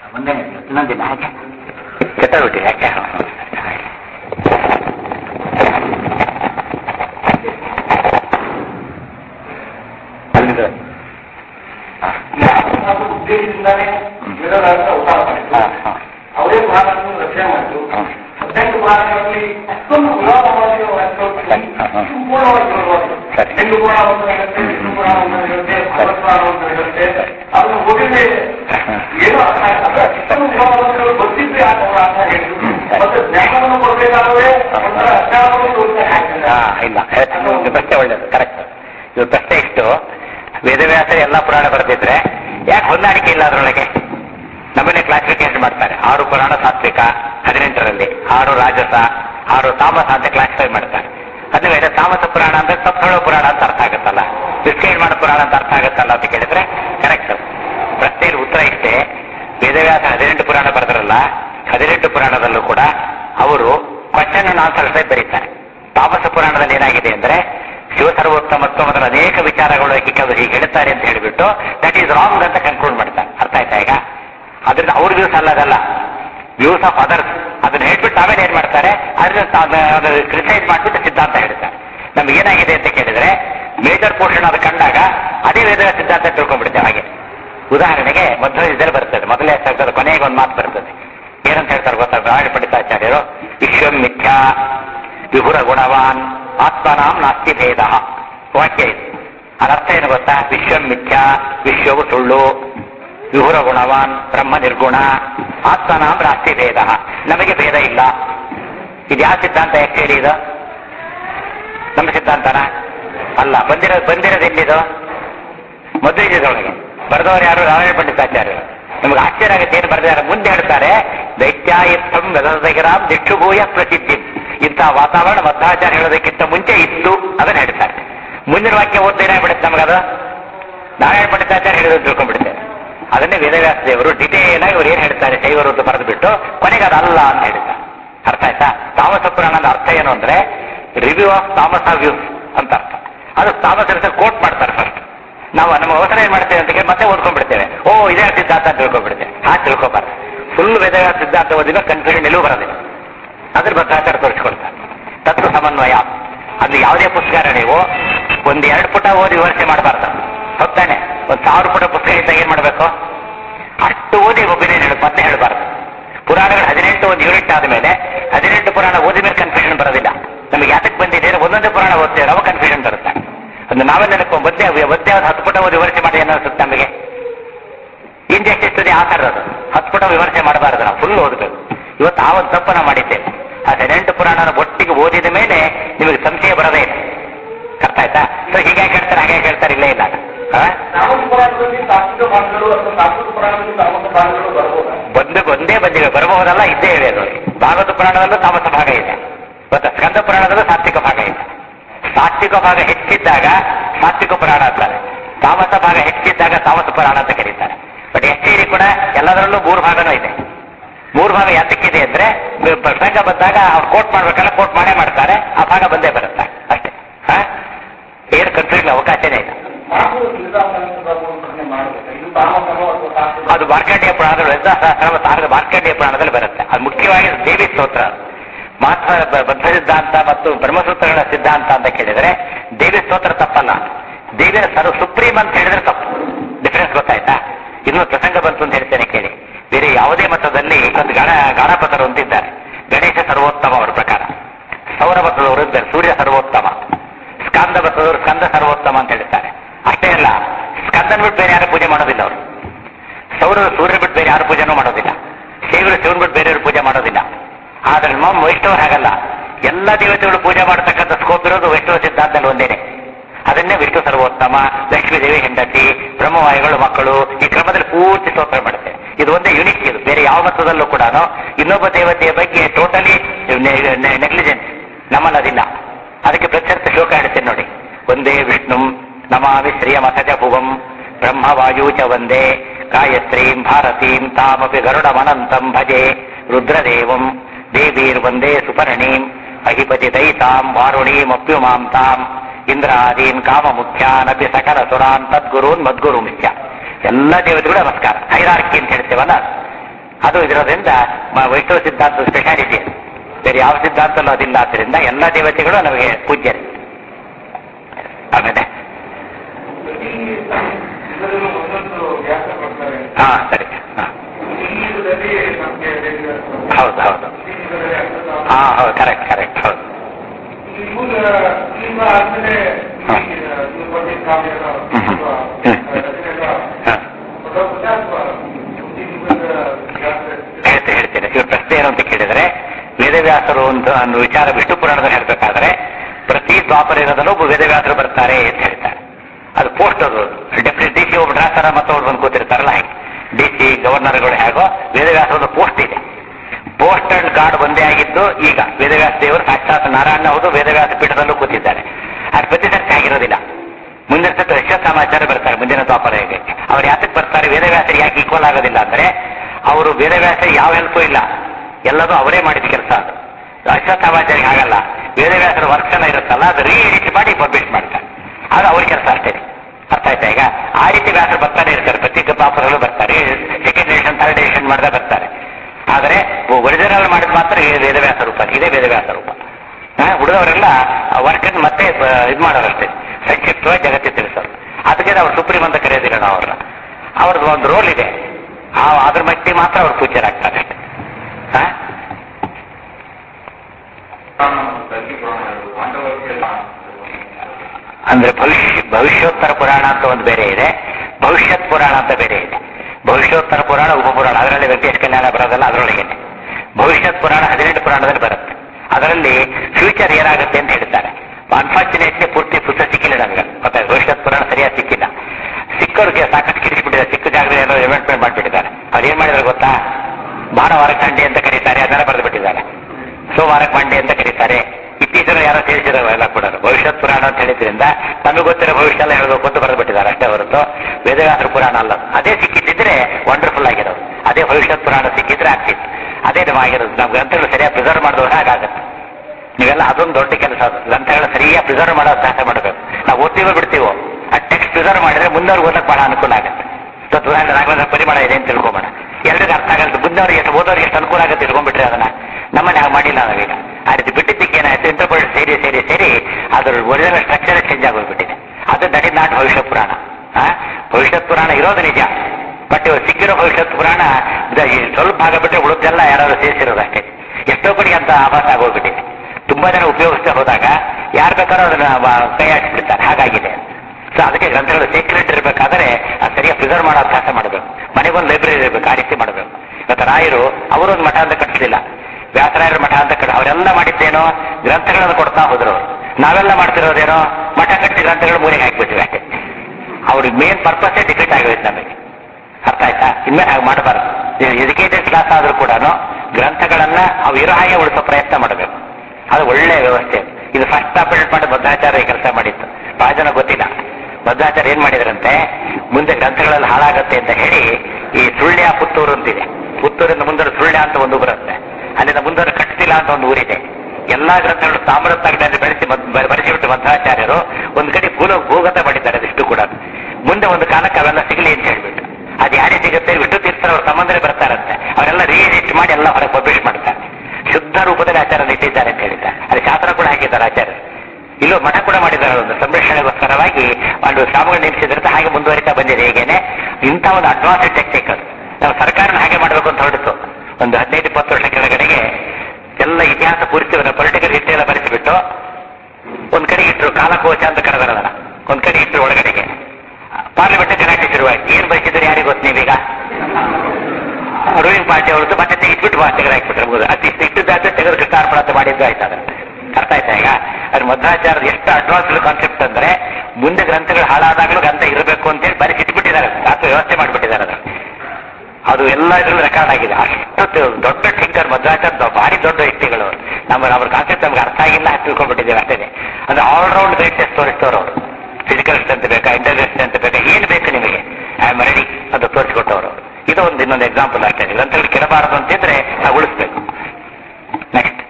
ಒಂದೇ ಇನ್ನೊಂದಿಲ್ಲ ಹಾಗೆ ಕೆಟ್ಟೋಗ್ಬಿಟ್ಟಿದೆ ಯಾಕೆ ಅಲ್ಲಿಂದ ಉದ್ದೇಶದಿಂದಾನೇ ವಿರೋಧಾರ್ಥ ಉತ್ತಾರ ಮಾಡಿದ್ರು ಹಾಂ ಹಾಂ ಅವರೇ ಪುರಾಣವನ್ನು ರಚನೆ ಮಾಡಿದ್ರು ಹಾಂ ಹದಿನೆಂಟು ಪುರಾಣಗಳಲ್ಲಿ ಅಷ್ಟೊಂದು ವಿರೋಧವಾಗಿ ಸಂಪೂರ್ಣವಾಗಿ ವಿರೋಧವಾಗಿದೆ ಸರಿ. ಹೆಣ್ಣು ಪುರಾಣ ಒಂದು ಹೇಳುತ್ತೆ ವಿಷ್ಣು ಪುರಾಣ ಒಂದು ಹೇಳುತ್ತೆ ಭಾಗವತ ಪುರಾಣ ಒಂದು ಹೇಳುತ್ತೆ ಅದನ್ನು ಓದಿದ್ರೆ ಏನೋ ಅರ್ಥ ಆಗಲ್ಲ ಅಷ್ಟೊಂದು ವಿರೋಧಗಳು ಗೊತ್ತಿದ್ರೆ ಆ ಅವ್ರ ಅರ್ಥ ಹೇಳಿದ್ರು ಮತ್ತೆ ಜ್ಞಾನವನ್ನು ಕೊಡಬೇಕಾದ್ರೆ ಒಂಥರ ಅಜ್ಞಾನವನ್ನು ತೋರಿಸ್ತಾ ಹಾ ಇಲ್ಲ ಹೇಳ್ತೀನಿ. ಇದು ಪ್ರಶ್ನೆ ಒಳ್ಳೇದು ಕರೆಕ್ಟ್ ಇವ್ರ ಪ್ರಶ್ನೆ ಇಷ್ಟು ವೇದವ್ಯಾಸರು ಎಲ್ಲ ಪುರಾಣ ಬರೆದಿದ್ರೆ ಯಾಕೆ ಹೊಂದಾಣಿಕೆ ಇಲ್ಲ ಅದರೊಳಗೆ ನಮ್ಮನ್ನೇ ಕ್ಲಾಸಿಫಿಕೇಶನ್ ಮಾಡ್ತಾರೆ ಆರು ಪುರಾಣ ಸಾತ್ವಿಕ ಹದಿನೆಂಟರಲ್ಲಿ ಆರು ರಾಜಸ ಆರು ತಾಮಸ ಅಂತ ಕ್ಲಾಸಿಫೈ ಮಾಡ್ತಾರೆ ಅದ್ರ ಮೇಲೆ ತಾಮಸ ಪುರಾಣ ಅಂದ್ರೆ ತಪ್ಪು ಹೇಳೋ ಪುರಾಣ ಅಂತ ಅರ್ಥ ಆಗುತ್ತಲ್ಲ ಡಿಸ್ಕೈಡ್ ಮಾಡೋ ಪುರಾಣ ಅಂತ ಅರ್ಥ ಆಗುತ್ತಲ್ಲ ಅಂತ ಕೇಳಿದ್ರೆ ಕರೆಕ್ಟ್ ಪ್ರಶ್ನೆಯಲ್ಲಿ ಉತ್ತರ ಇಷ್ಟೇ ವೇದವ್ಯಾಸ ಹದಿನೆಂಟು ಪುರಾಣ ಬರೆದ್ರಲ್ಲ ಹದಿನೆಂಟು ಪುರಾಣದಲ್ಲೂ ಕೂಡ ಅವರು ಕ್ವಶನ್ ಅನ್ನು ಆನ್ಸರ್ ಬರೀತಾರೆ ತಾಮಸ ಪುರಾಣದಲ್ಲಿ ಏನಾಗಿದೆ ಅಂದ್ರೆ ಶಿವಸರ್ವೋತ್ತಮತ್ವ ಮೊದಲ ಅನೇಕ ವಿಚಾರಗಳು ಕೆಲವರು ಹೀಗೆ ಹೇಳ್ತಾರೆ ಅಂತ ಹೇಳಿಬಿಟ್ಟು ದಟ್ ಈಸ್ ರಾಂಗ್ ಅಂತ ಕನ್ಕ್ಲೂಡ್ ಮಾಡ್ತಾರೆ ಅರ್ಥ ಆಯ್ತಾ ಈಗ ಅದ್ರಿಂದ ಅವ್ರ ವ್ಯೂಸ್ ಅಲ್ಲದಲ್ಲ ವ್ಯೂಸ್ ಆಫ್ ಅದರ್ಸ್ ಅದನ್ನ ಹೇಳ್ಬಿಟ್ಟು ಆಮೇಲೆ ಏನ್ ಮಾಡ್ತಾರೆ ಅದ್ರ ಕ್ರಿಟೈಸ್ ಮಾಡ್ಬಿಟ್ಟು ಸಿದ್ಧಾಂತ ಹೇಳ್ತಾರೆ ನಮ್ಗೆ ಏನಾಗಿದೆ ಅಂತ ಕೇಳಿದ್ರೆ ಮೇಜರ್ ಪೋರ್ಷನ್ ಅದು ಕಂಡಾಗ ಅದೇ ವೇದ ಸಿದ್ಧಾಂತ ತಿಳ್ಕೊಂಡ್ಬಿಡ್ತೇವೆ ಹಾಗೆ ಉದಾಹರಣೆಗೆ ಮಧ್ವದಲ್ಲಿ ಬರ್ತದೆ ಮೊದಲೇ ಸರ್ಗದ ಕೊನೆಗೆ ಒಂದು ಮಾತು ಬರ್ತದೆ ಏನಂತ ಹೇಳ್ತಾರೆ ಗೊತ್ತಾ ರಾಯಣ ಪಂಡಿತಾಚಾರ್ಯರು ವಿಶ್ವಂ ಮಿಥ್ಯಾ ವಿಭುರ ಗುಣವಾನ್ ಆತ್ಮನಾಂ ನಾಸ್ತಿ ಭೇದ ವಾಕ್ಯ ಇದು ಅದರ್ಥ ಏನು ಗೊತ್ತಾ ವಿಶ್ವಂ ಮಿಥ್ಯಾ ವಿಶ್ವವು ಸುಳ್ಳು ವಿಹುರ ಗುಣವಾನ್ ಬ್ರಹ್ಮ ನಿರ್ಗುಣ ಆತ್ಮನಾಂ ನಾಸ್ತಿ ಭೇದ ನಮಗೆ ಭೇದ ಇಲ್ಲ ಇದು ಯಾವ ಸಿದ್ಧಾಂತ ಆಕ್ಚುಲಿ ಇದು ನಮ್ಮ ಸಿದ್ಧಾಂತನ ಅಲ್ಲ ಬಂದಿರೋ ಬಂದಿರೋದು ಎಲ್ಲಿದು ಮಧ್ವಿಜದೊಳಗೆ ಬರೆದವರು ಯಾರು ನಾರಾಯಣ ಪಂಡಿತಾಚಾರ್ಯರು ನಮ್ಗೆ ಆಶ್ಚರ್ಯ ಆಗುತ್ತೆ ಏನು ಬರೆದಿದ್ದಾರೆ ಮುಂದೆ ಹೇಳ್ತಾರೆ ದೈತ್ಯಾಯುಕ್ತಂ ವೆದಗಿರಾಮ್ ದಿಕ್ಷುಭೂಯ ಪ್ರಸಿದ್ಧಿ ಇಂತಹ ವಾತಾವರಣ ಮಧ್ವಾಚಾರ್ಯ ಹೇಳೋದಕ್ಕಿಂತ ಮುಂಚೆ ಇತ್ತು ಅದನ್ನ ಹೇಳ್ತಾರೆ ಮುಂದಿನ ವಾಕ್ಯ ಓದ್ತಾ ಏನಾಗ್ಬಿಡುತ್ತೆ ನಮಗದು ನಾರಾಯಣ ಪಂಡಿತಾಚಾರ್ಯ ಹೇಳಿದ್ರು ತಿಳ್ಕೊಂಡ್ಬಿಡುತ್ತೆ ಅದನ್ನೇ ವೇದವ್ಯಾಸ ದೇವರು ಡಿಟೇಲ್ ಆಗಿ ಅವ್ರು ಏನ್ ಹೇಳ್ತಾರೆ ಶೈವರು ಅಂತ ಬರೆದು ಬಿಟ್ಟು ಕೊನೆಗೆ ಅದಲ್ಲ ಅಂತ ಹೇಳ್ತಾರೆ ಅರ್ಥ ಆಯ್ತಾ ತಾಮಸ ಪುರಾಣದ ಅರ್ಥ ಏನು ಅಂದ್ರೆ ರಿವ್ಯೂ ಆಫ್ ತಾಮಸ ವ್ಯೂಸ್ ಅಂತ ಅರ್ಥ ಅದು ತಾಮಸ ಕೋಟ್ ಮಾಡ್ತಾರೆ ಫಸ್ಟ್ ನಾವು ನಮ್ಮ ಅವಸರ ಏನ್ ಮಾಡ್ತೇವೆ ಅಂತ ಕೇಳಿ ಮತ್ತೆ ಓದ್ಕೊಂಡ್ಬಿಡ್ತೇವೆ ಓ ಇದೇ ಸಿದ್ಧಾಂತ ಅಂತ ತಿಳ್ಕೊಂಡ್ಬಿಡ್ತೇವೆ ಹಾ ತಿಳ್ಕೊಬಾರ್ದು ಫುಲ್ ವೇದವ್ಯಾಸ ಸಿದ್ಧಾಂತ ಓದಿನ ಕನ್ಫ್ಯೂಷನ್ ಎಲ್ಲೂ ಬರೋದಿಲ್ಲ ಅದ್ರ ಭದ್ರಾಚಾರ ತೋರಿಸ್ಕೊಳ್ತಾರೆ ತತ್ವ ಸಮನ್ವಯ ಅದು ಯಾವುದೇ ಪುಸ್ತಕ ನೀವು ಒಂದ್ ಎರಡು ಪುಟ ಓದಿ ವಿಮರ್ಶೆ ಮಾಡಬಾರ್ದು ಹೊತ್ತಾನೆ ಒಂದ್ ಸಾವಿರ ಪುಟ ಪುಸ್ತಕ ಇದ್ದಾಗ ಏನ್ ಮಾಡ್ಬೇಕು ಅಷ್ಟು ಓದಿ ಒಪಿನಿಯನ್ ಹೇಳ ಮತ್ತೆ ಹೇಳಬಾರ್ದು ಪುರಾಣಗಳು ಹದಿನೆಂಟು ಒಂದು ಯೂನಿಟ್ ಆದ್ಮೇಲೆ ಹದಿನೆಂಟು ಪುರಾಣ ಓದಿ ಮೇಲೆ ಕನ್ಫ್ಯೂಷನ್ ಬರೋದಿಲ್ಲ ನಮಗೆ ಯಾತಕ್ಕೆ ಬಂದಿದೆ ಅಂದ್ರೆ ಒಂದೊಂದೇ ಪುರಾಣ ಓದ್ತೇವೆ ನಾವು ಕನ್ಫ್ಯೂಷನ್ ಬರುತ್ತೆ ಒಂದು ನಾವೇ ನೆನಪು ಮಧ್ಯೆ ಮಧ್ಯೆ ಒಂದು ಹತ್ತು ಪುಟ ಓದಿ ವಿಮರ್ಶೆ ಮಾಡಿ ಏನೋ ಅನ್ಸುತ್ತೆ ನಮಗೆ ಇಂಜೆಸ್ಟ್ ಆ ಥರ ಅದು ಹತ್ತು ಪುಟ ವಿಮರ್ಶೆ ಮಾಡಬಾರದು ನಾವು ಫುಲ್ ಓದಬೇಕು ಇವತ್ತು ಆ ಒಂದು ತಪ್ಪು ನಾವು ಮಾಡಿದ್ದೇವೆ ಆ ಹದಿನೆಂಟು ಪುರಾಣನ ಒಟ್ಟಿಗೆ ಓದಿದ ಮೇಲೆ ನಿಮಗೆ ಸಂಶಯ ಬರೋದೇ ಇಲ್ಲ ಅರ್ಥ ಆಯ್ತಾ ಸೊ ಹೀಗೆ ಹೇಳ್ತಾರೆ ಹಾಗೆ ಹೇಳ್ತಾರೆ ಇಲ್ಲೇ ಇಲ್ಲ ಹಾ? ತಾಮಸ ಪುರಾಣದಲ್ಲಿ ತಾತ್ವಿಕ ಭಾಗಗಳು ಅಥವಾ ತಾತ್ವಿಕ ಪುರಾಣದಲ್ಲಿ ತಾಮಸ ಭಾಗಗಳು ಬರಬಹುದಾ ಒಂದು ಒಂದೇ ಬಂದಿವೆ ಬರಬಹುದಲ್ಲ ಇದ್ದೇ ಇವೆ ನೋಡಿ ಭಾಗವತ ಪುರಾಣದಲ್ಲೂ ತಾಮಸ ಭಾಗ ಇದೆ ಗೊತ್ತಾ ಸ್ಕಂದ ಪುರಾಣದಲ್ಲೂ ಸಾತ್ವಿಕ ಭಾಗ ಇದೆ ಸಾತ್ವಿಕ ಭಾಗ ಹೆಚ್ಚಿದ್ದಾಗ ಸಾತ್ವಿಕ ಪುರಾಣ ಅಂತಾರೆ ತಾಮಸ ಭಾಗ ಹೆಚ್ಚಿದ್ದಾಗ ತಾಮಸ ಪುರಾಣ ಅಂತ ಕರೀತಾರೆ ಬಟ್ ಎಸ್ಟಿಡಿ ಕೂಡ ಎಲ್ಲದರಲ್ಲೂ ಮೂರು ಭಾಗನೂ ಇದೆ ಮೂರು ಭಾಗ ಯಾತಕ್ಕಿದೆ ಅಂದ್ರೆ ಪ್ರಸಂಗ ಬಂದಾಗ ಅವ್ರು ಕೋಟ್ ಮಾಡ್ಬೇಕಲ್ಲ ಕೋಟ್ ಮಾಡೇ ಮಾಡ್ತಾರೆ ಆ ಭಾಗ ಬಂದೇ ಬರುತ್ತೆ ಅಷ್ಟೇ ಹಾ ಏನು ಕನ್ಫ್ಯೂಷನ್ ಅವಕಾಶನೇ ಇಲ್ಲ ಮಾತು ಸಿದ್ಧಾಂತ ಮಾಡಬೇಕು ಇದು ತಾಮಸನೋ ಅಥವಾ ತಾತ್ವಿಕ ಅದು ಮಾರ್ಕಂಡೇಯ ಪುರಾಣದಲ್ಲಿ ವೇದಾಶಾಸ್ತ್ರ ತಾರಕ ಮಾರ್ಕಂಡೇಯ ಪುರಾಣದಲ್ಲಿ ಬರುತ್ತೆ ಅದು ಮುಖ್ಯವಾಗಿ ದೇವಿ ಸ್ತೋತ್ರ ಮಾತ್ರ ಬ- ಬದ್ಧ ಸಿದ್ಧಾಂತ ಮತ್ತು ಬ್ರಹ್ಮಸೂತ್ರಗಳ ಸಿದ್ಧಾಂತ ಅಂತ ಕೇಳಿದ್ರೆ ದೇವಿ ಸ್ತೋತ್ರ ತಪ್ಪಲ್ಲ ದೇವಿಯ ಸರ್ವ ಸುಪ್ರೀಂ ಅಂತ ಹೇಳಿದ್ರೆ ತಪ್ಪು ಡಿಫರೆನ್ಸ್ ಗೊತ್ತಾಯ್ತಾ ಇನ್ನೂ ಪ್ರಸಂಗ ಬಂತು ಅಂತ ಹೇಳ್ತೇನೆ ಕೇಳಿ ಬೇರೆ ಯಾವುದೇ ಮತದಲ್ಲಿ ಒಂದು ಗಣ ಗಾಣಪತರು ಅಂತಿದ್ದಾರೆ ಗಣೇಶ ಸರ್ವೋತ್ತಮ ಅವರ ಪ್ರಕಾರ ಸೌರ ಮತದವರು ಇದ್ದಾರೆ ಸೂರ್ಯ ಸರ್ವೋತ್ತಮ ಸ್ಕಂದ ಮತದವರು ಸ್ಕಂದ ಸರ್ವೋತ್ತಮ ಅಂತ ಹೇಳ್ತಾರೆ ಅಷ್ಟೇ ಅಲ್ಲ ಸ್ಕಂದನ್ ಬಿಟ್ಟು ಬೇರೆ ಯಾರು ಪೂಜೆ ಮಾಡೋದಿಲ್ಲ ಅವರು ಸೌರ ಸೂರ್ಯ ಬಿಟ್ಟು ಬೇರೆ ಯಾರು ಪೂಜೆನೂ ಮಾಡೋದಿಲ್ಲ ಶೈವರು ಶಿವನ್ ಬಿಟ್ಟು ಬೇರೆಯವರು ಪೂಜೆ ಮಾಡೋದಿಲ್ಲ ಆದ್ರೆ ನಮ್ಮ ವೈಷ್ಣವರು ಹಾಗಲ್ಲ ಎಲ್ಲ ದೇವತೆಗಳು ಪೂಜೆ ಮಾಡತಕ್ಕಂಥ ಸ್ಕೋಪ್ ಇರೋದು ವೈಷ್ಣವ ಸಿದ್ಧಾಂತದಲ್ಲಿ ಒಂದೇನೆ ಅದನ್ನೇ ವಿಷ್ಣು ಸರ್ವೋತ್ತಮ ಲಕ್ಷ್ಮೀ ದೇವಿ ಹೆಂಡತಿ ಬ್ರಹ್ಮವಾಯುಗಳು ಮಕ್ಕಳು ಈ ಕ್ರಮದಲ್ಲಿ ಪೂರ್ತಿ ಸ್ತೋತ್ರ ಮಾಡುತ್ತೆ ಇದು ಒಂದೇ ಯುನಿಕ್ ಇದು ಬೇರೆ ಯಾವ ಮತದಲ್ಲೂ ಕೂಡ ಇನ್ನೊಬ್ಬ ದೇವತೆಯ ಬಗ್ಗೆ ಟೋಟಲಿ ನೆಗ್ಲಿಜೆನ್ಸ್ ನಮ್ಮಲ್ಲದಿಲ್ಲ ಅದಕ್ಕೆ ಪ್ರತ್ಯರ್ಥ ಶ್ಲೋಕ ಹೇಳ್ತೇನೆ ನೋಡಿ ಒಂದೇ ವಿಷ್ಣು ನಮಾಮಿ ಶ್ರಿಯಮಸಜ ಭುವಂ ಬ್ರಹ್ಮವಾಯೂ ಚ ಒಂದೇ ಗಾಯತ್ರೀಂ ಭಾರತೀಂ ತಾಮಪಿ ಗರುಡಮನಂತಂ ಭಜೆ ರುದ್ರದೇವಂ ದೇವೀರ್ವಂದೇ ಸುಪರ್ಣೀಂ ಅಹಿಪತಿ ದಯಿತಾಂ ವಾರುಣೀಮಪ್ಯುಮಾಂ ತಾಂ ಇಂದ್ರಾದೀನ್ ಕಾಮಮುಖ್ಯಾನಪಿ ಸಕಲ ಸುರಾನ್ ತದ್ಗುರೂನ್ ಮದ್ಗುರು ಮುಖ್ಯ ಎಲ್ಲ ದೇವತೆಗಳು ನಮಸ್ಕಾರ ಹೈರಾರ್ಕಿ ಅಂತ ಹೇಳ್ತೇವಲ್ಲ ಅದು ಇರೋದ್ರಿಂದ ಮ- ವೈಷ್ಣವ ಸಿದ್ಧಾಂತದ ಸ್ಪೆಷಾಲಿಟಿ ಬೇರೆ ಯಾವ ಸಿದ್ಧಾಂತನೂ ಅದಿಲ್ಲ ಆದ್ದರಿಂದ ಎಲ್ಲ ದೇವತೆಗಳು ನಮಗೆ ಪೂಜ್ಯರು ಆಮೇಲೆ ಇದರಲ್ಲೂ ಒಂದೊಂದು ವ್ಯಾಸ ಬರ್ತಾರೆ ಹಾ ಸರಿ ಹಾ ಸಂಗೀತದಲ್ಲಿ ನಮಗೆ ಬೇಕಾದ- ಹೌದು ಹೌದು ಸಂಗೀತದಲ್ಲಿ ಅರ್ಥದ- ಹಾ ಹೌದು ಕರೆಕ್ಟ್ ಕರೆಕ್ಟ್ ಹೌದು ಈ ಮೂಲ ನಿಮ್ಮ ಆದ್ಮೇಲೆ ಹಾ. ಈ, ಆ, ನೀವು ಬರ್ದಿದ್ದ ಕಾವ್ಯಗಳ ಹ್ಮ್ ಹ್ಮ್. ಅಥವಾ, ಹ್ಮ್. ಆ, ರಚನೆಗಳ ಹಾ ಪದೋಪದ ಅಥವಾ ಬುದ್ಧಿಮುಖದ ವ್ಯಾಸ ಹೇಳ್ತೇನೆ ಹೇಳ್ತೇನೆ ಇವ್ರ ಪ್ರಶ್ನೆ ಏನು ಅಂತ ಕೇಳಿದ್ರೆ ವೇದವ್ಯಾಸರು ಅಂತ ಒಂದು ವಿಚಾರ ವಿಷ್ಣು ಪುರಾಣದಲ್ಲಿ ಹೇಳ್ಬೇಕಾದ್ರೆ ಪ್ರತಿ ದ್ವಾಪರ ಇರೋದಲ್ಲೂ ಒಬ್ಬ ವೇದವ್ಯಾಸರು ಬರ್ತಾರೆ ಅಂತ ಹೇಳ್ತಾರೆ ಅದು ಪೋಸ್ಟ್ ಅದು ಡೆಪ್ಯೂಟಿ ಡಿ ಸಿ ಒಬ್ಬ ಡ್ರಾಸರ ಮತ್ತೊಬ್ಬರು ಬಂದು ಕೂತಿರ್ತಾರಲ್ಲ ಹಾಗೆ ಡಿ ಸಿ ಗವರ್ನರ್ಗಳು ಹೇಗೋ ವೇದವ್ಯಾಸರದ ಪೋಸ್ಟ್ ಇದೆ ಪೋಸ್ಟ್ ಅಂಡ್ ಗಾರ್ಡ್ ಒಂದೇ ಆಗಿದ್ದು ಈಗ ವೇದವ್ಯಾಸ ದೇವರು ಸಾಕ್ಷಾತ್ ನಾರಾಯಣ ಹೌದು ವೇದವ್ಯಾಸ ಪೀಠದಲ್ಲೂ ಕೂತಿದ್ದಾರೆ ಅದು ಪ್ರತಿ ಸರ್ತಿ ಆಗಿರೋದಿಲ್ಲ ಮುಂದಿನ ಸತ್ತು ಯಶ ಸಮಾಚಾರ ಬರ್ತಾರೆ ಮುಂದಿನ ದ್ವಾಪರ ಯುಗಕ್ಕೆ ಅವ್ರು ಯಾತಕ್ಕೆ ಬರ್ತಾರೆ ವೇದವ್ಯಾಸರಿಗೆ ಯಾಕೆ ಈಕ್ವಲ್ ಆಗೋದಿಲ್ಲ ಅಂದ್ರೆ ಅವರು ವೇದವ್ಯಾಸ ಯಾವ ಹೆಲ್ಪು ಇಲ್ಲ ಎಲ್ಲದೂ ಅವರೇ ಮಾಡಿದ ಕೆಲಸ ಅದು ಅಶ್ವತ್ಥಾಮಾಚಾರ್ಯ ಹಾಗಲ್ಲ ವೇದವ್ಯಾಸರ ವರ್ಕ್ಸ್ ಎಲ್ಲ ಇರುತ್ತಲ್ಲ ಅದು ರೀ ಎಡಿಟ್ ಮಾಡಿ ಪಬ್ಲಿಷ್ ಮಾಡ್ತಾರೆ ಅದು ಅವ್ರ ಕೆಲಸ ಅಷ್ಟೇ ಅರ್ಥ ಆಯ್ತಾ ಈಗ ಆ ರೀತಿ ವ್ಯಾಸರು ಬರ್ತಾನೆ ಇರ್ತಾರೆ ಪ್ರತಿ ಪಾಪರಲ್ಲೂ ಬರ್ತಾರೆ ಸೆಕೆಂಡ್ ಎಡಿಷನ್ ಥರ್ಡ್ ಎಡಿಷನ್ ಮಾಡಿದ ಬರ್ತಾರೆ ಆದರೆ ಒರಿಜಿನಲ್ ಮಾಡಿದ ಮಾತ್ರ ಇದು ವೇದವ್ಯಾಸ ರೂಪ ಇದೇ ವೇದವ್ಯಾಸ ರೂಪ ಹಾ, ಉಳಿದವರೆಲ್ಲ ವರ್ಕ್ ಮತ್ತೆ ಇದು ಮಾಡೋರಷ್ಟೇ ಸಂಕ್ಷಿಪ್ತವಾಗಿ ಜಗತ್ತಿಗೆ ತಿಳಿಸೋರು ಅದಕ್ಕೆ ಅವ್ರು ಸುಪ್ರೀಂ ಅಂತ ಕರೆಯೋದಿಲ್ಲ ನಾವು ಅವ್ರನ್ನ ಅವ್ರದ್ದು ಒಂದು ರೋಲ್ ಇದೆ ಆ ಅದ್ರ ಮಟ್ಟಿಗೆ ಮಾತ್ರ ಅವ್ರು ಪೂಜ್ಯರಾಗ್ತಾರೆ ಅಷ್ಟೇ ಹಾ ಅಂದ್ರೆ ಭವಿಷ್ಯ ಭವಿಷ್ಯೋತ್ತರ ಪುರಾಣ ಅಂತ ಒಂದು ಬೇರೆ ಇದೆ ಭವಿಷ್ಯತ್ ಪುರಾಣ ಅಂತ ಬೇರೆ ಇದೆ ಭವಿಷ್ಯೋತ್ತರ ಪುರಾಣ ಉಪಪುರಾಣ ಅದರಲ್ಲಿ ವೆಂಕಟೇಶ ಕಲ್ಯಾಣ ಬರೋದಲ್ಲ ಅದರೊಳಗೇನೆ ಭವಿಷ್ಯತ್ ಪುರಾಣ ಹದಿನೆಂಟು ಪುರಾಣದಲ್ಲಿ ಬರುತ್ತೆ ಅದರಲ್ಲಿ ಫ್ಯೂಚರ್ ಏನಾಗುತ್ತೆ ಅಂತ ಹೇಳ್ತಾರೆ ಅನ್ಫಾರ್ಚುನೇಟ್ಲಿ ಪೂರ್ತಿ ಪುಸ್ತಕ ಸಿಕ್ಕಿಲ್ಲ ನಮ್ಗೆ ಮತ್ತೆ ಭವಿಷ್ಯತ್ ಪುರಾಣ ಸರಿಯಾಗಿ ಸಿಕ್ಕಿಲ್ಲ ಸಿಕ್ಕವ್ರಿಗೆ ಸಾಕಷ್ಟು ಕಿರಿಸಿಬಿಟ್ಟಿದ್ದಾರೆ ಸಿಕ್ಕ ಜಾಗದಲ್ಲಿ ಏನೋ ಇನ್ವೆಸ್ಟ್ಮೆಂಟ್ ಮಾಡಿಬಿಟ್ಟಿದ್ದಾರೆ ಅವ್ರು ಏನ್ ಮಾಡಿದ್ರು ಗೊತ್ತಾ ಭಾನುವಾರ ಸಂಡೆ ಅಂತ ಕರೀತಾರೆ ಅದನ್ನೆಲ್ಲ ಬರೆದು ಬಿಟ್ಟಿದ್ದಾರೆ ಸೋಮವಾರಕ್ಕೆ ಮಂಡೆ ಅಂತ ಕರೀತಾರೆ ಇತ್ತೀಚೆಗೆ ಯಾರೋ ಸೇರಿಸಿರೋ ಎಲ್ಲ ಕೂಡ ಭವಿಷ್ಯತ್ ಪುರಾಣ ಅಂತ ಹೇಳಿದ್ರಿಂದ ನಮಗೆ ಗೊತ್ತಿರೋ ಭವಿಷ್ಯ ಎಲ್ಲ ಹೇಳಬೇಕು ಅಂತ ಬರೆದು ಬಿಟ್ಟಿದ್ದಾರೆ ಅಷ್ಟೇ ಹೊರತು ವೇದವ್ಯಾಸರ ಪುರಾಣ ಅಲ್ಲ ಅದೇ ಸಿಕ್ಕಿದ್ದಿದ್ರೆ ವಂಡರ್ಫುಲ್ ಆಗಿರೋದು ಅದೇ ಭವಿಷ್ಯತ್ ಪುರಾಣ ಸಿಕ್ಕಿದ್ರೆ ಆಗ್ತಿತ್ತು ಅದೇ ನಮ್ಮ ಆಗಿರೋದು ನಾವು ಗ್ರಂಥಗಳು ಸರಿಯಾಗಿ ಪ್ರಿಸರ್ವ್ ಮಾಡಿದವಾಗ ಹಾಗಾಗತ್ತೆ ನೀವೆಲ್ಲ ಅದೊಂದು ದೊಡ್ಡ ಕೆಲಸ ಅದು ಗ್ರಂಥಗಳ ಸರಿಯಾಗಿ ಪ್ರಿಸರ್ವ್ ಮಾಡೋ ಅಭ್ಯಾಸ ಮಾಡಬೇಕು ನಾವು ಓದ್ತೀವೋ ಬಿಡ್ತೀವೋ ಆ ಟೆಕ್ಸ್ಟ್ ಪ್ರಿಸರ್ವ್ ಮಾಡಿದ್ರೆ ಮುಂದವ್ರಿಗೆ ಓದಕ್ಕೆ ಬಹಳ ಅನುಕೂಲ ಆಗುತ್ತೆ ಇವತ್ತು ಉದಾಹರಣೆ ರಾಘವೇಂದ್ರ ಪರಿಮಳ ಇದೆ ಅಂತ ತಿಳ್ಕೊಂಬೋಣ ಎಲ್ರಿಗೂ ಅರ್ಥ ಆಗಲ್ಲ ಮುಂದವ್ರಿಗೆ ಎಷ್ಟು ಓದೋರಿಗೆ ಎಷ್ಟು ಅನುಕೂಲ ಆಗುತ್ತೆ ತಿಳ್ಕೊಂಡ್ಬಿಟ್ರೆ ಅದನ್ನ ನಮ್ಮನೆ ಹಾಗೆ ಮಾಡಿಲ್ಲ ನಾವೀಗ ಆ ರೀತಿ ಬಿಟ್ಟಿದ್ದಕ್ಕೆ ಏನಾಯ್ತು ಇಂಟರ್ಪ್ರಿಟ್ ಸೇರಿ ಸೇರಿ ಸೇರಿ ಅದ್ರ ಒರಿಜಿನಲ್ ಸ್ಟ್ರಕ್ಚರ್ ಚೇಂಜ್ ಆಗೋಗ್ಬಿಟ್ಟಿದೆ ಅದು ದಟ್ ಇಸ್ ನಾಟ್ ಭವಿಷ್ಯ ಪುರಾಣ ಆ? ಭವಿಷ್ಯತ್ ಪುರಾಣ ಇರೋದು ನಿಜ ಬಟ್ ಇವಾಗ ಸಿಕ್ಕಿರೋ ಭವಿಷ್ಯತ್ ಪುರಾಣ ಇದು ಈ ಸ್ವಲ್ಪ ಭಾಗ ಬಿಟ್ಟರೆ ಉಳಿದೆಲ್ಲ ಯಾರು ಸೇರಿಸಿರೋದು ಅಷ್ಟೇ ಎಷ್ಟೋ ಕಡೆ ಅಂತ ಆಭಾಸ ಆಗೋಗ್ಬಿಟ್ಟಿದೆ ತುಂಬಾ ಜನ ಉಪಯೋಗಿಸ್ತಾ ಹೋದಾಗ ಯಾರು ಬೇಕಾದ್ರೂ ಅದನ್ನ ವ- ಕೈ ಹಾಕಿಬಿಡ್ತಾರೆ ಹಾಗಾಗಿದೆ ಸೊ ಅದಕ್ಕೆ ಗ್ರಂಥಗಳು ಸೀಕ್ರೆಟ್ ಇರಬೇಕಾದ್ರೆ ಅದು ಸರಿಯಾಗಿ ಪ್ರಿಸರ್ವ್ ಮಾಡೋ ಅಭ್ಯಾಸ ಮಾಡಬೇಕು ಮನೆಗೊಂದು ಲೈಬ್ರರಿ ಇರಬೇಕು ಆ ರೀತಿ ಮಾಡಬೇಕು ಇವತ್ತು ರಾಯರು ಅವರೊಂದು ಮಠ ಅಂತ ಕಟ್ಟಿಸಲಿಲ್ಲ ವ್ಯಾಸರಾಯರ ಮಠ ಅಂತ ಕಟ್ಟ ಅವರೆಲ್ಲ ಮಾಡಿದ್ದೇನೋ ಗ್ರಂಥಗಳನ್ನು ಕೊಡ್ತಾ ಹೋದ್ರು ಅವ್ರು. ನಾವೆಲ್ಲ ಮಾಡ್ತಿರೋದೇನೋ ಮಠ ಕಟ್ಟಿ ಗ್ರಂಥಗಳು ಮೂಲೆಗೆ ಹಾಕ್ಬಿಟ್ವಿ ಅಷ್ಟೇ ಅವ್ರಿಗೆ ಮೇನ್ ಪರ್ಪಸ್ಸೇ ಡಿಫೀಟ್ ಆಗೋಯ್ತು ನಮಗೆ ಅರ್ಥ ಆಯ್ತಾ ಇನ್ಮೇಲೆ ಹಾಗೆ ಮಾಡಬಾರ್ದು ಎಜುಕೇಟೆಡ್ ಕ್ಲಾಸ್ ಆದ್ರೂ ಕೂಡ ಗ್ರಂಥಗಳನ್ನ ಅವು ಇರೋ ಹಾಗೆ ಉಳಿಸೋ ಪ್ರಯತ್ನ ಮಾಡಬೇಕು ಅದು ಒಳ್ಳೆ ವ್ಯವಸ್ಥೆ ಇದು ಫಸ್ಟ್ ಅಪೇಟ್ ಮಾಡಿ ಬದ್ಧಾಚಾರ್ಯ ಕೆಲಸ ಮಾಡಿತ್ತು ಬಹಳ ಜನ ಗೊತ್ತಿಲ್ಲ ಬದ್ಧಾಚಾರ್ಯ ಏನ್ ಮಾಡಿದ್ರಂತೆ ಮುಂದೆ ಗ್ರಂಥಗಳಲ್ಲಿ ಹಾಳಾಗತ್ತೆ ಅಂತ ಹೇಳಿ ಈ ಸುಳ್ಯ ಪುತ್ತೂರು ಅಂತಿದೆ ಪುತ್ತೂರಿಂದ ಮುಂದೆ ಸುಳ್ಯ ಅಂತ ಒಂದು ಬರುತ್ತೆ ಅಲ್ಲಿಂದ ಮುಂದೆ ಕಟ್ಟಿಲ್ಲ ಅಂತ ಒಂದು ಊರಿದೆ ಎಲ್ಲಾ ಗ್ರಂಥಗಳು ತಾಮ್ರ ತಗಡಲ್ಲಿ ಬೆಳೆಸಿ ಬರೆಸಿಬಿಟ್ಟು ಮಧ್ವಾಚಾರ್ಯರು ಒಂದು ಕಡೆ ಭೂಲ ಭೂಗತ ಮಾಡಿದ್ದಾರೆ ಅದಿಷ್ಟು ಕೂಡ ಮುಂದೆ ಒಂದು ಕಾಲಕ್ಕೆ ಅವೆಲ್ಲ ಸಿಗಲಿ ಅಂತ ಹೇಳ್ಬಿಟ್ಟು ಅದು ಯಾರೇ ಸಿಗುತ್ತೆ ವಿಷ್ಣು ತೀರ್ಥರ ಅವ್ರ ಸಂಬಂಧನೇ ಬರ್ತಾರಂತೆ ಅವರೆಲ್ಲ ರೀಎಡಿಟ್ ಮಾಡಿ ಎಲ್ಲ ಹೊರಗೆ ಪಬ್ಲಿಷ್ ಮಾಡ್ತಾರೆ ಶುದ್ಧ ರೂಪದಲ್ಲಿ ಆಚಾರ್ಯ ಇಟ್ಟಿದ್ದಾರೆ ಅಂತ ಹೇಳಿದ್ದಾರೆ ಅದು ಶಾಸ್ತ್ರ ಕೂಡ ಹಾಕಿದ್ದಾರೆ ಆಚಾರ್ಯ ಇಲ್ಲೂ ಮಠ ಕೂಡ ಮಾಡಿದ್ದಾರೆ ಒಂದು ಸಂರಕ್ಷಣೆಗೋಸ್ಕರವಾಗಿ ಒಂದು ಸ್ವಾಮಿಗಳು ನೇಮಿಸಿದ್ರೆ ಹಾಗೆ ಮುಂದುವರಿತಾ ಬಂದಿದೆ ಹೇಗೇನೆ ಇಂಥ ಒಂದು ಅಡ್ವಾನ್ಸ್ ಟೆಕ್ನಿಕ್ ಅದು ನಾವು ಸರ್ಕಾರನ ಹಾಗೆ ಮಾಡಬೇಕು ಅಂತ ಹೊರಡಿತು ಒಂದು ಹದಿನೈದು ಇಪ್ಪತ್ತು ವರ್ಷ ಕೆಳಗಡೆಗೆ ಎಲ್ಲ ಇತಿಹಾಸ ಪೂರ್ತಿ ಪೊಲಿಟಿಕಲ್ ಹಿಸ್ಟ್ರಿ ಎಲ್ಲ ಬರೆಸಿಬಿಟ್ಟು ಒಂದ್ ಕಡೆ ಇಟ್ಟರು ಕಾಲಕೋಶ ಅಂತ ಕರೆದಾರ ಅದನ್ನ ಒಂದ್ ಕಡೆ ಇಟ್ಟರು ಒಳಗಡೆಗೆ ಪಾರ್ಲಿಮೆಂಟ್ ಗಲಾಟೆ ಶುರುವಾಯ್ತು ಏನ್ ಬಯಸಿದ್ರೆ ಯಾರಿಗೆ ಗೊತ್ತು ನೀವೀಗ ರೂಲಿಂಗ್ ಪಾರ್ಟಿ ಅವ್ರದ್ದು ಮತ್ತೆ ತೆಗೆದ್ಬಿಟ್ಟು ತೆಗೆದು ಹಾಕ್ಬಿಟ್ರೆ ಅತಿಷ್ಟು ಇಟ್ಟಿದ್ದಾದ್ರೆ ತೆಗೆದು ಕೃಷ್ಣಾರ್ಪಣ ಅಂತ ಮಾಡಿದ್ದು ಆಯ್ತು ಅದನ್ನ ಅರ್ಥ ಆಯ್ತಾ ಈಗ ಅದು ಮಧ್ವಾಚಾರದ ಎಷ್ಟು ಅಡ್ವಾನ್ಸ್ ಕಾನ್ಸೆಪ್ಟ್ ಅಂದ್ರೆ ಮುಂದೆ ಗ್ರಂಥಗಳು ಹಾಳಾದಾಗಲೂ ಗ್ರಂಥ ಇರಬೇಕು ಅಂತೇಳಿ ಬರೀ ಇಟ್ಬಿಟ್ಟಿದ್ದಾರೆ ಶಾಸ್ತ್ರ ವ್ಯವಸ್ಥೆ ಮಾಡಿಬಿಟ್ಟಿದ್ದಾರೆ ಅದನ್ನ ಅದು ಎಲ್ಲ ಇದ್ರಲ್ಲಿ ರೆಕಾರ್ಡ್ ಆಗಿದೆ ಅಷ್ಟು ದೊಡ್ಡ ಥಿಂಕರ್ ಮಧ್ವಾಚಾರ್ಯ ಭಾರಿ ದೊಡ್ಡ ವ್ಯಕ್ತಿಗಳು ಅವ್ರು. ನಮ್ಮ ಅವ್ರ ಕಾನ್ಸೆಪ್ಟ್ ನಮ್ಗೆ ಅರ್ಥ ಆಗಿಲ್ಲ ಅಂತ ತಿಳ್ಕೊಂಡ್ಬಿಟ್ಟಿದ್ದೇವೆ ಅಷ್ಟೇ ಅದು ಆಲ್ ರೌಂಡ್ ಗ್ರೇಟೆಸ್ಟ್ ತೋರಿಸ್ತವ್ರು ಅವರು ಫಿಸಿಕಲ್ ಸ್ಟ್ರೆಂತ್ ಬೇಕಾ ಇಂಟರ್ನೆಟ್ ಸ್ಟ್ರೆಂತ್ ಬೇಕಾ ಏನು ಬೇಕು ನಿಮಗೆ ಐ ಆಮ್ ರೆಡಿ ಅದು ತೋರಿಸ್ಕೊಟ್ಟವರು ಇದು ಒಂದು ಇನ್ನೊಂದು ಎಕ್ಸಾಂಪಲ್ ಆಗ್ತದೆ ಗ್ರಂಥಗಳು ಕೆಡಬಾರದು ಅಂತಿದ್ರೆ ನಾವು ಉಳಿಸ್ಬೇಕು ನೆಕ್ಸ್ಟ್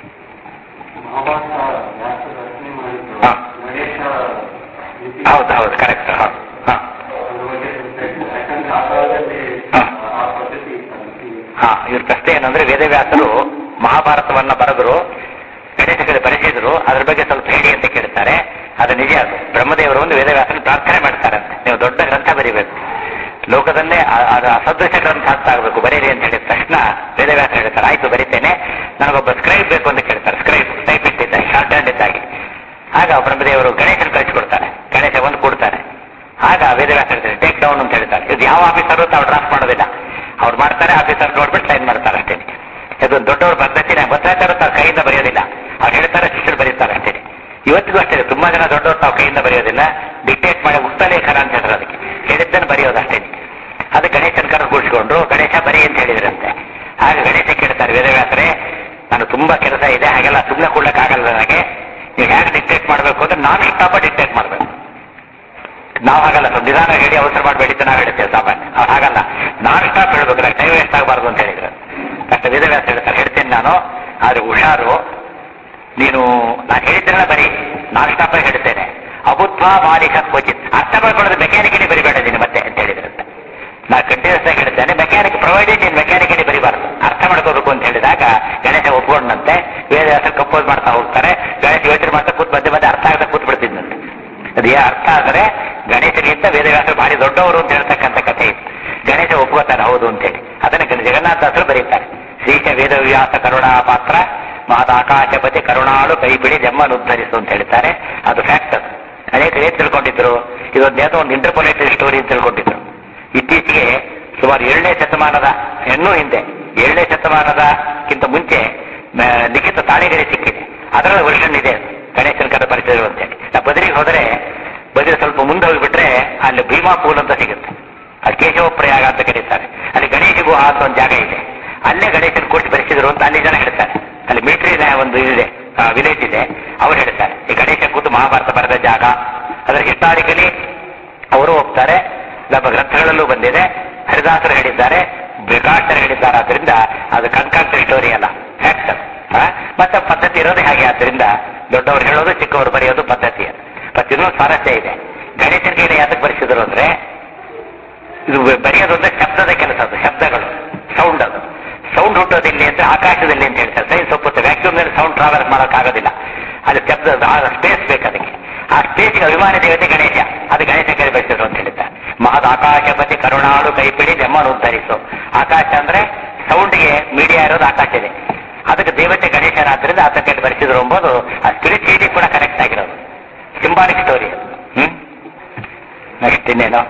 ಮಹಾಭಾರತ ವ್ಯಾಸ ರಚನೆ ಮಾಡಿದ್ದು ಹಾ. ಗಣೇಶ ಲಿಪಿ ಹೌದು ಹೌದು ಕರೆಕ್ಟ್ ಹೌದು ಹಾಂ ಅದ್ರ ಬಗ್ಗೆ ಗೊತ್ತಾಯ್ತು. ಯಾಕಂದ್ರೆ ಆ ಕಾಲದಲ್ಲಿ ಹಾ. ಆ ಪದ್ಧತಿ ಇತ್ತು. ಹಾ ಇವ್ರ ಪ್ರಶ್ನೆ ಏನಂದ್ರೆ ವೇದವ್ಯಾಸರು ಮಹಾಭಾರತವನ್ನ ಬರೆದ್ರು ಗಣೇಶ ಕಡೆ ಬರೆಸಿದ್ರು ಅದ್ರ ಬಗ್ಗೆ ಸ್ವಲ್ಪ ಹೇಳಿ ಅಂತ ಕೇಳ್ತಾರೆ ಅದು ನಿಜ ಅದು ಬ್ರಹ್ಮದೇವರು ಒಂದು ವೇದವ್ಯಾಸನ ಪ್ರಾರ್ಥನೆ ಮಾಡ್ತಾರಂತೆ ನೀವು ದೊಡ್ಡ ಗ್ರಂಥ ಬರಿಬೇಕು ಲೋಕದಲ್ಲೇ ಆ- ಅದು ಅಸದೃಶ ಗ್ರಂಥ ಅಂತ ಆಗಬೇಕು ಬರೀರಿ ಅಂತ ಹೇಳಿದ ತಕ್ಷಣ ವೇದವ್ಯಾಸ ಹೇಳ್ತಾರೆ ಆಯ್ತು ಬರಿತೇನೆ ನನಗೊಬ್ಬ ಸ್ಕ್ರೈಬ್ ಬೇಕು ಅಂತ ಕೇಳ್ತಾರೆ ಸ್ಕ್ರೈಬ್ ಟೈಪ್ ಇಟ್ಟಿದ್ದಾರೆ ಶಾರ್ಟ್ ಹ್ಯಾಂಡ್ ಇದ್ದಾಗಿ ಆಗ ಬ್ರಹ್ಮದೇವರು ಗಣೇಶನ ಕಳಿಸ್ಕೊಡ್ತಾರೆ ಗಣೇಶ ಬಂದು ಕೊಡ್ತಾರೆ ಆಗ ವೇದವ್ಯಾಸ ಹೇಳ್ತಾರೆ ಟೇಕ್ ಡೌನ್ ಅಂತ ಹೇಳ್ತಾರೆ ಇದು ಯಾವ ಆಫೀಸರು ತಾವು ಡ್ರಾಫ್ಟ್ ಮಾಡೋದಿಲ್ಲ ಅವ್ರು ಮಾಡ್ತಾರೆ ಆಫೀಸರ್ ನೋಡ್ಬಿಟ್ಟು ಸೈನ್ ಮಾಡ್ತಾರೆ ಅಷ್ಟೇ ಇದು ದೊಡ್ಡವ್ರ ಪದ್ಧತಿನ ಗೊತ್ತಾಗ್ತಾರೋ ತಾವು ಕೈಯಿಂದ ಬರೆಯೋದಿಲ್ಲ ಅವ್ರು ಹೇಳ್ತಾರೆ ಶಿಷ್ಯರು ಬರೀತಾರೆ ಅಷ್ಟೇ ಇವತ್ತಿಗೂ ಅಷ್ಟೇ ತುಂಬಾ ಜನ ದೊಡ್ಡವರು ತಾವು ಕೈಯಿಂದ ಬರೆಯೋದಿಲ್ಲ ಡಿಕ್ಟೇಟ್ ಮಾಡಿ ಉಕ್ತಲೇಖನ ಅಂತ ಹೇಳ್ತಾರೆ ಅದಕ್ಕೆ ಹೇಳಿದ್ದನ್ನು ಬರೆಯೋದು ಅಷ್ಟೇ ಅದು ಗಣೇಶನ ಕರ ಕೂಡಿಸ್ಕೊಂಡ್ರು ಗಣೇಶ ಬರಿ ಅಂತ ಹೇಳಿದ್ರಂತೆ ಆಗ ಗಣೇಶ ಕೇಳ್ತಾರೆ ವೇದವ್ಯಾಸರೇ ನಾನು ತುಂಬಾ ಕೆಲಸ ಇದೆ ಹಾಗೆಲ್ಲ ಸುಮ್ಮನೆ ಕೊಡ್ಲಿಕ್ಕಾಗಲ್ಲ ನನಗೆ ನೀವು ಹೇಗೆ ಡಿಕ್ಟೇಟ್ ಮಾಡಬೇಕು ಅಂದ್ರೆ ನಾನು ಸ್ಟಾಪ ಡಿಕ್ಟೇಟ್ ಮಾಡಬೇಕು ನಾವು ಹಾಗಲ್ಲ ಸ್ವಲ್ಪ ನಿಧಾನ ಹೇಳಿ ಅವಸರ ಮಾಡಬೇಡಿ ಅಂತ ನಾವು ಹೇಳ್ತೇವೆ ಸಾಮಾನ್ಯ ಅವ್ರು ಹಾಗಲ್ಲ ನಾನು ಸ್ಟಾಪ್ ಹೇಳ್ಬೇಕು ನನಗೆ ಟೈಮ್ ವೇಸ್ಟ್ ಆಗಬಾರ್ದು ಅಂತ ಹೇಳಿದ್ರು ಕಷ್ಟ ವೇದವ್ಯಾಸ ಹೇಳ್ತಾರೆ ಹೇಳ್ತೇನೆ ನಾನು ಆದ್ರೆ ಹುಷಾರು ನೀನು ನಾನು ಹೇಳಿದ್ದೆಲ್ಲ ಬರೀ ನಾನು ಸ್ಟಾಪ್ ಹೇಳ್ತೇನೆ ಅಬುದ್ಧ ಮಾಲಿಕ ಕ್ವಚಿತ್ ಅರ್ಥ ಮಾಡ್ಕೊಳ್ಳೋದು ಮೆಕ್ಯಾನಿಕಲಿ ಬರಿಬೇಡ ನೀನು ಮತ್ತೆ ಅಂತ ಹೇಳಿದ್ರಂತೆ ನಾ ಕಂಟಿನ್ಯೂಸ್ ಆಗಿ ಹೇಳ್ತೇನೆ ಮೆಕ್ಯಾನಿಕ್ ಪ್ರೊವೈಡೆಡ್ ನೀನು ಮೆಕ್ಯಾನಿಕಲಿ ಬರಿಬಾರ್ದು ಅರ್ಥ ಮಾಡ್ಕೋಬೇಕು ಅಂತ ಹೇಳಿದಾಗ ಗಣೇಶ ಒಪ್ಕೊಂಡಂತೆ ವೇದವ್ಯಾಸ ಕಂಪೋಸ್ ಮಾಡ್ತಾ ಹೋಗ್ತಾರೆ ಗಣೇಶ ಯೋಚನೆ ಮಾಡ್ತಾ ಕೂತ್ ಮಧ್ಯೆ ಮಧ್ಯೆ ಅರ್ಥ ಆಗದೆ ಕೂತ್ ಬಿಡ್ತಿದ್ದಂತೆ ಅದೇ ಅರ್ಥ ಆದರೆ ಗಣೇಶನಿಗಿಂತ ವೇದವ್ಯಾಸ ಭಾರಿ ದೊಡ್ಡವರು ಅಂತ ಹೇಳ್ತಕ್ಕಂಥ ಕಥೆ ಇತ್ತು ಗಣೇಶ ಒಪ್ಕೋತಾನೆ ಹೌದು ಅಂತೇಳಿ ಅದನ್ನ ಗಣ- ಜಗನ್ನಾಥದಾಸರು ಬರೀತಾರೆ ಶ್ರೀಶ ವೇದವ್ಯಾಸ ಕರುಣಾ ಪಾತ್ರ ಮಹದ ಆಕಾಶಪತಿ ಕರುಣಾಳು ಕೈ ಬಿಡಿ ಜಮ್ಮನ್ನು ಉದ್ಧರಿಸು ಅಂತ ಹೇಳ್ತಾರೆ ಅದು ಫ್ಯಾಕ್ಟ್ ಅದು ಅನೇಕ ಏನ್ ತಿಳ್ಕೊಂಡಿದ್ರು ಇದೊಂದು ಏನೋ ಒಂದು ಇಂಟರ್ಪೊಲೇಟೆಡ್ ಸ್ಟೋರಿ ಅಂತ ತಿಳ್ಕೊಂಡಿದ್ರು ಇತ್ತೀಚೆಗೆ ಸುಮಾರು ಏಳನೇ ಶತಮಾನದ ಇನ್ನೂ ಹಿಂದೆ ಏಳನೇ ಶತಮಾನದಕ್ಕಿಂತ ಮುಂಚೆ ಮ, ಲಿಖಿತ ತಾಳೆಗರಿ ಸಿಕ್ಕಿದೆ ಅದರ ವರ್ಷನ್ ಇದೆ ಗಣೇಶನ ಕಥೆ ಪರಿಚಯ ಅಂತೇಳಿ ನಾವು ಬದರಿಗೆ ಹೋದರೆ ಬದರಿ ಸ್ವಲ್ಪ ಮುಂದೆ ಹೋಗಿಬಿಟ್ರೆ ಅಲ್ಲಿ ಭೀಮಾ ಪೂಲ್ ಅಂತ ಸಿಗುತ್ತೆ ಅದು ಕೇಶವ ಪ್ರಯಾಗ ಅಂತ ಕರೀತಾರೆ ಅಲ್ಲಿ ಗಣೇಶ ಗುಹಾ ಅಂತ ಒಂದು ಜಾಗ ಇದೆ ಅಲ್ಲೇ ಗಣೇಶನ ಕೂರಿಸಿ ಬರೆಸಿದ್ರು ಅಂತ ಅಲ್ಲಿ ಜನ ಹೇಳ್ತಾರೆ ಅಲ್ಲಿ ಮಿಲಿಟರಿ ಒಂದು ಇದೆ ವಿಲೇಜ್ ಇದೆ ಅವ್ರು ಹೇಳ್ತಾರೆ ಈ ಗಣೇಶ ಕೂತು ಮಹಾಭಾರತ ಬರೆದ ಜಾಗ ಅದರ ಹಿಸ್ಟಾರಿಕಲಿ ಅವರು ಹೋಗ್ತಾರೆ ನಮ್ಮ ಗ್ರಂಥಗಳಲ್ಲೂ ಬಂದಿದೆ ಹರಿದಾಸರು ಹೇಳಿದ್ದಾರೆ ಬೇಕಾಷ್ಟರು ಹೇಳಿದ್ದಾರೆ ಆದ್ರಿಂದ ಅದು ಕಣ್ಕಾಂತ ಸ್ಟೋರಿ ಅಲ್ಲ ಫ್ಯಾಕ್ಟ್ ಮತ್ತೆ ಪದ್ಧತಿ ಇರೋದೇ ಹಾಗೆ ಆದ್ರಿಂದ ದೊಡ್ಡವರು ಹೇಳೋದು ಚಿಕ್ಕವರು ಬರೆಯೋದು ಪದ್ಧತಿ ಅದು ಮತ್ತೆ ಇನ್ನೊಂದು ಸ್ವಾರಸ್ಯ ಇದೆ ಗಣೇಶನ ಕೈಲಿ ಯಾತಕ್ಕೆ ಬರೆಸಿದ್ರು ಅಂದ್ರೆ ಇದು ಬರೆಯೋದು ಅಂದ್ರೆ ಶಬ್ದದ ಕೆಲಸ ಅದು ಶಬ್ದಗಳು ಸೌಂಡ್ ಅದು ಸೌಂಡ್ ಹುಟ್ಟೋದಿಲ್ಲ ಅಂದ್ರೆ ಆಕಾಶದಲ್ಲಿ ಅಂತ ಹೇಳ್ತಾರೆ ಸೈನ್ಸ್ ಒಪ್ಪುತ್ತೆ ವ್ಯಾಕ್ಯೂಮ್ ನಲ್ಲಿ ಸೌಂಡ್ ಟ್ರಾವೆಲ್ ಮಾಡೋಕ್ಕಾಗೋದಿಲ್ಲ ಅಲ್ಲಿ ಶಬ್ದ ಸ್ಪೇಸ್ ಬೇಕು ಅದಕ್ಕೆ ಆ ಸ್ಪೇಸ್ಗೆ ಅಭಿಮಾನಿ ದೇವತೆ ಗಣೇಶ ಅದು ಗಣೇಶ ಕೈ ಬರೆಸಿದ್ರು ಅಂತ ಹೇಳ್ತಾರೆ ಮಹದ ಆಕಾಶಪತಿ ಕರುಣಾಳು ಕೈಪಿಡಿ ಜಮ್ಮನು ಉದ್ಧರಿಸು ಆಕಾಶ ಅಂದ್ರೆ ಸೌಂಡ್ಗೆ ಮೀಡಿಯಾ ಇರೋದು ಆಕಾಶ ಇದೆ ಅದಕ್ಕೆ ದೇವತೆ ಗಣೇಶನಾದ್ರಿಂದ ಆತ ಕೈ ಬರೆಸಿದ್ರು ಎಂಬುದು ಆ ಸ್ಪಿರಿಚುಯಿಟಿ ಕೂಡ ಕನೆಕ್ಟ್ ಆಗಿರೋದು ಸಿಂಬಾಲಿಕ್ ಸ್ಟೋರಿ ಹ್ಮ್ ನೆಕ್ಸ್ಟ್ ಇನ್ನೇನು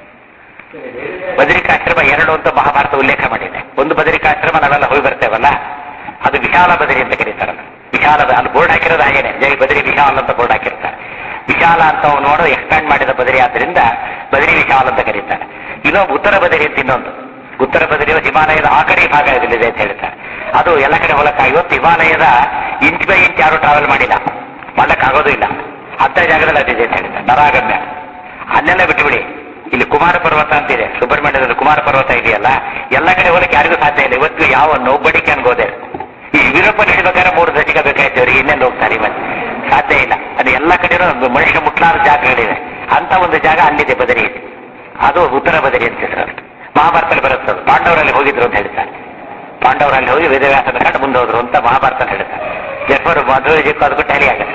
ಬದರಿಕಾಶ್ರಮ ಎರಡು ಅಂತ ಮಹಾಭಾರತ ಉಲ್ಲೇಖ ಮಾಡಿದೆ ಒಂದು ಬದರಿಕಾಶ್ರಮ ನಾವೆಲ್ಲ ಹೋಗಿ ಬರ್ತೇವಲ್ಲ ಅದು ವಿಶಾಲ ಬದರಿ ಅಂತ ಕರೀತಾರಲ್ಲ ವಿಶಾಲ ಬ- ಅಲ್ಲಿ ಬೋರ್ಡ್ ಹಾಕಿರೋದು ಹಾಗೇನೆ ಜೈ ಬದರಿ ವಿಶಾಲ ಅಂತ ಬೋರ್ಡ್ ಹಾಕಿರ್ತಾರೆ ವಿಶಾಲ ಅಂತ ಅವ್ನು ನೋಡು ಎಕ್ಸ್ಪ್ಯಾಂಡ್ ಮಾಡಿದ ಬದರಿ ಆದ್ದರಿಂದ ಬದರಿ ವಿಶಾಲ ಅಂತ ಕರೀತಾರೆ ಇನ್ನೊಂದು ಉತ್ತರ ಬದರಿ ಅಂತ ಇನ್ನೊಂದು ಉತ್ತರ ಬದರಿಯು ಹಿಮಾಲಯದ ಆ ಕಡೆ ಭಾಗದಲ್ಲಿದೆ ಅಂತ ಹೇಳ್ತಾರೆ ಅದು ಎಲ್ಲ ಕಡೆ ಹೋಲಕ್ಕಾಗಿ ಇವತ್ತು ಹಿಮಾಲಯದ ಇಂಚ್ ಬೈ ಇಂಚ್ ಯಾರು ಟ್ರಾವೆಲ್ ಮಾಡಿಲ್ಲ ಮಾಡ್ಲಕ್ಕಾಗೋದು ಇಲ್ಲ ಅಂತ ಜಾಗದಲ್ಲಿ ಅದಿದೆ ಅಂತ ಹೇಳ್ತಾರೆ ನರಾಗಮ್ಯ ಅಲ್ಲೆಲ್ಲ ಬಿಟ್ಟುಬಿಡಿ ಇಲ್ಲಿ ಕುಮಾರ ಪರ್ವತ ಅಂತಿದೆ ಸುಬ್ರಹ್ಮಣ್ಯದಲ್ಲಿ ಕುಮಾರ ಪರ್ವತ ಇದೆಯಲ್ಲ ಎಲ್ಲ ಕಡೆ ಹೋಗಲಿಕ್ಕೆ ಯಾರಿಗೂ ಸಾಧ್ಯ ಇಲ್ಲ ಇವತ್ತು ಯಾವ ನೋಬಡಿ ಕ್ಯಾನ್ ಗೋದೆ ಈ ಯುರೋಪ್ ಹಿಡಿಬೇಕಾದ್ರೆ ಮೂರು ದಶಕ ಬೇಕಾಯ್ತು ಅವರಿಗೆ ಇನ್ನೆಲ್ಲ ಹೋಗ್ತಾರೆ ಇವತ್ತು ಸಾಧ್ಯ ಇಲ್ಲ ಅದು ಎಲ್ಲ ಕಡೆ ಮನುಷ್ಯ ಮುಟ್ಲಾದ ಜಾಗಗಳಿವೆ ಅಂತ ಒಂದು ಜಾಗ ಅಲ್ಲಿದೆ ಬದರಿ ಇದೆ ಅದು ಉತ್ತರ ಬದರಿ ಅಂತ ಹೆಸರು ಅದು. ಮಹಾಭಾರತದಲ್ಲಿ ಬರುತ್ತೆ ಅದು. ಪಾಂಡವರಲ್ಲಿ ಹೋಗಿದ್ರು ಅಂತ ಹೇಳ್ತಾರೆ ಪಾಂಡವರಲ್ಲಿ ಹೋಗಿ ವೇದವ್ಯಾಸನ ಕಂಡು ಮುಂದೆ ಹೋದ್ರು ಅಂತ ಮಹಾಭಾರತ ಹೇಳ್ತಾರೆ ಜಫರ್ ಮದುವೆ ಜಿಕ್ಕು ಅದಕ್ಕೂ ಟ್ಯಾಲಿ ಆಗುತ್ತೆ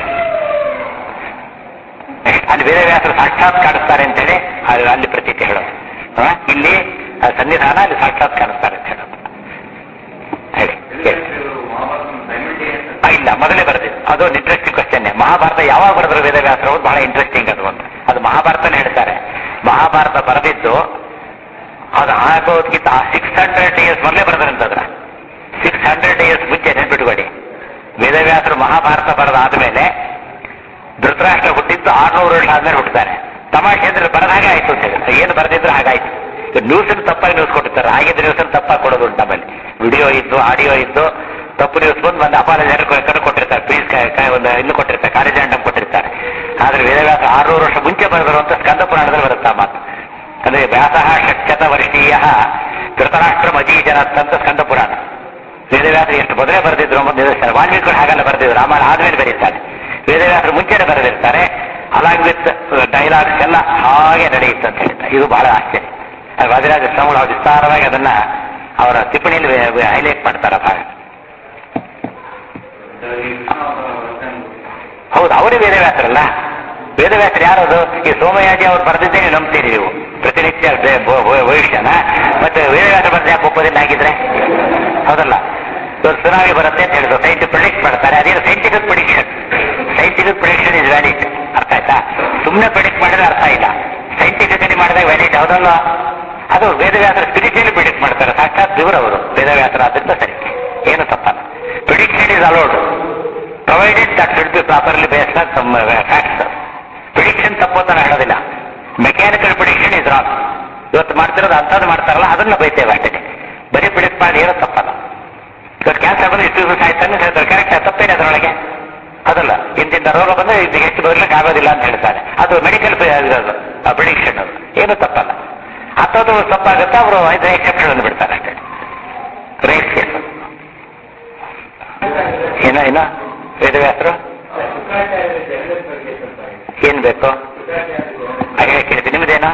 ಅಲ್ಲಿ ವೇದವ್ಯಾಸರು ಸಾಕ್ಷಾತ್ ಕಾಣಿಸ್ತಾರೆ ಅಂತೇಳಿ ಅಲ್ಲಿ ಅಲ್ಲಿ ಪ್ರತೀತಿ ಹೇಳೋದು ಆ, ಇಲ್ಲಿ ಆ ಸನ್ನಿಧಾನ ಅಲ್ಲಿ ಸಾಕ್ಷಾತ್ ಕಾಣಿಸ್ತಾರೆ ಅಂತ ಹೇಳೋದು ಹೇಳಿ ಹೇಳಿ. ಆ, ಇಲ್ಲ ಮೊದಲೇ ಬರೆದಿದ್ದು ಅದು ಒಂದು ಇಂಟ್ರೆಸ್ಟಿಂಗ್ ಕ್ವಶನ್ ಮಹಾಭಾರತ ಯಾವಾಗ ಬರೆದ್ರು ವೇದವ್ಯಾಸರು ಅವ್ರು ಬಹಳ ಇಂಟ್ರೆಸ್ಟಿಂಗ್ ಅದು ಒಂದು ಅದು ಮಹಾಭಾರತನೇ ಹೇಳ್ತಾರೆ ಮಹಾಭಾರತ ಬರೆದಿದ್ದು ಅದು ಆಗೋದಕ್ಕಿಂತ ಸಿಕ್ಸ್ ಹಂಡ್ರೆಡ್ ಇಯರ್ಸ್ ಮೊದಲೇ ಬರೆದ್ರಂತದ್ರ ಸಿಕ್ಸ್ ಹಂಡ್ರೆಡ್ ಇಯರ್ಸ್ ಮುಂಚೆ ನೆನ್ಪಿಟ್ಕೊಳ್ಳಿ ವೇದವ್ಯಾಸರು ಮಹಾಭಾರತ ಬರೆದಾದ್ಮೇಲೆ ಧೃತರಾಷ್ಟ್ರ ಹುಟ್ಟಿದ್ದು ಆರ್ನೂರು ವರ್ಷ ಆದ್ಮೇಲೆ ಹುಟ್ಟುತ್ತಾರೆ ತಮಾಷೆ ಅಂದ್ರೆ ಬರದ ಹಾಗೆ ಆಯ್ತು ಅಂತ ಹೇಳಿ ಏನು ಬರೆದಿದ್ರೆ ಹಾಗಾಯ್ತು ನ್ಯೂಸ್ ತಪ್ಪಾಗಿ ನ್ಯೂಸ್ ಕೊಟ್ಟಿರ್ತಾರೆ ಆಗಿದ್ದ ನ್ಯೂಸ್ ತಪ್ಪಾಗಿ ಕೊಡೋದು ಉಂಟು ನಮ್ಮಲ್ಲಿ ವಿಡಿಯೋ ಇದ್ದು ಆಡಿಯೋ ಇದ್ದು ತಪ್ಪು ನ್ಯೂಸ್ ಬಂದು ಒಂದು ಅಪಾಲಜಿ ಕಡೆ ಕೊಟ್ಟಿರ್ತಾರೆ ಪ್ಲೀಸ್ ಒಂದು ಇನ್ನು ಕೊಟ್ಟಿರ್ತಾರೆ ಕಾರ್ಯಜಾಂಡಮ್ ಕೊಟ್ಟಿರ್ತಾರೆ ಆದ್ರೆ ವೇದವ್ಯಾಸ ಆರ್ನೂರು ವರ್ಷ ಮುಂಚೆ ಬರೆದರು ಅಂತ ಸ್ಕಂದ ಪುರಾಣದಲ್ಲಿ ಬರುತ್ತೆ ಆ ಮಾತು ಅಂದ್ರೆ ವ್ಯಾಸ ಷಟ್ಶತ ವರ್ಷೀಯ ಧೃತರಾಷ್ಟ್ರ ಮಜೀಜನ ಅಂತ ಸ್ಕಂದ ಪುರಾಣ ವೇದವ್ಯಾಸರು ಎಷ್ಟು ಮೊದಲೇ ಬರೆದಿದ್ರು ಎಂಬುದು ನಿದರ್ಶನ ವಾಲ್ಮೀಕಿ ಹಾಗೆಲ್ಲ ಬರೆದಿದ್ರು ರಾಮಾಯಣ ಆದ್ಮೇಲೆ ಬರೀತಾರೆ ವೇದವ್ಯಾಸರು ಮುಂಚೆನೆ ಬರೆದಿರ್ತಾರೆ ಅಲಾಂಗ್ ವಿತ್ ಡೈಲಾಗ್ಸ್ ಎಲ್ಲ ಹಾಗೆ ನಡೆಯುತ್ತೆ ಅಂತ ಹೇಳ್ತಾರೆ ಇದು ಬಹಳ ಆಶ್ಚರ್ಯ ಅದು ವಾದಿರಾಜ ಸ್ವಾಮಿಗಳು ವಿಸ್ತಾರವಾಗಿ ಅದನ್ನ ಅವರ ಟಿಪ್ಪಣಿಯಲ್ಲಿ ಹೈಲೈಟ್ ಮಾಡ್ತಾರೆ ಆ ಭಾಗ ಹೌದು ಅವರೇ ವೇದವ್ಯಾಸರಲ್ಲ ವೇದವ್ಯಾಸರು ಯಾರದು ಈ ಸೋಮಯಾಜಿ ಅವ್ರು ಬರೆದಿದ್ದೇ ನೀವು ನಂಬ್ತೀರಿ ನೀವು ಪ್ರತಿನಿತ್ಯ ಬೆ- ಭ- ಭ- ಭವಿಷ್ಯನ ಮತ್ತೆ ವೇದವ್ಯಾಸ ಬರೆದ ಯಾಕೆ ಒಪ್ಪೋದಿಲ್ಲ ಆಗಿದ್ರೆ ಹೌದಲ್ಲ ಇವಾಗ ಸುನಾಮಿ ಬರುತ್ತೆ ಅಂತ ಹೇಳಿದ್ರು ಸೈಂಟಿಫಿಕ್ ಪ್ರಿಡಿಕ್ಟ್ ಮಾಡ್ತಾರೆ ಅದೇನು scientific prediction scientific prediction is valid ಅರ್ಥ ಆಯ್ತಾ ಸುಮ್ಮನೆ ಪ್ರಿಡಿಕ್ಟ್ ಮಾಡಿದ್ರೆ ಅರ್ಥ ಇಲ್ಲ ಸೈಂಟಿಫಿಕಲಿ ಮಾಡಿದಾಗ ವ್ಯಾಲಿಡ್ ಹೌದಲ್ಲ ಅದು ವೇದವ್ಯಾಸರ ಸ್ಪಿರಿಚುವಲಿ ಪ್ರಿಡಿಕ್ಟ್ ಮಾಡ್ತಾರೆ ಸಾಕ್ಷಾತ್ ದೇವರವರು ವೇದವ್ಯಾಸರ ಆದ್ರಿಂದ ಸರಿ ಏನು ತಪ್ಪಲ್ಲ prediction is allowed provided that should be properly based on some facts prediction ತಪ್ಪು ಅಂತ ನಾನು ಹೇಳೋದಿಲ್ಲ ಮೆಕ್ಯಾನಿಕಲ್ ಪ್ರಿಡಿಕ್ಷನ್ ಇಸ್ ರಾಂಗ್ ಇವತ್ತು ಮಾಡ್ತಿರೋದು ಅಂಥದ್ದು ಮಾಡ್ತಾರಲ್ಲ ಅದನ್ನ ಬೈತೇವೆ ಅಷ್ಟೇ ಬರೀ ಪ್ರಿಡಿಕ್ಟ್ ಮಾಡಿ ಏನೋ ತಪ್ಪಲ್ಲ ಇವತ್ತು ಕ್ಯಾನ್ಸರ್ ಬಂದು ಇಷ್ಟು ದಿವಸ ಆಯ್ತು ಅಂತ ಹೇಳ್ತಾರೆ ಕರೆಕ್ಟ್ ತಪ್ಪೇನೆ ಅದರೊಳಗೆ ಅದಲ್ಲ ಇಂತಿಂತ ರೋಗ ಬಂದು ಇದು ಹೆಚ್ಚು ಬರ್ಲಿಕ್ಕೆ ಆಗೋದಿಲ್ಲ ಅಂತ ಹೇಳ್ತಾರೆ ಅದು ಮೆಡಿಕಲ್ ಪ್ರಿಡಿಕ್ಷನ್ ಅದು ಏನು ತಪ್ಪಲ್ಲ ಅಂಥದ್ದು ತಪ್ಪಾಗುತ್ತೆ ಅವರು ಇದು ಎಕ್ಸೆಪ್ಷನ್ ಅನ್ನು ಬಿಡ್ತಾರೆ ಅಷ್ಟೇ ರೇಟ್ ಕೇಸ್ ಏನ ಏನ ವೇದವ್ಯಾಸರು ಏನ್ ಬೇಕು ಹಾಗೆ ಕೇಳಿದ್ದೆ ನಿಮ್ದೇನಾ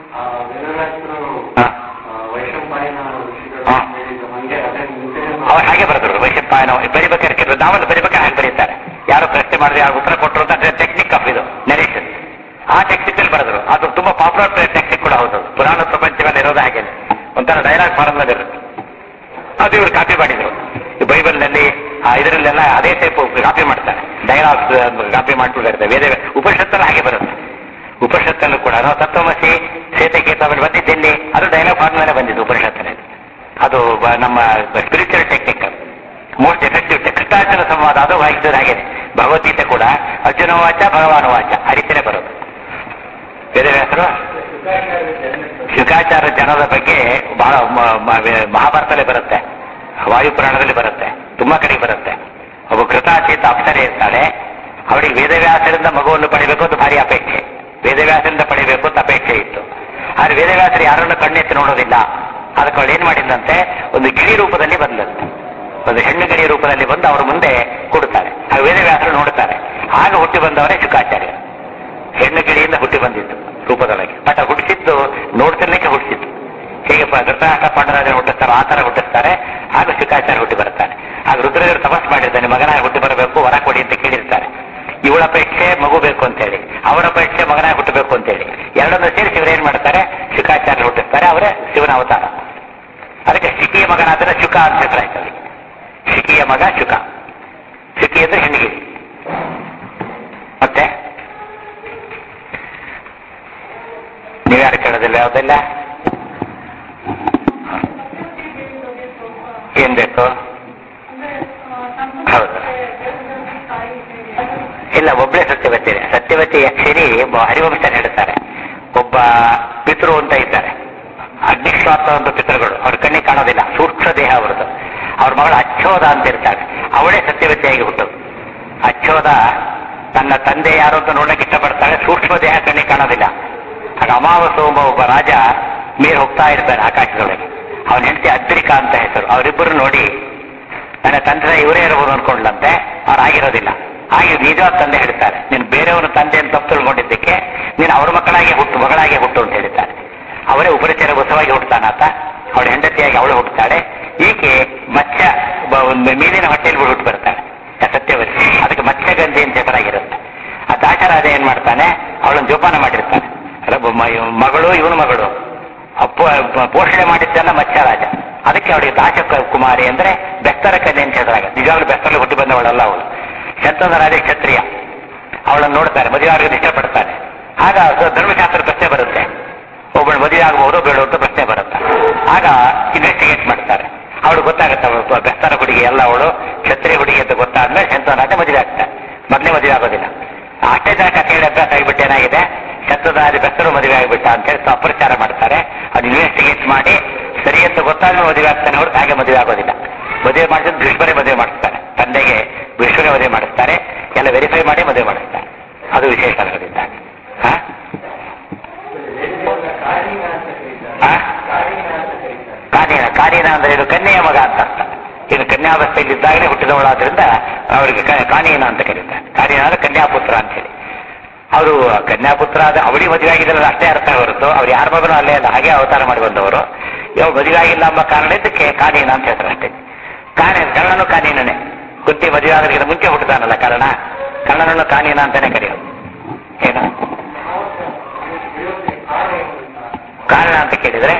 ಹಾ. ಹಾ. ಅವ್ರು ಹಾಗೆ ಬರೆದ್ರು ವೈಶಂಪಾಯನ ಬರಿಬೇಕಾದ್ರೆ ಕೆಲವು ನಾವೊಂದು ಬರಿಬೇಕಾದ್ರೆ ಹಾಗೆ ಬರೀತಾರೆ ಯಾರು ಪ್ರಶ್ನೆ ಮಾಡಿದ್ರೆ ಯಾರು ಉತ್ತರ ಕೊಟ್ಟರು ಅಂತ ಟೆಕ್ನಿಕ್ ಆಫ್ ಇದು ನೆರೇಷನ್ ಆ ಟೆಕ್ನಿಕ್ ಅಲ್ಲಿ ಬರೆದ್ರು ಅದು ತುಂಬಾ ಪಾಪ್ಯುಲರ್ ಟೆಕ್ನಿಕ್ ಕೂಡ ಹೌದು ಪುರಾಣ ಪ್ರಪಂಚದಲ್ಲಿ ಇರೋದು ಹಾಗೆ ಒಂಥರ ಡೈಲಾಗ್ ಫಾರ್ಮ್ನಲ್ಲಿ ಇರುತ್ತೆ ಅದು ಇವರು ಕಾಪಿ ಮಾಡಿದ್ರು ಈ ಬೈಬಲ್ನಲ್ಲಿ ಆ ಇದರಲ್ಲೆಲ್ಲ ಅದೇ ಟೈಪ್ ಕಾಪಿ ಮಾಡ್ತಾರೆ ಡೈಲಾಗ್ಸ್ ಕಾಪಿ ಮಾಡ್ಬಿಟ್ಟಿರ್ತಾರೆ ವೇದ ಉಪನಿಷತ್ತಲ್ಲಿ ಹಾಗೆ ಬರುತ್ತೆ ಉಪನಿಷತ್ತಲ್ಲೂ ಕೂಡ ನಾವು ತತ್ವಮಸಿ ಶ್ವೇತಕೇತ ಆಮೇಲೆ ಬಂದಿದ್ದೆಲ್ಲಿ ಅದು ಡೈಲಾಗ್ ಫಾರ್ಮ್ ಮೇಲೆ ಬಂದಿದ್ದು ಉಪನಿಷತ್ತಿನಲ್ಲಿ ಅದು ಬ- ನಮ್ಮ spiritual technique most effective Krishnarjuna ಸಂವಾದ ಅದು ವಾಯಿಸಿದ ಹಾಗೆ ಭಗವದ್ಗೀತೆ ಕೂಡ ಅರ್ಜುನ ವಾಚ ಭಗವಾನ್ ವಾಚ ಆ ರೀತಿಯೇ ಬರೋದು ವೇದವ್ಯಾಸರು ಶುಕಾಚಾರ ಜನದ ಬಗ್ಗೆ ಬಹಳ ಮ- ಮ- ವೆ- ಮಹಾಭಾರತದಲ್ಲಿ ಬರುತ್ತೆ ವಾಯುಪುರಾಣದಲ್ಲಿ ಬರುತ್ತೆ ತುಂಬಾ ಕಡೆ ಬರುತ್ತೆ ಒಬ್ಬ ಕೃತಾಚೇತ ಅಪ್ಸರೆ ಇರ್ತಾಳೆ ಅವಳಿಗೆ ವೇದವ್ಯಾಸರಿಂದ ಮಗುವನ್ನು ಪಡಿಬೇಕು ಅಂತ ಭಾರಿ ಅಪೇಕ್ಷೆ ವೇದವ್ಯಾಸರಿಂದ ಪಡಿಬೇಕು ಅಂತ ಅಪೇಕ್ಷೆ ಇತ್ತು ಆದ್ರೆ ವೇದವ್ಯಾಸರು ಯಾರನ್ನು ಕಣ್ಣೆತ್ತಿ ನೋಡೋದಿಲ್ಲ ಅದಕ್ಕೆ ಅವಳು ಏನ್ ಮಾಡಿದ್ದಂತೆ ಒಂದು ಗಿಳಿ ರೂಪದಲ್ಲಿ ಬಂದಂತೆ ಒಂದು ಹೆಣ್ಣು ಗಿಳಿ ರೂಪದಲ್ಲಿ ಬಂದು ಅವ್ರ ಮುಂದೆ ಕೊಡುತ್ತಾರೆ ಆ ವೇದವ್ಯಾಸರು ನೋಡುತ್ತಾರೆ ಆಗ ಹುಟ್ಟಿ ಬಂದವರೇ ಶುಕಾಚಾರ್ಯ ಹೆಣ್ಣು ಗಿಳಿಯಿಂದ ಹುಟ್ಟಿ ಬಂದಿತ್ತು ರೂಪದೊಳಗೆ ಬಟ್ ಆ ಹುಟ್ಟಿಸಿದ್ದು ನೋಡ್ತಿರ್ಲಿಕ್ಕೆ ಹುಟ್ಟಿಸಿತ್ತು ಹೇಗೆ ಪ- ಧೃತರಾಷ್ಟ್ರ ಪಾಂಡರಾಜನ ಹುಟ್ಟಿಸ್ತಾರೋ ಆ ತರ ಹುಟ್ಟಿಸ್ತಾರೆ ಆಗ ಶುಕಾಚಾರ್ಯ ಹುಟ್ಟಿ ಬರ್ತಾರೆ ಆಗ ರುದ್ರದೇವರು ತಪಸ್ ಮಾಡಿರ್ತಾನೆ ಮಗನಾಗಿ ಹುಟ್ಟಿ ಬರಬೇಕು ವರ ಕೊಡಿ ಅಂತ ಕೇಳಿರ್ತಾರೆ ಇವಳ ಅಪೇಕ್ಷೆ ಮಗು ಬೇಕು ಅಂತೇಳಿ ಅವರ ಅಪೇಕ್ಷೆ ಮಗನಾಗಿ ಹುಟ್ಟಬೇಕು ಅಂತೇಳಿ ಎರಡನ್ನು ಸೇರಿಸಿ ಇವರು ಏನ್ ಮಾಡ್ತಾರೆ ಶುಕಾಚಾರ್ಯ ಹುಟ್ಟಿಸ್ತಾರೆ ಅವರೇ ಶಿವನ ಅವತಾರ ಅದಕ್ಕೆ ಶಿಖಿಯ ಮಗನಾದ್ರೆ ಶುಕ ಅಂತ ಹೆಸರಾಯ್ತು ಅವರಿಗೆ ಶಿಖಿಯ ಮಗ ಶುಕ ಶಿಖಿ ಅಂದ್ರೆ ಹೆಣ್ಣಿಗೆ ಮತ್ತೆ ನೀವ್ಯಾರು ಕೇಳೋದಿಲ್ಲ ಯಾವುದಿಲ್ಲ ಏನ್ ಬೇಕು ಹೌದು ಇಲ್ಲ ಒಬ್ಬಳೇ ಸತ್ಯವತಿ ಇದೆ. ಸತ್ಯವತಿ ಯಕ್ಷಿರಿ ಬ- ಹರಿವಂಶ ಹೇಳ್ತಾರೆ ಒಬ್ಬ ಪಿತೃ ಅಂತ ಇದ್ದಾರೆ ಅಗ್ನಿಶ್ವಾಸ ಅಂತ ಪಿತೃಗಳು ಅವ್ರ ಕಣ್ಣಿಗೆ ಕಾಣೋದಿಲ್ಲ ಸೂಕ್ಷ್ಮ ದೇಹ ಅವರದು ಅವ್ರ ಮಗಳು ಅಚ್ಚೋದ ಅಂತ ಇರ್ತಾಳೆ ಅವಳೇ ಸತ್ಯವತಿಯಾಗಿ ಹುಟ್ಟೋದು ಅಚ್ಚೋದ ತನ್ನ ತಂದೆ ಯಾರು ಅಂತ ನೋಡಕ್ಕೆ ಇಷ್ಟಪಡ್ತಾಳೆ ಸೂಕ್ಷ್ಮ ದೇಹ ಕಣ್ಣಿಗೆ ಕಾಣೋದಿಲ್ಲ ಆಗ ಅಮಾವಾಸ್ಯ ಒಬ್ಬ ಒಬ್ಬ ರಾಜ ಮೇಲೆ ಹೋಗ್ತಾ ಇರ್ತಾರೆ ಆಕಾಶದೊಳಗೆ ಅವನ ಹೆಂಡತಿ ಅದ್ರಿಕಾ ಅಂತ ಹೆಸರು ಅವರಿಬ್ಬರು ನೋಡಿ ನನ್ನ ತಂದೆ ಇವರೇ ಇರಬಹುದು ಅನ್ಕೊಂಡ್ಲಂತೆ ಅವ್ರು ಆಗಿರೋದಿಲ್ಲ ಹಾಗೆ ನಿಜವಾದ ತಂದೆ ಹೇಳ್ತಾರೆ ನೀನು ಬೇರೆಯವರ ತಂದೆ ಅಂತ ತಪ್ಪು ತಿಳ್ಕೊಂಡಿದ್ದಕ್ಕೆ ನೀನು ಅವ್ರ ಮಕ್ಕಳಾಗಿ ಹುಟ್ಟು ಮಗಳಾಗಿ ಹುಟ್ಟು ಅಂತ ಹೇಳ್ತಾರೆ ಅವರೇ ಉಪರಿಚರ ಬಸವಾಗಿ ಹುಟ್ಟುತ್ತಾನಾತ ಅವಳ ಹೆಂಡತಿಯಾಗಿ ಅವಳು ಹುಟ್ಟುತ್ತಾಳೆ ಈಕೆ ಮತ್ಸ್ಯ ಬ- ಒಂದು ಮೀನಿನ ಹೊಟ್ಟೆಯಲ್ಲಿ ಹುಟ್ಟು ಬರ್ತಾಳೆ ಸತ್ಯವತಿ ಅದಕ್ಕೆ ಮತ್ಸ್ಯಗಂಧಿ ಅಂತ ಹೆಸರಾಗಿರುತ್ತೆ ಆ ದಾಸರಾಜ ಏನ್ ಮಾಡ್ತಾನೆ ಅವಳನ್ನು ಜೋಪಾನ ಮಾಡಿರ್ತಾನೆ ಅಲ್ಲ, ಬ- ಮ- ಇವ್ನ್ ಮಗಳು ಇವನ ಮಗಳು ಅಪ್ಪ ಪ- ಪೋಷಣೆ ಮಾಡಿದ್ದಲ್ಲ ಮತ್ಸ್ಯರಾಜ ಅದಕ್ಕೆ ಅವಳಿಗೆ ದಾಶ ಕ- ಕುಮಾರಿ ಅಂದ್ರೆ ಬೆಸ್ತರ ಕನ್ಯೆ ಅಂತ ಹೆಸರಾಗ ನಿಜವಾಗ್ಲೂ ಬೆಸ್ತರಲ್ಲಿ ಹುಟ್ಟಿ ಬಂದವಳಲ್ಲ ಅವಳು ಶಂತನ ರಾಜ ಕ್ಷತ್ರಿಯ ಅವಳನ್ನು ನೋಡ್ತಾರೆ ಮದುವೆ ಆಗೋದು ಇಷ್ಟಪಡ್ತಾನೆ ಆಗ ಸ- ಧರ್ಮಶಾಸ್ತ್ರ ಪ್ರಶ್ನೆ ಬರುತ್ತೆ ಒಬ್ಬಳು ಮದುವೆ ಆಗಬಹುದು ಬೇಡ ಅಂತ ಪ್ರಶ್ನೆ ಬರುತ್ತೆ ಆಗ ಇನ್ವೆಸ್ಟಿಗೇಟ್ ಮಾಡ್ತಾರೆ ಅವಳು ಗೊತ್ತಾಗುತ್ತೆ ಅವಳು ಪ- ಬೆಸ್ತರ ಹುಡುಗಿ ಎಲ್ಲ ಅವಳು ಕ್ಷತ್ರಿಯ ಹುಡುಗಿ ಅಂತ ಗೊತ್ತಾದ್ಮೇಲೆ ಶಂತನ ರಾಜ ಮದುವೆ ಆಗ್ತಾನೆ ಮೊದಲೇ ಮದುವೆ ಆಗೋದಿಲ್ಲ ಅಷ್ಟೇ ತನಕ ಕೇಳಿ ಅಭ್ಯಾಸ ಆಗಿಬಿಟ್ಟು ಏನಾಗಿದೆ ಶತ್ರುದಾರಿ ಬೆಸ್ತರು ಮದುವೆ ಆಗಿಬಿಟ್ಟ ಅಂತ ಹೇಳಿ ಅಪಪ್ರಚಾರ ಮಾಡ್ತಾರೆ ಅದು ಇನ್ವೆಸ್ಟಿಗೇಟ್ ಮಾಡಿ ಸರಿ ಅಂತ ಗೊತ್ತಾದ್ಮೇಲೆ ಮದುವೆ ಆಗ್ತಾನೆ ಹೊರತು ಹಾಗೆ ಮದುವೆ ಆಗೋದಿಲ್ಲ ಮದುವೆ ಮಾಡಿಸಿದ್ ಭೀಷ್ಮರೇ ಮದುವೆ ಮಾಡಿಸ್ತಾರೆ ತಂದೆಗೆ ಭೀಷ್ಮರೇ ಮದುವೆ ಮಾಡಿಸ್ತಾರೆ ಎಲ್ಲ ವೆರಿಫೈ ಮಾಡಿ ಮದುವೆ ಮಾಡಿಸ್ತಾರೆ ಅದು ವಿಶೇಷ ಅದರಿಂದ ಹಾ ಹಾ? ಕಾನೀನ ಕಾನೀನ ಅಂದ್ರೆ ಇದು ಕನ್ಯೆಯ ಮಗ ಅಂತ ಅರ್ಥ ಇದು ಕನ್ಯಾವಸ್ಥೆಯಲ್ಲಿ ಇದ್ದಾಗಲೇ ಹುಟ್ಟಿದವಳಾದ್ರಿಂದ ಅವರಿಗೆ ಕ- ಕಾನೀನ ಅಂತ ಕರೀತಾರೆ ಕಾನೀನ ಅಂದ್ರೆ ಕನ್ಯಾಪುತ್ರ ಅಂತ ಹೇಳಿ ಅವರು ಕನ್ಯಾಪುತ್ರ ಆದ ಅವಳಿ ಮದುವೆ ಆಗಿದ್ದಲ್ಲ ಅಷ್ಟೇ ಅರ್ಥ ಹೊರತು ಅವ್ರು ಯಾರ ಮಗನೂ ಅಲ್ಲೇ ಅಲ್ಲ ಹಾಗೆ ಅವತಾರ ಮಾಡಿ ಬಂದವರು ಯಾವ ಮದುವೆ ಆಗಿಲ್ಲ ಎಂಬ ಕಾರಣ ಇದಕ್ಕೆ ಕಾನೀನ ಅಂತ ಹೇಳ್ತಾರೆ ಅಷ್ಟೇ ಕಾನೇ ಕರ್ಣನು ಕಾನೀನನೇ ಕುಂತಿ ಮದುವೆ ಆದ್ರಿಗಿಂತ ಮುಂಚೆ ಹುಟ್ಟುತ್ತಾನಲ್ಲ ಕರ್ಣ ಕರ್ಣನನ್ನು ಕಾನೀನ ಅಂತಾನೆ ಕರೆಯೋದು ಏನು ಕಾರಣ ಅಂತ ಕೇಳಿದ್ರೆ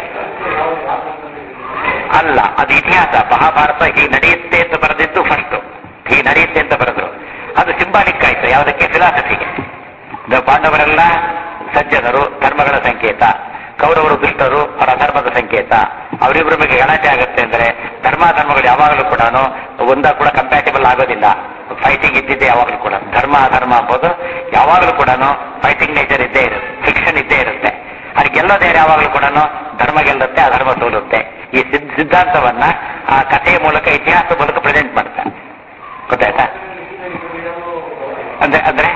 ಅಲ್ಲ ಅದು ಇತಿಹಾಸ ಮಹಾಭಾರತ ಹೀಗೆ ನಡೆಯುತ್ತೆ ಅಂತ ಬರೆದಿದ್ದು ಫಸ್ಟ್ ಹೀಗೆ ನಡೆಯುತ್ತೆ ಅಂತ ಬರೆದ್ರು ಅದು ಸಿಂಬಾಲಿಕ್ ಆಯ್ತು ಯಾವುದಕ್ಕೆ ಫಿಲಾಸಫಿಗೆ ಪಾಂಡವರೆಲ್ಲ ಸಜ್ಜನರು ಧರ್ಮಗಳ ಸಂಕೇತ ಕೌರವರು ದುಷ್ಟರು ಅವರ ಅಧರ್ಮದ ಸಂಕೇತ ಅವರಿಬ್ಬರ ಬಗ್ಗೆ ಗಲಾಟೆ ಆಗುತ್ತೆ ಅಂದ್ರೆ ಧರ್ಮ ಧರ್ಮಗಳು ಯಾವಾಗಲೂ ಕೂಡ ಒಂದ ಕೂಡ ಕಂಪ್ಯಾಟಿಬಲ್ ಆಗೋದಿಲ್ಲ ಫೈಟಿಂಗ್ ಇದ್ದಿದ್ದೆ ಯಾವಾಗಲೂ ಕೂಡ ಧರ್ಮ ಅಧರ್ಮ ಅಂಬೋದು ಯಾವಾಗಲೂ ಕೂಡ ಫೈಟಿಂಗ್ ನೇಚರ್ ಇದ್ದೇ ಇರುತ್ತೆ ಫಿಕ್ಷನ್ ಇದ್ದೇ ಇರುತ್ತೆ ಅದು ಗೆಲ್ಲೋದೇ ಯಾವಾಗಲೂ ಕೂಡ ಧರ್ಮ ಗೆಲ್ಲುತ್ತೆ ಅಧರ್ಮ ಸೋಲುತ್ತೆ ಈ ಸಿದ್- ಸಿದ್ಧಾಂತವನ್ನ ಆ ಕಥೆಯ ಮೂಲಕ ಇತಿಹಾಸದ ಮೂಲಕ ಪ್ರೆಸೆಂಟ್ ಮಾಡ್ತಾರೆ ಗೊತ್ತಾಯ್ತಾ ಅಂದ್ರೆ ಅಂದ್ರೆ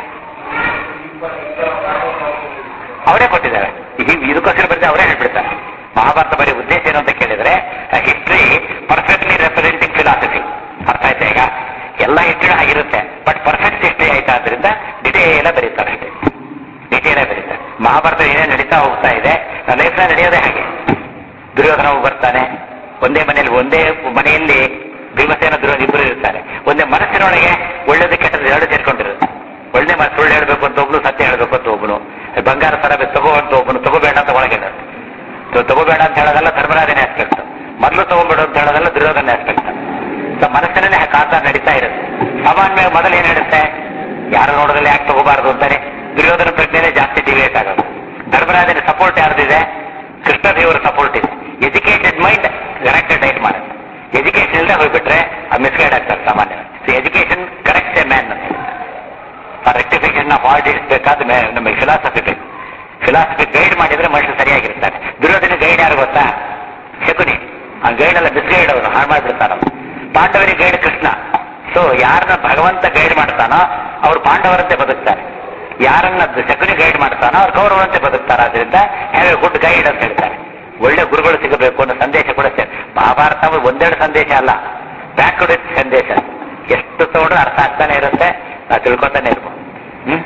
ಅವರೇ ಕೊಟ್ಟಿದ್ದಾರೆ ಈ- ಇದಕ್ಕೋಸ್ಕರ ಬರೆದ ಅವರೇ ಹೇಳ್ಬಿಡ್ತಾರೆ ಮಹಾಭಾರತ ಬರೀ ಉದ್ದೇಶ ಏನು ಅಂತ ಕೇಳಿದ್ರೆ ಹಿಸ್ಟ್ರಿ ಪರ್ಫೆಕ್ಟ್ಲಿ ರೆಪ್ರೆಸೆಂಟಿಂಗ್ ಫಿಲಾಸಫಿ ಅರ್ಥ ಆಯ್ತಾ ಈಗ ಎಲ್ಲ ಹಿಸ್ಟ್ರಿ ಆಗಿರುತ್ತೆ ಬಟ್ ಪರ್ಫೆಕ್ಟ್ ಹಿಸ್ಟ್ರಿ ಆಯ್ತಾ ಆದ್ರಿಂದ ಡಿಟೇಲ ಬರೀತಾರೆ ಅಷ್ಟೇ ಡಿಟೇಲ ಬರೀತಾರೆ ಮಹಾಭಾರತ ಏನೇ ನಡೀತಾ ಹೋಗ್ತಾ ಇದೆ ಲೈಫ್ ನಡೆಯೋದೇ ಹಾಗೆ ದುರ್ಯೋಧನ ಒಬ್ಬ ಬರ್ತಾನೆ ಒಂದೇ ಮನೆಯಲ್ಲಿ ಒಂದೇ ಮನೆಯಲ್ಲಿ ಭೀಮಸೇನ ದುರ್ಯೋಧನ ಇಬ್ಬರು ಇರ್ತಾರೆ ಒಂದೇ ಮನಸ್ಸಿನೊಳಗೆ ಒಳ್ಳೇದು ಕೆಟ್ಟದ್ದು ಎರಡು ಸೇರ್ಕೊಂಡಿರುತ್ತೆ ಒಳ್ಳೆ ಮನಸ್ಸು ಸುಳ್ಳು ಹೇಳ್ಬೇಕು ಅಂತ ಒಬ್ನು ಸತ್ಯ ಹೇಳ್ಬೇಕು ಅಂತ ಒಬ್ಬನು ಬಂಗಾರ ಸರ ತಗೋ ಅಂತ ಒಬ್ಬನು ತಗೋಬೇಡ ಅಂತ ಒಳಗೆ ತಗೋಬೇಡ ಅಂತ ಹೇಳೋದೆಲ್ಲ ಧರ್ಮರಾಜನೇ ಆಸ್ಪೆಕ್ಟ್ ಮೊದಲು ತಗೋಬೇಡ ಅಂತ ಹೇಳೋದೆಲ್ಲ ದುರ್ಯೋಧನ ಆಸ್ಪೆಕ್ಟ್ ಸೊ ಮನಸ್ಸಿನಲ್ಲಿ ಕಾತ ನಡೀತಾ ಇರುತ್ತೆ ಸಾಮಾನ್ಯ ಮೊದಲು ಏನ್ ಹೇಳುತ್ತೆ ಯಾರು ನೋಡೋದ್ರಲ್ಲಿ ಯಾಕೆ ತಗೋಬಾರದು ಅಂತಾನೆ ದುರ್ಯೋಧನ ಪ್ರಜ್ಞೆನೇ ಜಾಸ್ತಿ ಡಿವೇಟ್ ಆಗೋದು ಧರ್ಮರಾಜನ ಸಪೋರ್ಟ್ ಯಾರ್ದಿದೆ ಕೃಷ್ಣದೇವರ ಸಪೋರ್ಟ್ ಇದೆ ಎಜುಕೇಟೆಡ್ ಮೈಂಡ್ ಕರೆಕ್ಟ್ ಡೈಟ್ ಮಾಡುತ್ತೆ ಎಜುಕೇಶನ್ ಇಲ್ಲದೆ ಹೋಗ್ಬಿಟ್ರೆ ಅದು ಮಿಸ್ಗೈಡ್ ಆಗ್ತಾರೆ ಸಾಮಾನ್ಯ so education correct a man ಅಂತ ಆ ರೆಕ್ಟಿಫಿಕೇಶನ್ ಆಫ್ ಆಲ್ ಬೇಕಾದ ನಮಗೆ ಫಿಲಾಸಫಿ ಬೇಕು ಫಿಲಾಸಫಿ ಗೈಡ್ ಮಾಡಿದ್ರೆ ಮನುಷ್ಯ ಸರಿಯಾಗಿರ್ತಾನೆ ದುರ್ಯೋಧನ ಗೈಡ್ ಯಾರು ಗೊತ್ತಾ ಶಕುನಿ ಆ ಗೈಡ್ ಎಲ್ಲ ಮಿಸ್ಗೈಡ್ ಅವರು ಹಾಳು ಮಾಡಿಬಿಡ್ತಾರ ಪಾಂಡವರಿಗೆ ಗೈಡ್ ಕೃಷ್ಣ ಸೊ ಯಾರನ್ನ ಭಗವಂತ ಗೈಡ್ ಮಾಡ್ತಾನೋ ಅವ್ರು ಪಾಂಡವರಂತೆ ಬದುಕ್ತಾರೆ ಯಾರನ್ನ ಶಕುನಿ ಗೈಡ್ ಮಾಡ್ತಾನೋ ಅವ್ರು ಕೌರವರಂತೆ ಬದುಕ್ತಾರೆ ಅದರಿಂದ ಹ್ಯಾವ್ ಎ ಗುಡ್ ಗೈಡ್ ಅಂತ ಹೇಳ್ತಾರೆ ಒಳ್ಳೆ ಗುರುಗಳು ಸಿಗಬೇಕು ಅನ್ನೋ ಸಂದೇಶ ಕೂಡ ಸೇ- ಮಹಾಭಾರತ ಒಂದೆರಡು ಸಂದೇಶ ಅಲ್ಲ ಬ್ಯಾಕ್ವರ್ಡ್ ಸಂದೇಶ ಎಷ್ಟು ತಗೊಂಡ್ರೆ ಅರ್ಥ ಆಗ್ತಾನೆ ಇರುತ್ತೆ ನಾವು ತಿಳ್ಕೊತಾನೆ ಇರ್ಬೋದು ಹ್ಮ್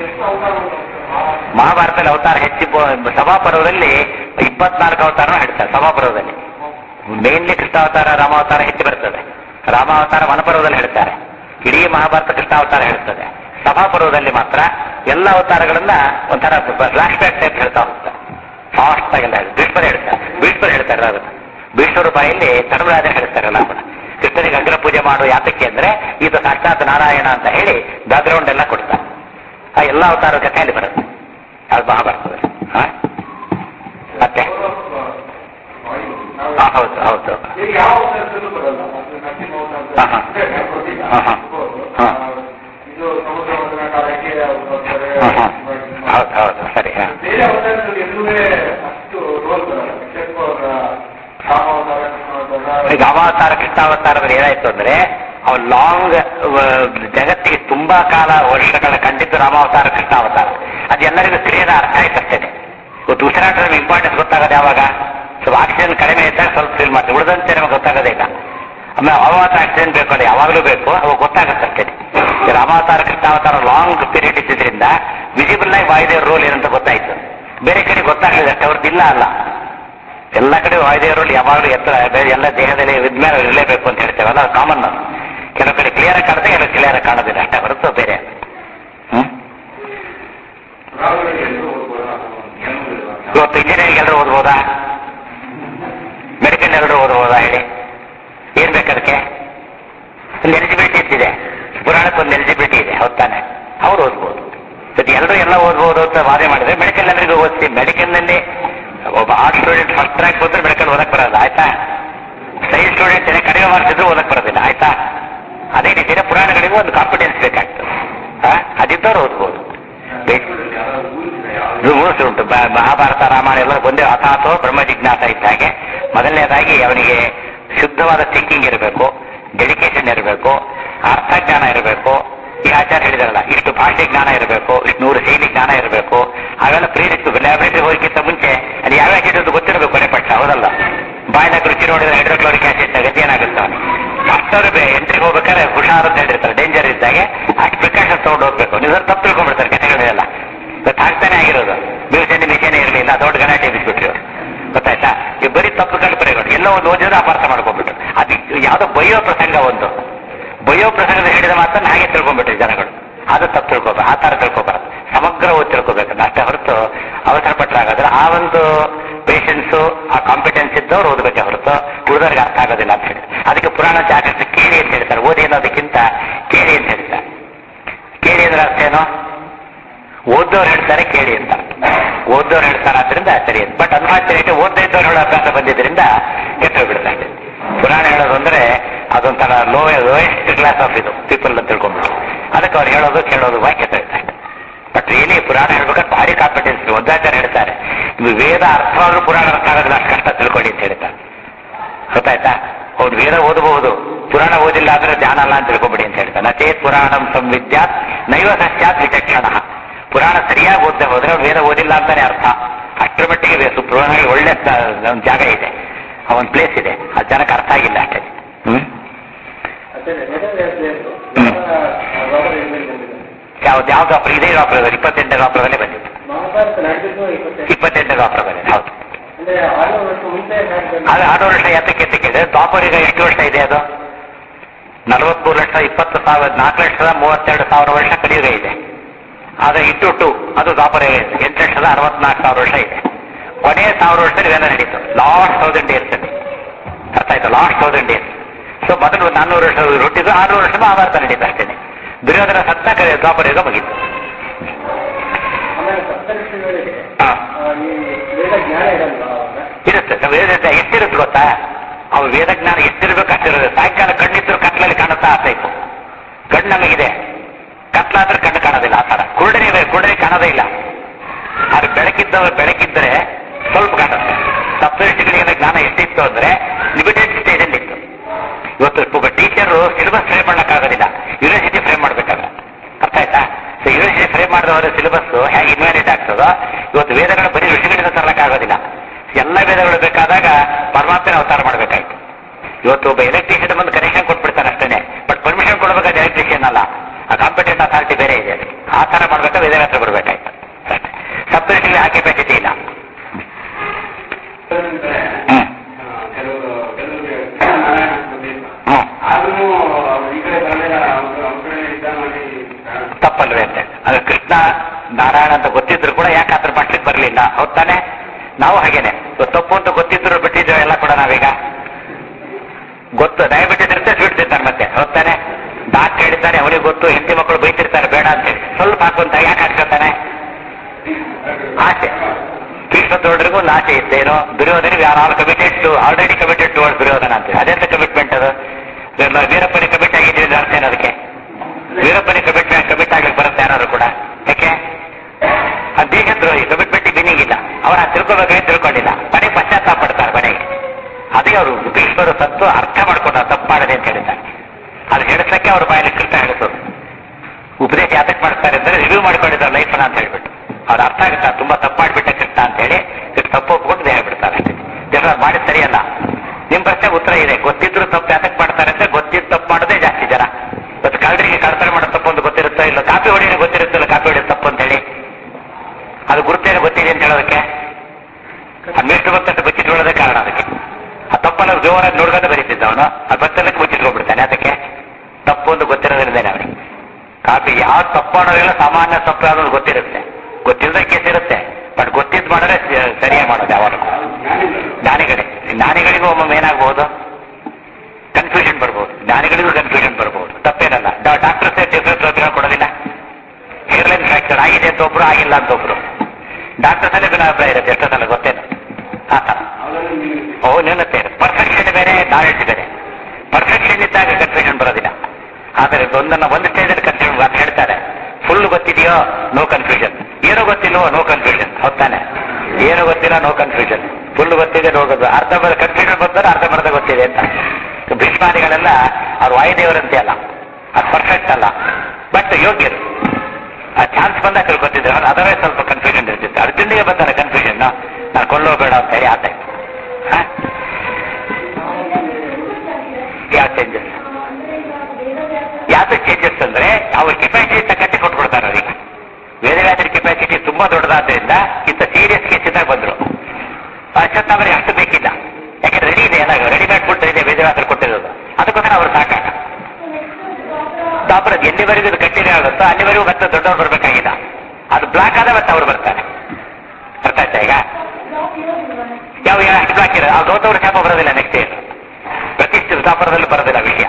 ಮಹಾಭಾರತದಲ್ಲಿ ಅವತಾರ ಹೆಚ್ಚಿ ಸಭಾಪರ್ವದಲ್ಲಿ ಇಪ್ಪತ್ನಾಲ್ಕು ಅವತಾರ ಹೇಳ್ತಾರೆ ಸಭಾಪರ್ವದಲ್ಲಿ ಮೇನ್ಲಿ ಕೃಷ್ಣಾವತಾರ ರಾಮಾವತಾರ ಹೆಚ್ಚು ಬರ್ತದೆ ರಾಮಾವತಾರ ವನಪರ್ವದಲ್ಲಿ ಹೇಳ್ತಾರೆ ಇಡೀ ಮಹಾಭಾರತ ಕೃಷ್ಣಾವತಾರ ಹೇಳ್ತದೆ ಸಭಾಪರ್ವದಲ್ಲಿ ಮಾತ್ರ ಎಲ್ಲ ಅವತಾರಗಳನ್ನ ಒಂಥರ ಫ್ಲಾಶ್ ಬ್ಯಾಕ್ ಟೈಪ್ ಹೇಳ್ತಾ ಹೋಗ್ತಾರೆ ಫಾಸ್ಟ್ ಆಗೆಲ್ಲ ಹೇಳಿ ಭೀಷ್ಮರು ಹೇಳ್ತಾರೆ ಭೀಷ್ಮರು ಹೇಳ್ತಾರೆ ಅದನ್ನ ಭೀಷ್ಮರ ಬಾಯಲ್ಲಿ ಧರ್ಮರಾಜ ಹೇಳ್ತಾರೆ ಎಲ್ಲ ಕೂಡ ಕೃಷ್ಣನಿಗೆ ಅಗ್ರ ಪೂಜೆ ಮಾಡು ಯಾತಕ್ಕೆ ಅಂದ್ರೆ ಈತ ಸಾಕ್ಷಾತ್ ನಾರಾಯಣ ಅಂತ ಹೇಳಿ ಬ್ಯಾಕ್ಗ್ರೌಂಡ್ ಎಲ್ಲ ಕೊಡ್ತಾರೆ ಆ ಎಲ್ಲ ಅವತಾರ ಕಥೆಯಲ್ಲಿ ಬರುತ್ತೆ ಅದು ಮಹಾಭಾರತದಲ್ಲಿ ಹಾ? ಮತ್ತೆ ಹಾ, ಹೌದು ಹೌದು ಯಾವ ಅವತಾರದಲ್ಲೂ ಬರಲ್ಲ ಅದು ನರಸಿಂಹ ಅವತಾರ ಹಾ, ಹಾ. ಅಂದ್ರೆ ಗಣಪತಿ, ಹಾ, ಹಾ. ಹಾ. ಇದು ಸಮುದ್ರ ಮಂಥನ ಕಾಲಕ್ಕೆ ಅವ್ರು ಬರ್ತಾರೆ ಹಾ, ಹಾ. ಹೌದು ಹೌದು ಸರಿ ಹಾ ಬೇರೆ ಅವತಾರದಲ್ಲಿ ಎಲ್ಲೂ ಅಷ್ಟು ರೋಲ್ ಬರಲ್ಲ ಎಕ್ಸೆಪ್ಟ್ ರಾಮ ಅವತಾರ ಕೃಷ್ಣ ಅವತಾರ ಈಗ ಅವಾತಾರ ಕೃಷ್ಣಾವತಾರದಲ್ಲಿ ಏನಾಯ್ತು ಅಂದ್ರೆ ಅವ್ ಲಾಂಗ್ ಜಗತ್ತಿಗೆ ತುಂಬಾ ಕಾಲ ವರ್ಷಗಳ ಕಂಡಿದ್ದು ರಾಮಾವತಾರ ಕೃಷ್ಣಾವತಾರ ಅದೆಲ್ಲರಿಗೂ ಕ್ರಿಯೆದ ಅರ್ಥ ಆಯ್ತಷ್ಟೇ ಇವತ್ತು ಉಸಿರಾಟ ನಮಗೆ ಇಂಪಾರ್ಟೆನ್ಸ್ ಗೊತ್ತಾಗೋದು ಯಾವಾಗ ಸ್ವಲ್ಪ ಆಕ್ಸಿಜನ್ ಕಡಿಮೆ ಇದ್ದಾಗ ಸ್ವಲ್ಪ ಫೀಲ್ ಮಾಡ್ತೀವಿ ಉಳಿದಂತೆ ನಮಗೆ ಗೊತ್ತಾಗೋದೇ ಇಲ್ಲ ಆಮೇಲೆ ಅವಾವತಾರ ಆಕ್ಸಿಜನ್ ಬೇಕು ಅಲ್ಲ ಯಾವಾಗಲೂ ಬೇಕು ಅವಾಗ ಗೊತ್ತಾಗುತ್ತೆ ಅಷ್ಟೇ ಈ ರಾಮಾವತಾರ ಕೃಷ್ಣಾವತಾರ ಲಾಂಗ್ ಪೀರಿಯಡ್ ಇದ್ದಿದ್ರಿಂದ ವಿಸಿಬಲ್ ಆಗಿ ವಾಯುದೇವ್ರ ರೋಲ್ ಏನಂತ ಗೊತ್ತಾಯ್ತು ಬೇರೆ ಕಡೆ ಗೊತ್ತಾಗಲಿಲ್ಲ ಅಷ್ಟೇ ಅವ್ರದ್ದು ಇಲ್ಲ ಅಲ್ಲ ಎಲ್ಲ ಕಡೆ ವಾಯುದೇವರಲ್ಲಿ ಯಾವಾಗಲೂ ಎತ್ತರ ಬೇರೆ ಎಲ್ಲ ದೇಹದಲ್ಲಿ ವಿದ್ಮೇಲೆ ಇರಲೇಬೇಕು ಅಂತ ಹೇಳ್ತೇವಲ್ಲ ಅದು ಕಾಮನ್ ಕೆಲವು ಕಡೆ ಕ್ಲಿಯರ್ ಆಗಿ ಕಾಣುತ್ತೆ ಕೆಲವು ಕ್ಲಿಯರ್ ಆಗಿ ಕಾಣೋದಿಲ್ಲ ಅಷ್ಟೇ ಹೊರತು ಬೇರೆ ಹ್ಮ್ ಪುರಾಣಗಳಲ್ಲಿ ಎಲ್ಲರೂ ಓದ್ಬೋದಲ್ಲ ಅದು ನಿಯಮಗಳಿಲ್ಲ. ಇವತ್ತು ಇಂಜಿನಿಯರಿಂಗ್ ಎಲ್ಲರೂ ಓದ್ಬೋದಾ ಮೆಡಿಕಲ್ ಎಲ್ಲರೂ ಓದ್ಬೋದಾ ಹೇಳಿ ಏನ್ ಬೇಕು ಅದಕ್ಕೆ ಒಂದು ಎಲಿಜಿಬಿಲಿಟಿ ಇದ್ದಿದೆ ಪುರಾಣಕ್ಕೆ ಒಂದು ಎಲಿಜಿಬಿಲಿಟಿ ಇದೆ ಹೌದ್ ತಾನೆ ಅವ್ರು ಓದ್ಬೋದು ಮತ್ತೆ ಎಲ್ಲರೂ ಎಲ್ಲ ಓದ್ಬೋದು ಅಂತ ವಾದ ಮಾಡಿದ್ರೆ ಮೆಡಿಕಲ್ ಎಲ್ಲರಿಗೂ ಓದಿಸಿ ಮೆಡಿಕಲ್ನಲ್ಲಿ ಒಬ್ಬ ಆರ್ಟ್ ಸ್ಟೂಡೆಂಟ್ ಫಸ್ಟ್ ರ್ಯಾಂಕ್ ಬಂದ್ರೆ ಮೆಡಿಕಲ್ ಓದಕ್ ಬರೋಲ್ಲ ಆಯ್ತಾ ಸೈನ್ಸ್ ಸ್ಟೂಡೆಂಟ್ ಕಡಿಮೆ ಮಾರ್ಕ್ಸ್ ಇದ್ರೂ ಓದಕ್ ಬರೋದಿಲ್ಲ ಆಯ್ತಾ ಅದೇ ರೀತಿಯ ಪುರಾಣಗಳಿಗೂ ಒಂದು ಕಾನ್ಫಿಡೆನ್ಸ್ ಬೇಕಾಗ್ತದೆ ಹಾ? ಅದಿದ್ದವ್ರು ಓದ್ಬೋದು ಬೇಕು ಶಾಸ್ತ್ರದಲ್ಲಿ ಯಾರಾದ್ರೂ rules ಇದೆ? ಯಾವ್ದು- ಇದು ರೂಲ್ಸ್ ಉಂಟು ಬ- ಮಹಾಭಾರತ ರಾಮಾಯಣ ಎಲ್ಲ ಒಂದೇ ಅಥಾಥೋ ಬ್ರಹ್ಮ ಜಿಜ್ಞಾಸ ಇದ್ದ ಹಾಗೆ ಮೊದಲನೇದಾಗಿ ಅವನಿಗೆ ಶುದ್ಧವಾದ ಥಿಂಕಿಂಗ್ ಇರಬೇಕು ಡೆಡಿಕೇಶನ್ ಇರಬೇಕು ಅರ್ಥಜ್ಞಾನ ಇರಬೇಕು ಈ ಆಚಾರ ಹೇಳಿದಾರಲ್ಲ ಇಷ್ಟು ಭಾಷೆ ಜ್ಞಾನ ಇರಬೇಕು ಇಷ್ಟು ನೂರು ಶೈಲಿ ಜ್ಞಾನ ಇರಬೇಕು ಅವೆಲ್ಲ ಪ್ರೇರಿತ್ತು ಲ್ಯಾಬ್ರೇಟರಿ ಹೋಗಿಕ್ಕಿಂತ ಮುಂಚೆ ಅದು ಯಾವ ಆಸಿಡ್ ಅಂತ ಗೊತ್ತಿರಬೇಕು ಕೊನೆ ಪಕ್ಷ ಹೌದಲ್ಲ ಬಾಯಿನಾಗ ರುಚಿ ನೋಡಿದ್ರೆ ಹೈಡ್ರೋಕ್ಲೋರಿಕ್ ಆಸಿಡ್ ಗತಿ ಏನಾಗುತ್ತೆ ಅವನಿಗೆ ಅಷ್ಟವ್ರು ಎಂಟ್ರಿಗೆ ಹೋಗ್ಬೇಕಾದ್ರೆ ಹುಷಾರು ಅಂತ ಹೇಳಿರ್ತಾರೆ ಡೇಂಜರ್ ಇದ್ದಾಗೆ ಅಷ್ಟು ಪ್ರಿಕಾಷನ್ ತಗೊಂಡು ಹೋಗ್ಬೇಕು ನೀವು ತಪ್ಪು ತಿಳ್ಕೊಂಡ್ಬಿಡ್ತಾರೆ ಕಥೆಗಳೆಲ್ಲ ಇವತ್ತು ಆಗ್ತಾನೆ ಆಗಿರೋದು ಭೀಮಸೇನೆ ಮಿಷನ್ ಇರಲಿಲ್ಲ ದೊಡ್ಡ ಗಲಾಟೆ ಬಿಟ್ಬಿಟ್ರಿ ಅವ್ರು ಗೊತ್ತಾಯ್ತಾ ಈ ಬರೀ ತಪ್ಪು ಕಲ್ಪನೆ ಎಲ್ಲೋ ಒಂದು ಓದಿದ್ರೆ ಅಪಾರ್ಥ ಮಾಡ್ಕೊಂಡ್ಬಿಟ್ರು ಅದು ಯಾವುದೋ ಬೈಯೋ ಪ್ರಸಂಗ ಒಂದು ಬೈಯೋ ಪ್ರಸಂಗದ ಹೇಳಿದ ಮಾತನ್ನು ಹಾಗೆ ತಿಳ್ಕೊಂಡ್ಬಿಟ್ರು ಜನಗಳು ಅದು ತಪ್ಪು ತಿಳ್ಕೊಬಾರ್ದು ಆ ತರ ತಿಳ್ಕೊಬಾರ್ದು ಸಮಗ್ರ ಓದಿ ತಿಳ್ಕೊಬೇಕಂತ ಅಷ್ಟೇ ಹೊರತು ಅವಸರ ಪಟ್ಟರಾಗಾದ್ರೆ ಆ ಒಂದು ಪೇಷನ್ಸು ಆ ಕಾಂಪಿಟೆನ್ಸ್ ಇದ್ದವ್ರು ಓದಬೇಕೆ ಹೊರತು ಉಳಿದವ್ರಿಗೆ ಅರ್ಥ ಆಗೋದಿಲ್ಲ ಅಂತ ಹೇಳಿ ಅದಕ್ಕೆ ಪುರಾಣ ಜಾಗೃತಿ ಕೇಳಿ ಅಂತ ಹೇಳ್ತಾರೆ ಓದಿ ಅನ್ನೋದಕ್ಕಿಂತ ಕೇಳಿ ಅಂತ ಹೇಳ್ತಾರೆ ಕೇಳಿ ಅಂದ್ರೆ ಅರ್ಥ ಏನು ಓದೋರು ಹೇಳ್ತಾರೆ ಕೇಳಿ ಅಂತ ಓದೋರು ಹೇಳ್ತಾರೆ ಆದ್ರಿಂದ ಸರಿ ಬಟ್ ಅನ್ಫಾರ್ಚುನೇಟ್ ಓದ್ದೇ ಇದ್ದವ್ರು ಹೇಳೋ ಅಭ್ಯಾಸ ಬಂದಿದ್ರಿಂದ ಕೆಟ್ಟು ಬಿಡ್ತಾರೆ ಪುರಾಣ ಹೇಳೋದು ಅಂದ್ರೆ ಅದೊಂಥರ ಲೋ ಲೋಯೆಸ್ಟ್ ಕ್ಲಾಸ್ ಆಫ್ ಇದು ಪೀಪಲ್ ಅಂತ ತಿಳ್ಕೊಂಡ್ಬಿಟ್ಟು ಅದಕ್ಕೆ ಅವ್ರು ಹೇಳೋದು ಕೇಳೋದು ವಾಕ್ಯ ಹೇಳ್ತಾರೆ ಬಟ್ ರಿಯಲಿ ಪುರಾಣ ಹೇಳ್ಬೇಕಾದ್ರೆ ಭಾರಿ ಕಾಂಪಿಟೆನ್ಸ್ ಒಂದಾಚಾರ ಹೇಳ್ತಾರೆ ನೀವು ವೇದ ಅರ್ಥವಾದ್ರೂ ಪುರಾಣ ಅರ್ಥ ಆಗೋದಿಲ್ಲ ಅಷ್ಟು ಕಷ್ಟ ತಿಳ್ಕೊಳ್ಳಿ ಅಂತ ಹೇಳ್ತಾರೆ ಗೊತ್ತಾಯ್ತಾ ಅವ್ರು ವೇದ ಓದಬಹುದು ಪುರಾಣ ಓದಿಲ್ಲ ಅಂದ್ರೆ ಧ್ಯಾನ ಅಲ್ಲ ಅಂತ ತಿಳ್ಕೊಬಿಡಿ ಅಂತ ಹೇಳ್ತಾನೆ ನಚೇ ಪುರಾಣಂ ಸಂವಿದ್ಯಾತ್ ನೈವ ಸಸ್ಯಾತ್ ವಿಚಕ್ಷಣ ಪುರಾಣ ಸರಿಯಾಗಿ ಓದ್ದೆ ಹೋದ್ರೆ ಅವ್ರು ವೇದ ಓದಿಲ್ಲ ಅಂತಾನೆ ಅರ್ಥ ಅಷ್ಟರ ಮಟ್ಟಿಗೆ ವೇಸು ಪುರಾಣಗಳಿಗೆ ಒಳ್ಳೆ ಸ- ಒಂದು ಜಾಗ ಇದೆ ಆ ಒಂದು ಪ್ಲೇಸ್ ಇದೆ ಅದು ಜನಕ್ಕೆ ಅರ್ಥ ಆಗಿಲ್ಲ ಅಷ್ಟೇ ಹ್ಮ್ ಯಾವ್ದು ಯಾವ್ದು ಅಪ್ರ ಇದೇ ಅಪ್ರದಲ್ಲಿ ಇಪ್ಪತ್ತೆಂಟನೇ ಅಪ್ರದಲ್ಲೇ ಬಂದಿತ್ತು ಮಹಾಭಾರತ ನಡೆದಿದ್ದು ಇಪ್ಪತ್ತೆಂಟು ಇಪ್ಪತ್ತೆಂಟನೇ ಅಪ್ರದಲ್ಲಿ ಹೌದು ಅಂದ್ರೆ ಆರು ವರ್ಷ ಮುಂಚೆ ನಡೆದ ಅದು ಆರು ವರ್ಷ ಎತ್ತಕ್ಕೆ ಎತ್ತಕ್ಕಿದೆ ದ್ವಾಪರಿಗೆ ಎಷ್ಟು ವರ್ಷ ಇದೆ ಅದು ನಲವತ್ಮೂರು ಲಕ್ಷ ಇಪ್ಪತ್ತು ಸಾವಿರ ನಾಲ್ಕು ಲಕ್ಷದ ಮೂವತ್ತೆರಡು ಸಾವಿರ ವರ್ಷ ಕಲಿಯುಗ ಇದೆ ಆದ್ರೆ ಇಟ್ಟು ಟು ಅದು ದ್ವಾಪರ ಎಂಟು ಲಕ್ಷದ ಅರವತ್ನಾಲ್ಕು ಸಾವಿರ ವರ್ಷ ಇದೆ ಕೊನೆಯ ಸಾವಿರ ವರ್ಷದಲ್ಲಿ ಇವೆಲ್ಲ ನಡೀತು ಲಾಸ್ಟ್ ತೌಸಂಡ್ ಇಯರ್ಸ್ ಅಲ್ಲಿ ಅರ್ಥ ಆಯ್ತು ಲಾಸ್ಟ್ ತೌಸಂಡ್ ಇಯರ್ಸ್ ಸೊ ಮೊದಲು ನಾನ್ನೂರು ವರ್ಷ ಹುಟ್ಟಿದ್ದು ಆರುನೂರು ವರ್ಷ ಮಹಾಭಾರತ ನಡೀತು ಅಷ್ಟೇನೆ ದುರ್ಯೋಧನ ಸತ್ತ ಕರೆ ದ್ವಾಪರ ಯುಗ ಮುಗೀತು ಆಮೇಲೆ ಸಪ್ತಋಷಿಗಳಿಗೆ ಹಾ. ಆ, ಈ ವೇದ ಜ್ಞಾನ ಇರಲ್ವಾ ಅವಾಗ ಇರುತ್ತೆ ನಮ್ಮ ವೇದ ಎಷ್ಟಿರುತ್ತೆ ಗೊತ್ತಾ ಅವು ವೇದಜ್ಞಾನ ಎಷ್ಟಿರ್ಬೇಕು ಅಷ್ಟಿರುತ್ತೆ ಸಾಯಂಕಾಲ ಕಣ್ಣಿದ್ರು ಕತ್ಲಲ್ಲಿ ಕಾಣುತ್ತಾ ಆ ಟೈಪು ಕಣ್ಣು ನಮಗಿದೆ ಕತ್ಲಾದ್ರೆ ಕಣ್ಣು ಕಾಣೋದಿಲ್ಲ ಆ ತರ ಕುರುಡನೇ ಕುರುಡನೇ ಕಾಣೋದೇ ಇಲ್ಲ ಆದ್ರೆ ಬೆಳಕಿದ್ದ ಬೆಳಕಿದ್ರೆ ಸ್ವಲ್ಪ ಕಾಣುತ್ತೆ ಸಪ್ತಋಷಿಗಳಿಗೆ ಜ್ಞಾನ ಎಷ್ಟಿತ್ತು ಅಂದ್ರೆ ಲಿಮಿಟೆಡ್ ಸ್ಟೇಜ್ ಅಲ್ಲಿ ಇತ್ತು ಇವತ್ತು ಟೀಚರು ಸಿಲೆಬಸ್ ಫ್ರೇಮ್ ಮಾಡೋಕ್ಕಾಗೋದಿಲ್ಲ ಯೂನಿವರ್ಸಿಟಿ ಫ್ರೇಮ್ ಮಾಡ್ಬೇಕಾದ್ರೆ ಅರ್ಥ ಆಯ್ತಾ ಸೊ ಯೂನಿವರ್ಸಿಟಿ ಫ್ರೇಮ್ ಮಾಡಿದವರ ಸಿಲೆಬಸ್ ಹೇಗೆ ಇನ್ವ್ಯಾಲಿಡ್ ಆಗ್ತದೋ ಇವತ್ತು ವೇದಗಳು ಬರೀ ಋಷಿಗಳಿಂದ ತರಲಿಕ್ಕಾಗೋದಿಲ್ಲ ಎಲ್ಲ ವೇದಗಳು ಬೇಕಾದಾಗ ಪರಮಾತ್ಮನ ಅವತಾರ ಮಾಡಬೇಕಾಯ್ತು ಇವತ್ತು ಒಬ್ಬ ಎಲೆಕ್ಟ್ರಿಷಿಯನ್ ಬಂದು ಕನೆಕ್ಷನ್ ಕೊಟ್ಬಿಡ್ತಾನೆ ಅಷ್ಟೇ ಬಟ್ ಪರ್ಮಿಷನ್ ಕೊಡಬೇಕಾದ ಎಲೆಕ್ಟ್ರಿಷಿಯನ್ ಅಲ್ಲ ಆ ಕಾಂಪಿಟೆಂಟ್ ಅಥಾರಿಟಿ ಬೇರೆ ಇದೆ ಅದಕ್ಕೆ ಆ ತರ ಮಾಡ್ಬೇಕಾ ವೇದವ್ಯಾಸ ಬರಬೇಕಾಯ್ತು ಅಷ್ಟೇ ಸಪ್ತಋಷಿಗೆ ಆ ಕೆಪಾಸಿಟಿ ಇಲ್ಲ ಹ್ಮ್ ಕೆಲವರು ಕೆಲವರಿಗೆ ನಾರಾಯಣ ಬಂದಿಲ್ಲ ಹ್ಮ್ ಆದ್ರೂ ಈ ಕಡೆ ಬರಲಿಲ್ಲ ಅವ್ರ ಕಡೆ ಯುದ್ಧ ಮಾಡಿ ತಪ್ಪಲ್ವೇ ಅಂತ ಅದು ಕೃಷ್ಣ ನಾರಾಯಣ ಅಂತ ಗೊತ್ತಿದ್ರು ಕೂಡ ಯಾಕೆ ಆತರ ಮಾಡ್ಲಿಕ್ಕೆ ಬರಲಿಲ್ಲ ಹೌದ್ ತಾನೆ ನಾವು ಹಾಗೇನೆ ಇವತ್ತು ತಪ್ಪು ಅಂತ ಗೊತ್ತಿದ್ರು ಬಿಟ್ಟಿದ್ದೇವೆ ಎಲ್ಲ ಕೂಡ ನಾವೀಗ ಗೊತ್ತು ಡಯಾಬಿಟಿಸ್ ಇರುತ್ತೆ ಸ್ವೀಟ್ ತಿಂತಾರೆ ಮತ್ತೆ ಹೌದ್ ತಾನೆ ಡಾಕ್ಟರ್ ಹೇಳಿದ್ದಾರೆ ಅವನಿಗೆ ಗೊತ್ತು ಹೆಂಡತಿ ಮಕ್ಕಳು ಬೈತಿರ್ತಾರೆ ಬೇಡ ಅಂತ ಹೇಳಿ ಸ್ವಲ್ಪ ಹಾಕುವಂತ ಯಾಕೆ ಹಾಕ್ಕೊತಾನೆ ಆಸೆ ಕೃಷ್ಣ ದೊಡ್ಡರಿಗೂ ಒಂದು ಆಸೆ ಇದ್ದೇನೋ ದುರ್ಯೋಧನಿಗೆ ಯಾರು all committed to already committed to Duryodhana ಅಂತ ಅದೆಂತ ಕಮಿಟ್ಮೆಂಟ್ ಅದು ವೀರಪ್ಪನಿಗೆ ಕಮಿಟ್ ಆಗಿದ್ದೀವಿ ಅಂತ ಅರ್ಥ ಏನು ಅದಕ್ಕೆ ವೀರಪ್ಪನಿಗೆ ಕಮಿಟ್ ಕಮಿಟ್ ಆಗ್ಲಿಕ್ಕೆ ಬರುತ್ತೆ ಯಾರು ಕೂಡ ಯಾಕೆ ಆ ದೇಶದ್ರೋಹಿ ಕಮಿಟ್ಮೆಂಟ್ ಮೀನಿಂಗ್ ಇಲ್ಲ ಅವರ ತಿಳ್ಕೊಬೇಕಾಗಿ ತಿಳ್ಕೊಂಡಿಲ್ಲ ಮನೆ ಪಶ್ಚಾತ್ತಾಪ ಪಡ್ತಾರೆ ಮನೆಗೆ ಅದೇ ಅವರು ಭೀಷ್ಮರು ಸತ್ತು ಅರ್ಥ ಮಾಡ್ಕೊಂಡು ತಪ್ಪು ಮಾಡದೆ ಅಂತ ಹೇಳಿದ್ದಾರೆ ಅದು ಹೇಳಿಸಕ್ಕೆ ಅವ್ರ ಬಾಯಲ್ಲಿ ಕೃಷ್ಣ ಹೇಳಿಸೋದು ಉಪದೇಶ ಯಾತಕ್ಕೆ ಮಾಡ್ತಾರೆ ಅಂದ್ರೆ ರಿವ್ಯೂ ಮಾಡ್ಕೊಂಡಿದ್ದಾರೆ ಲೈಫ್ ಅಂತ ಹೇಳ್ಬಿಟ್ಟು ಅವ್ರು ಅರ್ಥ ಆಗುತ್ತಾ ತುಂಬಾ ತಪ್ಪು ಮಾಡ್ಬಿಟ್ಟೆ ಕೃಷ್ಣ ಅಂತ ಹೇಳಿ ಇಷ್ಟು ತಪ್ಪು ಒಪ್ಕೊಂಡು ದೇಹ ಬಿಡ್ತಾರೆ ಅಷ್ಟೇ ದೇಹ ಮಾಡಿ ಸರಿಯಲ್ಲ ನಿಮ್ ಪ್ರಶ್ನೆ ಉತ್ತರ ಇದೆ ಗೊತ್ತಿದ್ರು ತಪ್ಪು ಯಾತಕ್ಕೆ ಮಾಡ್ತಾರೆ ಅಂದ್ರೆ ಗೊತ್ತಿದ್ದು ತಪ್ಪು ಮಾಡೋದೇ ಜಾಸ್ತಿ ಜನ ಇವತ್ತು ಕಳ್ಳರಿಗೆ ಕಳ್ತನ ಮಾಡೋ ತಪ್ಪು ಅಂತ ಗೊತ್ತಿರುತ್ತೋ ಇಲ್ಲ ಕಾಪಿ ಹೊಡಿಯೋದು ಗೊತ್ತಿರುತ್ತಲ್ಲ ಕಾಪಿ ಹೊಡಿಯೋದು ತಪ್ಪು ಅಂತ ಹೇಳಿ ಅದು ಗುರುತೇನು ಗೊತ್ತಿದೆ ಅಂತ ಹೇಳೋದಕ್ಕೆ ಅನ್ವೇಷಣೆ ಗೊತ್ತಂತ ಬಚ್ಚಿಟ್ಕೊಳ್ಳೋದೇ ಕಾರಣ ಅದಕ್ಕೆ ಆ ತಪ್ಪನ್ನ ಜೋರಾಗಿ ನೋಡ್ಕೊಂಡು ಬರೀತಿದ್ದ ಅವನು ಆ ಬತ್ತಲಕ್ಕೆ ಮುಚ್ಚಿಟ್ಕೊಂಡ್ಬಿಡ್ತಾನೆ ಅದಕ್ಕೆ ತಪ್ಪು ಅಂತ ಗೊತ್ತಿರೋದ್ರಿಂದೇನೆ ಅವನಿಗೆ ಕಾಪಿ ಯಾವ ತಪ್ಪು ಅನ್ನೋದೆಲ್ಲ ಸಾಮಾನ್ಯ ತಪ್ಪು ಅನ್ನೋದು ಗೊತ್ತಿರುತ್ತೆ ಗೊತ್ತಿಲ್ಲದ ಕೇಸ್ ಇರುತ್ತೆ ಬಟ್ ಗೊತ್ತಿದ್ದು ಮಾಡಿದ್ರೆ ಸ- ಸರಿಯಾಗಿ ಮಾಡೋದು ಯಾವಾಗಲೂ ಜ್ಞಾನಿಗಳೇ ಜ್ಞಾನಿಗಳಿಗೂ ಒಮ್ಮೊಮ್ಮೆ ಏನಾಗ್ಬೋದು ಕನ್ಫ್ಯೂಷನ್ ಬರ್ಬೋದು ಜ್ಞಾನಿಗಳಿಗೂ ಕನ್ಫ್ಯೂಷನ್ ಬರ್ಬೋದು ತಪ್ಪೇನಲ್ಲ ಡಾಕ್ಟರ್ಸ್ ಡಿಫ್ರೆನ್ಸ್ ಅಭಿಪ್ರಾಯ ಕೊಡೋದಿಲ್ಲ ಹೇರ್ಲೈನ್ ಫ್ರಾಕ್ಚರ್ ಆಗಿದೆ ಅಂತ ಒಬ್ರು ಆಗಿಲ್ಲ ಅಂತ ಒಬ್ರು ಡಾಕ್ಟರ್ಸ್ ಅಲ್ಲಿ ಅಭಿಪ್ರಾಯ ಇರುತ್ತೆ ಎಷ್ಟೋ ಸಲ ಗೊತ್ತೇನು ಆ ಥರ ಓ ನ್ಯೂನತೆ ಪರ್ಫೆಕ್ಷನ್ ಬೇರೆ ನಾಲೆಡ್ಜ್ ಬೇರೆ ಪರ್ಫೆಕ್ಷನ್ ಇದ್ದಾಗ ಕನ್ಫ್ಯೂಷನ್ ಬರೋದಿಲ್ಲ ಆದರೆ ಒಂದನ್ನ ಒಂದು ಸ್ಟೇಜಲ್ಲಿ ಕನ್ಫ್ಯೂಷನ್ ಅಂತ ಹೇಳ್ತಾರೆ ಫುಲ್ ಗೊತ್ತಿದೆಯೋ ನೋ ಕನ್ಫ್ಯೂಷನ್ ಏನು ಗೊತ್ತಿಲ್ವೋ ನೋ ಕನ್ಫ್ಯೂಷನ್ ಹೌದಾನೆ ಏನು ಗೊತ್ತಿಲ್ಲ ನೋ ಕನ್ಫ್ಯೂಷನ್ ಫುಲ್ ಗೊತ್ತಿದೆ ನೋ ಗೊತ್ತು ಅರ್ಧ ಬರ ಕನ್ಫ್ಯೂಷನ್ ಬಂದರೆ ಅರ್ಧ ಮರ್ಧ ಗೊತ್ತಿದೆ ಅಂತ ಭೀಷ್ಮಾದಿಗಳೆಲ್ಲ ಅವ್ರು ವಾಯುದೇವರಂತೆ ಅಲ್ಲ ಅದು ಪರ್ಫೆಕ್ಟ್ ಅಲ್ಲ ಬಟ್ ಯೋಗ್ಯರು ಆ ಚಾನ್ಸ್ ಬಂದಾಗ ತಿಳ್ಕೊತಿದ್ರು ಅವ್ರು ಅದರೇ ಸ್ವಲ್ಪ ಕನ್ಫ್ಯೂಷನ್ ಇರ್ತಿತ್ತು ಅರ್ಜುನಿಗೆ ಬರ್ತಾರೆ ಕನ್ಫ್ಯೂಷನ್ ನಾನು ಕೊಳ್ಳೋ ಬೇಡ ಅಂತ ಹೇಳಿ ಆತ ಯಾವ ಚೇಂಜಸ್ ಯಾವ್ದು ಚೇಂಜಸ್ ಅಂದ್ರೆ ಅವ್ರ ಕೆಪಾಸಿಟಿ ತಕ್ಕಂತೆ ಕೊಟ್ಬಿಡ್ತಾರೆ ಅವ್ರಿಗೆ ವೇದವ್ಯಾಸರ ಕೆಪಾಸಿಟಿ ತುಂಬಾ ದೊಡ್ಡದಾದ್ರಿಂದ ಇಂಥ ಸೀರಿಯಸ್ ಕೇಸಿದಾಗ ಬಂದ್ರು ಅಶ್ವತ್ಥಾಮರಿಗೆ ಅಷ್ಟು ಬೇಕಿಲ್ಲ ಯಾಕಂದ್ರೆ ರೆಡಿ ಇದೆ ಎಲ್ಲ ಅದಕ್ಕೋಸ್ಕರ ಅವ್ರು ಸಾಕಾಗ ದಾಪುರದ ಎಲ್ಲಿವರೆಗೂ ಇದು ಕಂಟಿನ್ಯೂ ಆಗುತ್ತೋ ಅಲ್ಲಿವರೆಗೂ ಮತ್ತೆ ದೊಡ್ಡವ್ರು ಬರ್ಬೇಕಾಗಿಲ್ಲ ಅದು ಬ್ಲಾಕ್ ಆದ ಮತ್ತೆ ಅವ್ರು ಬರ್ತಾರೆ ಅರ್ಥ ಆಯ್ತಾ ಈಗ ಯಾವ ಯಾವ ಅಷ್ಟು ಬ್ಲಾಕ್ ಇರೋದು ಆ ಗೌತಮರ ಶಾಪ ಬರೋದಿಲ್ಲ ನೆಕ್ಸ್ಟ್ ಏನು ಪ್ರತಿ ದ್ವಾಪರದಲ್ಲಿ ಬರೋದಿಲ್ಲ ವಿಷಯ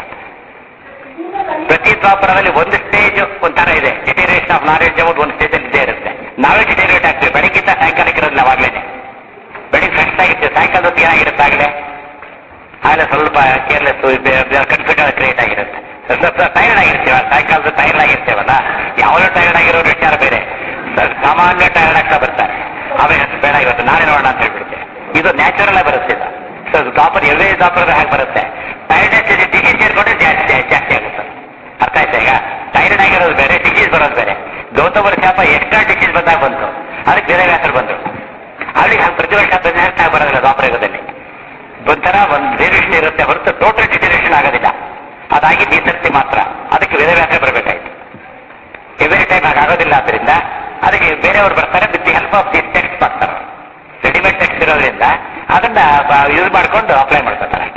ಪ್ರತಿ ದ್ವಾಪರದಲ್ಲಿ ಒಂದು ಸ್ಟೇಜ್ ಒಂಥರ ಇದೆ ಡಿಟೇರಿಯೇಷನ್ ಆಫ್ ನಾಲೆಡ್ಜ್ ಅನ್ನೋದು ಒಂದು ಸ್ಟೇಜ್ ಅಲ್ಲಿ ಇದ್ದೇ ಇರುತ್ತೆ ನಾವೇ ಡಿಟೇರಿಯೇಟ್ ಆಗ್ತೀವಿ ಬೆಳಗ್ಗಿಂತ ಸಾಯಂಕಾಲಕ್ಕೆ ಇರೋದಿಲ್ಲ ಅವಾಗಲೇ ಬೆಳಿಗ್ಗೆ ಫ್ರೆಶ್ ಆಗಿರ್ತೀವಿ ಸಾಯಂಕಾಲದ ಹೊತ್ತಿಗೆ ಏನಾಗಿರುತ್ತೆ ಆಗಲೇ ಆಗಲೇ ಸ್ವಲ್ಪ ಕೇರ್ಲೆಸ್ ಕನ್ಫ್ಯೂಷನ್ ಕ್ರಿಯೇಟ್ ಆಗಿರುತ್ತೆ ಸ್ವಲ್ಪ ಟೈರ್ಡ್ ಆಗಿರ್ತೀವ ಸಾಯಂಕಾಲದ ಟೈರ್ಡ್ ಆಗಿರ್ತೇವಲ್ಲ ಯಾವಾಗಲೂ ಟೈರ್ಡ್ ಆಗಿರೋ ವಿಚಾರ ಬೇರೆ ಸ- ಸಾಮಾನ್ಯ ಟೈರ್ಡ್ ಆಗ್ತಾ ಬರ್ತಾರೆ ಆಮೇಲೆ ಅದು ಬೇಡ ಇವತ್ತು ನಾಳೆ ನೋಡೋಣ ಅಂತ ಹೇಳ್ಬಿಡುತ್ತೆ ಇದು ನ್ಯಾಚುರಲ್ ಆಗಿ ಬರುತ್ತೆ ಇದು ಸೊ ದಾಪರ್ ಎವೇ ದಾಪರದ ಹಾಗೆ ಬರುತ್ತೆ ಟೈರ್ಡ್ನೆಸ್ ಡಿಸೀಸ್ ಸೇರ್ಕೊಂಡ್ರೆ ಜಾಸ್ತಿ ಜಾಸ್ತಿ ಆಗುತ್ತೆ ಅರ್ಥ ಆಯ್ತಾ ಈಗ ಟೈರ್ಡ್ ಆಗಿರೋದು ಬೇರೆ ಡಿಸೀಸ್ ಬರೋದು ಬೇರೆ ಗೌತಮರ ಶಾಪ ಎಕ್ಸ್ಟ್ರಾ ಡಿಸೀಸ್ ಬಂದಾಗ ಬಂತು ಅದಕ್ಕೆ ಬೇರೆ ವ್ಯಾಸರು ಬಂದರು ಅವ್ರಿಗೆ ಹಂಗೆ ಪ್ರತಿ ವರ್ಷ ಬೆನ್ನೆಸ್ತಾ ಬರೋದಿಲ್ಲ ದ್ವಾಪರಯುಗದಲ್ಲಿ ಒಂಥರ ಒಂದು ವೇರಿಯೇಷನ್ ಇರುತ್ತೆ ಹೊರತು ಟೋಟಲ್ ಡಿಟರೇಷನ್ ಆಗೋದಿಲ್ಲ ಅದಾಗಿದ್ದು ಈ ಸರ್ತಿ ಮಾತ್ರ ಅದಕ್ಕೆ ವೇದವ್ಯಾಸ ಬರಬೇಕಾಯ್ತು ಎವ್ರಿ ಟೈಮ್ ಆಗೋದಿಲ್ಲ ಆದ್ರಿಂದ ಅದಕ್ಕೆ ಬೇರೆಯವರು ಬರ್ತಾರೆ with the help of this text ಮಾಡ್ತಾರೆ ರೆಡಿಮೇಡ್ ಟೆಕ್ಸ್ಟ್ ಇರೋದ್ರಿಂದ ಅದನ್ನ ಯೂಸ್ ಮಾಡ್ಕೊಂಡು ಅಪ್ಲೈ ಮಾಡ್ಕೊತಾರೆ